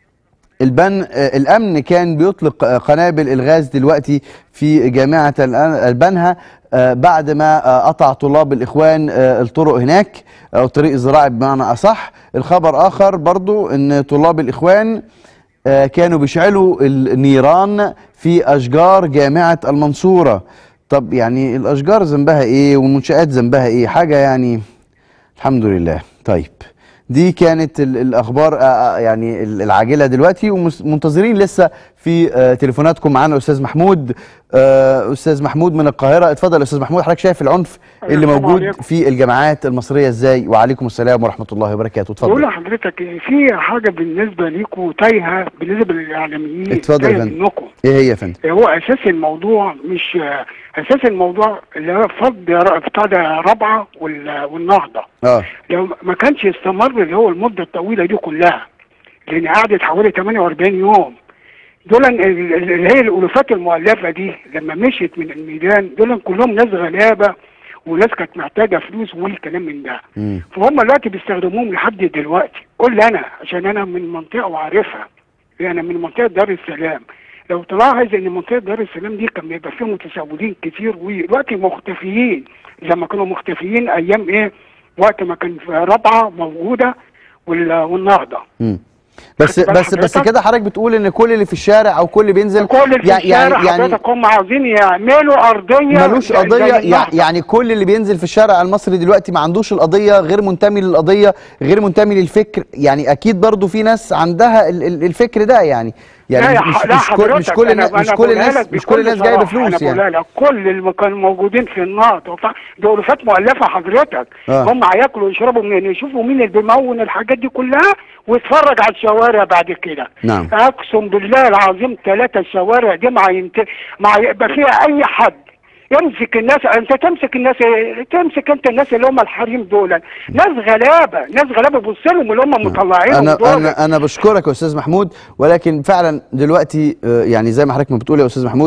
البن آه، الأمن كان بيطلق آه، قنابل الغاز دلوقتي في جامعة الآن- البنها آه، بعد ما آه، قطع طلاب الإخوان آه، الطرق هناك أو الطريق الزراعي بمعنى أصح الخبر آخر برضو أن طلاب الإخوان آه، كانوا بيشعلوا النيران في أشجار جامعة المنصورة طب يعني الأشجار ذنبها إيه والمنشآت ذنبها إيه حاجة يعني الحمد لله طيب دي كانت ال- الاخبار آه، آه، يعني ال- العاجله دلوقتي ومنتظرين لسه في آه، تليفوناتكم معانا استاذ محمود آه، استاذ محمود من القاهره اتفضل يا استاذ محمود حضرتك شايف العنف أيوة، اللي السلام موجود عليكم. في الجامعات المصريه ازاي وعليكم السلام ورحمه الله وبركاته بقول اتفضل لحضرتك إن في حاجه بالنسبه ليكم تايهه بالنسبه للاعلاميين اتفضل يا تايهة فندم منكم ايه هي يا فندم هو اساس الموضوع مش اساس الموضوع اللي هو فض ر- بتاع ده رابعه وال- والنهضه اه لو ما كانش استمر اللي هو المده الطويله دي كلها لان قعدت حوالي 48 يوم دول ال- ال- اللي هي الالوفات المؤلفه دي لما مشيت من الميدان دول كلهم ناس غلابه وناس كانت محتاجه فلوس والكلام من ده مم. فهم دلوقتي بيستخدموهم لحد دلوقتي قول لي انا عشان انا من منطقه وعارفها انا من منطقه دار السلام لو تلاحظ ان منطقه دار السلام دي كان بيبقى فيها متسولين كتير ودلوقتي مختفيين زي ما كانوا مختفيين ايام ايه وقت ما كان في رابعه موجوده وال- والنهضه مم. بس خدت بال بس بس حضرتك؟ كده حضرتك بتقول ان كل اللي في الشارع او كل اللي بينزل كل اللي في يع- الشارع حضرتك هم عاوزين يعملوا ارضيه ملوش زي- قضية زي يع- النهضة. يعني كل اللي بينزل في الشارع المصري دلوقتي ما عندوش القضية غير منتمي للقضية غير منتمي للفكر يعني أكيد برضو في ناس عندها ال- ال- الفكر ده يعني لا يعني يا مش ح- لا مش كل مش حضرتك كل أنا- الناس مش أنا كل بقولها الناس لك مش كل بكل الناس جايبة صراحة، فلوس أنا بقولها يعني لك كل اللي كانوا موجودين في النهضه وبتاع دول ألوفات مؤلفه حضرتك آه. هم هياكلوا ويشربوا منين يشوفوا مين اللي بيمون الحاجات دي كلها ويتفرج على الشوارع بعد كده نعم اقسم بالله العظيم ثلاثه الشوارع دي ما ينت... ما يبقى فيها اي حد يمسك الناس انت تمسك الناس تمسك انت الناس اللي هم الحريم دول ناس غلابه ناس غلابه بص لهم اللي هم مطلعينهم انا دول انا انا بشكرك يا استاذ محمود ولكن فعلا دلوقتي آه، يعني زي ما حضرتك ما بتقول يا استاذ محمود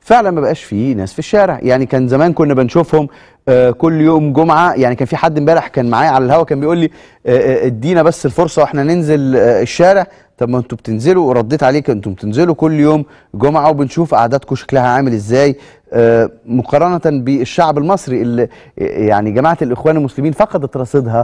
فعلا ما بقاش فيه ناس في الشارع يعني كان زمان كنا بنشوفهم آه، كل يوم جمعه يعني كان في حد امبارح كان معايا على الهوا كان بيقول لي آه، آه، ادينا بس الفرصه واحنا ننزل آه، الشارع طب ما انتوا بتنزلوا ورديت عليك انتوا بتنزلوا كل يوم جمعه وبنشوف اعدادكم شكلها عامل ازاي آه، مقارنه بالشعب المصري اللي يعني جماعه الاخوان المسلمين فقدت رصيدها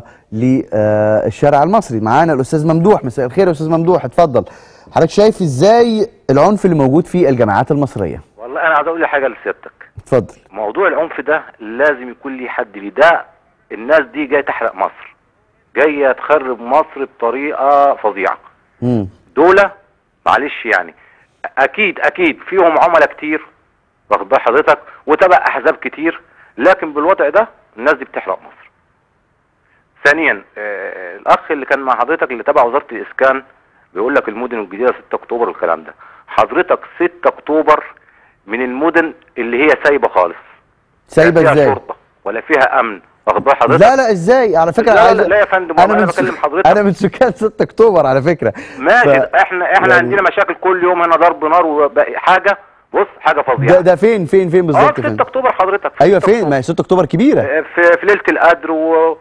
للشارع المصري معانا الاستاذ ممدوح مساء الخير يا استاذ ممدوح اتفضل حضرتك شايف ازاي العنف اللي موجود في الجامعات المصريه والله انا عايز اقول لك حاجه لسيادتك اتفضل موضوع العنف ده لازم يكون ليه حد ليه ده الناس دي جايه تحرق مصر جايه تخرب مصر بطريقه فظيعه امم دول معلش يعني اكيد اكيد فيهم عملاء كتير واخد بال حضرتك وتبع احزاب كتير لكن بالوضع ده الناس دي بتحرق مصر ثانيا آه الاخ اللي كان مع حضرتك اللي تبع وزاره الاسكان بيقول لك المدن الجديده 6 اكتوبر والكلام ده حضرتك 6 اكتوبر من المدن اللي هي سايبه خالص سايبه لا فيها ازاي شرطه ولا فيها امن واخد بال حضرتك لا لا ازاي على فكره لا عايز لا, لا يا فندم انا انا من بكلم سك- حضرتك انا من سكان 6 اكتوبر على فكره ماشي ف- احنا احنا يعني- عندنا مشاكل كل يوم هنا ضرب نار وحاجه بص حاجه فظيعه ده, ده فين فين فين اه بالظبط في 6 فين اكتوبر حضرتك ايوه فين ما هي 6 اكتوبر كبيره في في ليله القدر و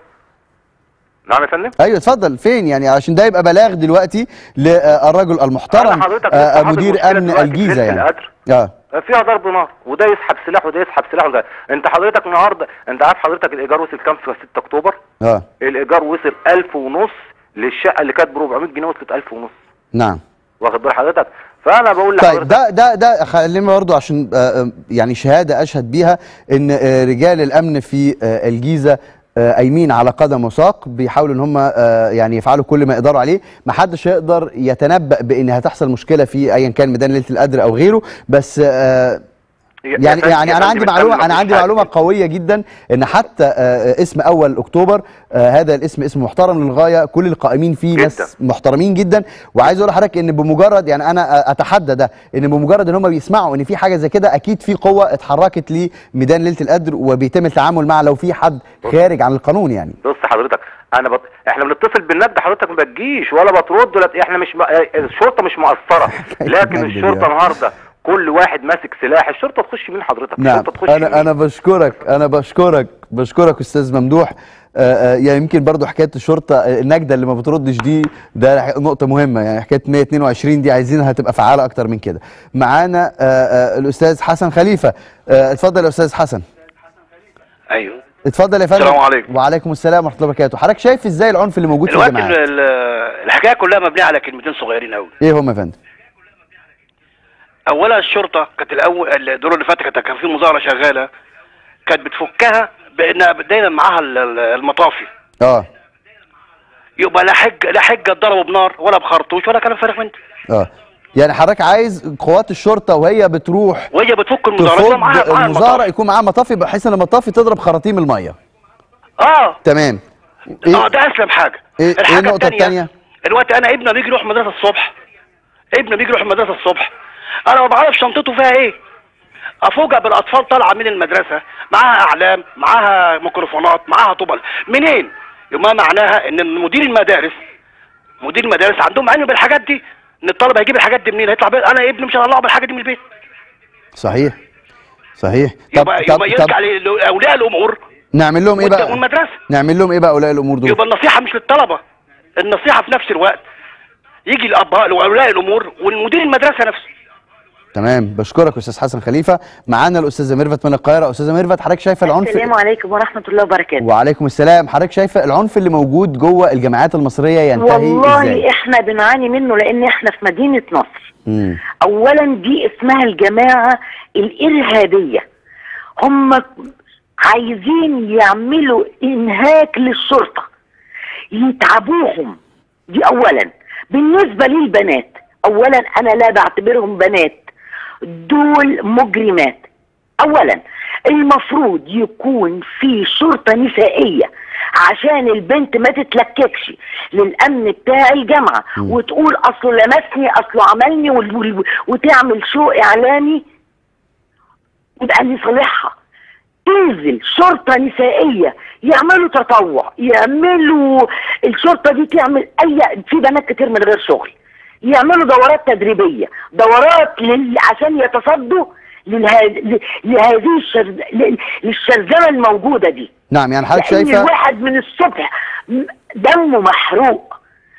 نعم يا فندم ايوه اتفضل فين يعني عشان ده يبقى بلاغ دلوقتي للرجل المحترم أنا حضرتك آه، لسه حاطط مدير مشكلة امن دلوقتي في الجيزه ليلة يعني القدر. اه فيها ضرب نار وده يسحب سلاح وده يسحب سلاح وده انت حضرتك النهارده انت عارف حضرتك الايجار وصل كام في 6 اكتوبر اه الايجار وصل 1000 ونص للشقه اللي كانت ب 400 جنيه وصلت 1000 ونص نعم واخد بال حضرتك فانا بقول طيب لحضرتك ده ده ده خلينا برضو عشان آه، آه، يعني شهاده اشهد بيها ان آه، رجال الامن في آه، الجيزه آه، قايمين على قدم وساق بيحاولوا ان هم آه، يعني يفعلوا كل ما يقدروا عليه ما حدش يقدر يتنبأ بان هتحصل مشكله في ايا كان ميدان ليله القدر او غيره بس آه، يا- يعني يا يعني فندم- انا يا عندي فندم معلومه الأمن انا مفيش عندي حاجة. معلومه قويه جدا ان حتى آه، اسم اول اكتوبر آه، هذا الاسم اسم محترم للغايه كل القائمين فيه ناس محترمين جدا وعايز اقول لحضرتك ان بمجرد يعني انا اتحدى ده ان بمجرد ان هم بيسمعوا ان في حاجه زي كده اكيد في قوه اتحركت لميدان ليله القدر وبيتم التعامل مع لو في حد خارج عن القانون يعني بص حضرتك انا بط... احنا بنتصل بالند حضرتك ما بتجيش ولا بترد ولا احنا مش م... الشرطه مش مقصره لكن المجد الشرطه يعني. النهارده كل واحد ماسك سلاح الشرطه تخش مين حضرتك نعم الشرطه تخش انا انا بشكرك انا بشكرك بشكرك استاذ ممدوح آه، آه، يعني يمكن برضو حكايه الشرطه آه، النجده اللي ما بتردش دي ده ح- نقطه مهمه يعني حكايه 122 دي عايزينها تبقى فعاله اكتر من كده معانا آه، آه، الاستاذ حسن خليفه آه، اتفضل يا استاذ حسن ايوه اتفضل يا فندم السلام عليكم. وعليكم السلام ورحمه الله وبركاته حضرتك شايف ازاي العنف اللي موجود في الوقت الجامعات ال- ال- الحكايه كلها مبنيه على كلمتين صغيرين قوي ايه هم يا فندم اولا الشرطه كانت الاول الدور اللي فات كانت كان في مظاهره شغاله كانت بتفكها بانها دايما معاها ال- ال- المطافي اه يبقى لا حج لا حجه اتضربوا بنار ولا بخرطوش ولا كلام فارغ من ده اه يعني حضرتك عايز قوات الشرطه وهي بتروح وهي بتفك المظاهره يبقى معاها تفض معاها المظاهره المطافي يكون معاها مطافي بحيث ان المطافي تضرب خراطيم الميه اه تمام اه ده اسلم حاجه ايه ايه الحاجه النقطه الثانيه الثانيه دلوقتي انا ابني بيجي يروح مدرسه الصبح ابني بيجي يروح المدرسه الصبح انا ما بعرفش شنطته فيها ايه افوجئ بالاطفال طالعه من المدرسه معاها اعلام معاها ميكروفونات معاها طبل منين يبقى معناها ان مدير المدارس مدير المدارس عندهم علم بالحاجات دي ان الطالب هيجيب الحاجات دي منين هيطلع بيه انا ابني مش هطلعه بالحاجه دي من البيت صحيح صحيح طب يبقى طب يبقى طب يرجع لاولياء الامور نعمل لهم ايه بقى والمدرسه نعمل لهم ايه بقى اولياء الامور دول يبقى النصيحه مش للطلبه النصيحه في نفس الوقت يجي الاباء واولياء الامور والمدير المدرسه نفسه تمام بشكرك استاذ حسن خليفه معانا الاستاذه ميرفت من القاهره استاذه ميرفت حضرتك شايفه العنف السلام عليكم ورحمة الله وبركاته وعليكم السلام حضرتك شايفه العنف اللي موجود جوه الجامعات المصريه ينتهي والله ازاي احنا بنعاني منه لان احنا في مدينة نصر مم. اولا دي اسمها الجماعة الارهابية هم عايزين يعملوا انهاك للشرطة يتعبوهم دي اولا بالنسبة للبنات اولا انا لا بعتبرهم بنات دول مجرمات اولا المفروض يكون في شرطة نسائية عشان البنت ما تتلككش للامن بتاع الجامعة وتقول اصله لمسني اصله عملني وال- وال- وتعمل شو اعلامي يبقى لصالحها تنزل شرطة نسائية يعملوا تطوع يعملوا الشرطة دي تعمل اي في بنات كتير من غير شغل يعملوا دورات تدريبية دورات لل... عشان يتصدوا لله- ل- لهذه الشر... ل- للشرذمه الموجوده دي نعم يعني حضرتك لان شايفه الواحد من الصبح م- دمه محروق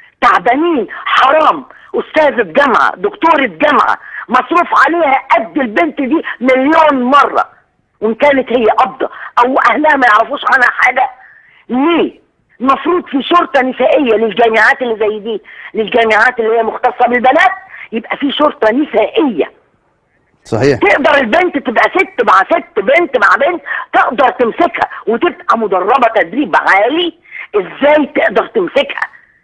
تعبانين حرام استاذة جامعة دكتورة جامعة مصروف عليها قد البنت دي مليون مرة وان كانت هي قبضة او اهلها ما يعرفوش عنها حاجة ليه المفروض في شرطة نسائية للجامعات اللي زي دي للجامعات اللي هي مختصة بالبنات يبقى في شرطة نسائية صحيح تقدر البنت تبقى ست مع ست بنت مع بنت تقدر تمسكها وتبقى مدربة تدريب عالي ازاي تقدر تمسكها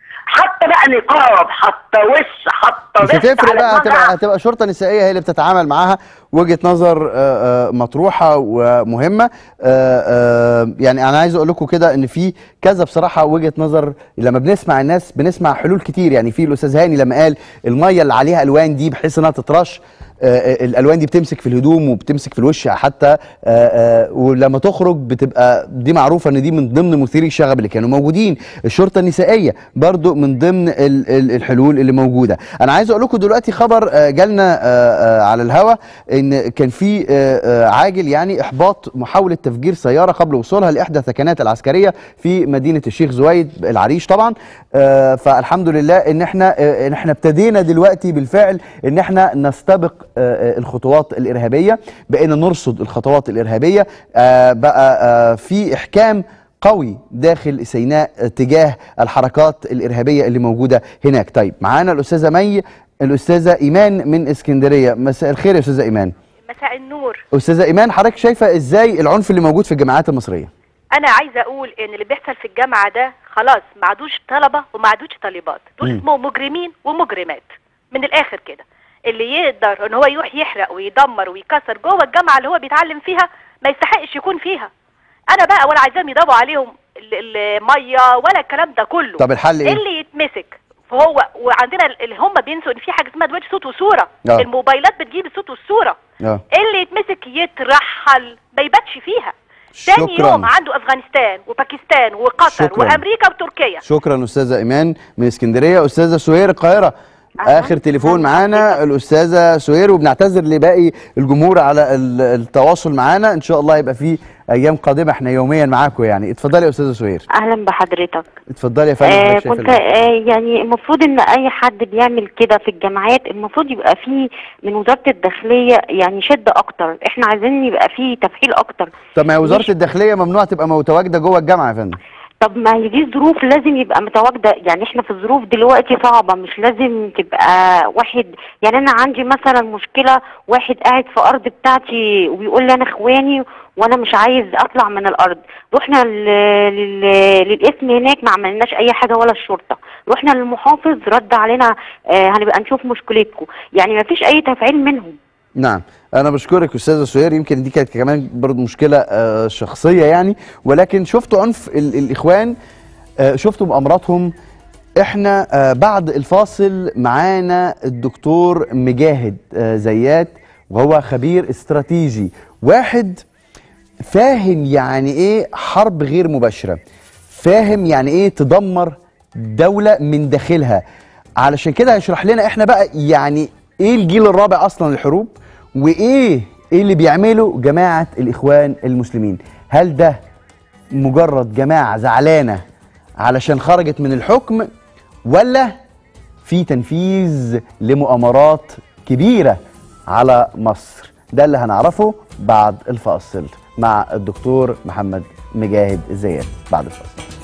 حتى بقى نقاب حتى وش حتى مش vest هتفرق على بقى دماغها. هتبقى هتبقى شرطه نسائيه هي اللي بتتعامل معاها وجهه نظر آه، آه، مطروحه ومهمه آه، آه، يعني انا عايز اقول لكم كده ان في كذا بصراحه وجهه نظر لما بنسمع الناس بنسمع حلول كتير يعني في الاستاذ هاني لما قال الميه اللي عليها الوان دي بحيث انها تترش آه، آه، الالوان دي بتمسك في الهدوم وبتمسك في الوش حتى آه، آه، ولما تخرج بتبقى دي معروفه ان دي من ضمن مثيري الشغب اللي كانوا موجودين الشرطه النسائيه برضو من ضمن ال- ال- الحلول اللي موجوده انا عايز اقول لكم دلوقتي خبر آه، جالنا آه، آه، على الهوا ان كان في آه، آه، عاجل يعني احباط محاوله تفجير سياره قبل وصولها لاحدى الثكنات العسكريه في مدينه الشيخ زويد العريش طبعا آه، فالحمد لله ان احنا آه، ان احنا ابتدينا دلوقتي بالفعل ان احنا نستبق آه، آه، الخطوات الارهابيه بقينا نرصد الخطوات الارهابيه آه، بقى آه، في احكام قوي داخل سيناء تجاه الحركات الارهابيه اللي موجوده هناك طيب معانا الاستاذه مي الاستاذه ايمان من اسكندريه مساء الخير يا استاذه ايمان مساء النور استاذه ايمان حضرتك شايفه ازاي العنف اللي موجود في الجامعات المصريه انا عايزه اقول ان اللي بيحصل في الجامعه ده خلاص ما عادوش طلبه وما عادوش طالبات دول مم. اسمهم مجرمين ومجرمات من الاخر كده اللي يقدر ان هو يروح يحرق ويدمر ويكسر جوه الجامعه اللي هو بيتعلم فيها ما يستحقش يكون فيها انا بقى ولا عايزاهم يضربوا عليهم ال- الميه ولا الكلام ده كله طب الحل إيه؟ اللي يتمسك فهو وعندنا اللي هم بينسوا ان في حاجه اسمها دلوقتي صوت وصوره آه. الموبايلات بتجيب الصوت والصوره اه اللي يتمسك يترحل ما يباتش فيها تاني شكراً. يوم عنده افغانستان وباكستان وقطر شكراً. وامريكا وتركيا شكرا استاذه ايمان من اسكندريه استاذه سهير القاهره اخر تليفون معانا الاستاذه سهير وبنعتذر لباقي الجمهور على ال- التواصل معانا ان شاء الله يبقى في ايام قادمه احنا يوميا معاكم يعني اتفضلي يا استاذه سهير اهلا بحضرتك اتفضلي يا فندم آه حضرتك شايفة كنت الإيه؟ آه يعني المفروض ان اي حد بيعمل كده في الجامعات المفروض يبقى فيه من وزاره الداخليه يعني شده اكتر احنا عايزين يبقى فيه تفعيل اكتر طب ما هي وزاره الداخليه ممنوع تبقى متواجده جوه الجامعه يا فندم طب ما هي دي ظروف لازم يبقى متواجده يعني احنا في الظروف دلوقتي صعبه مش لازم تبقى واحد يعني انا عندي مثلا مشكله واحد قاعد في ارض بتاعتي وبيقول لي انا اخواني وانا مش عايز اطلع من الارض رحنا لل- لل- للاسم هناك ما عملناش اي حاجه ولا الشرطه رحنا للمحافظ رد علينا آه هنبقى نشوف مشكلتكم يعني ما فيش اي تفعيل منهم نعم انا بشكرك استاذه سهير يمكن دي كانت كمان برضه مشكله آه، شخصيه يعني ولكن شفتوا عنف ال الاخوان آه، شفتوا مؤامراتهم احنا آه، بعد الفاصل معانا الدكتور مجاهد آه، زيات وهو خبير استراتيجي واحد فاهم يعني ايه حرب غير مباشره فاهم يعني ايه تدمر دوله من داخلها علشان كده هيشرح لنا احنا بقى يعني ايه الجيل الرابع اصلا للحروب وايه ايه اللي بيعمله جماعه الاخوان المسلمين هل ده مجرد جماعه زعلانه علشان خرجت من الحكم ولا في تنفيذ لمؤامرات كبيره على مصر ده اللي هنعرفه بعد الفاصل مع الدكتور محمد مجاهد الزيات بعد الفاصل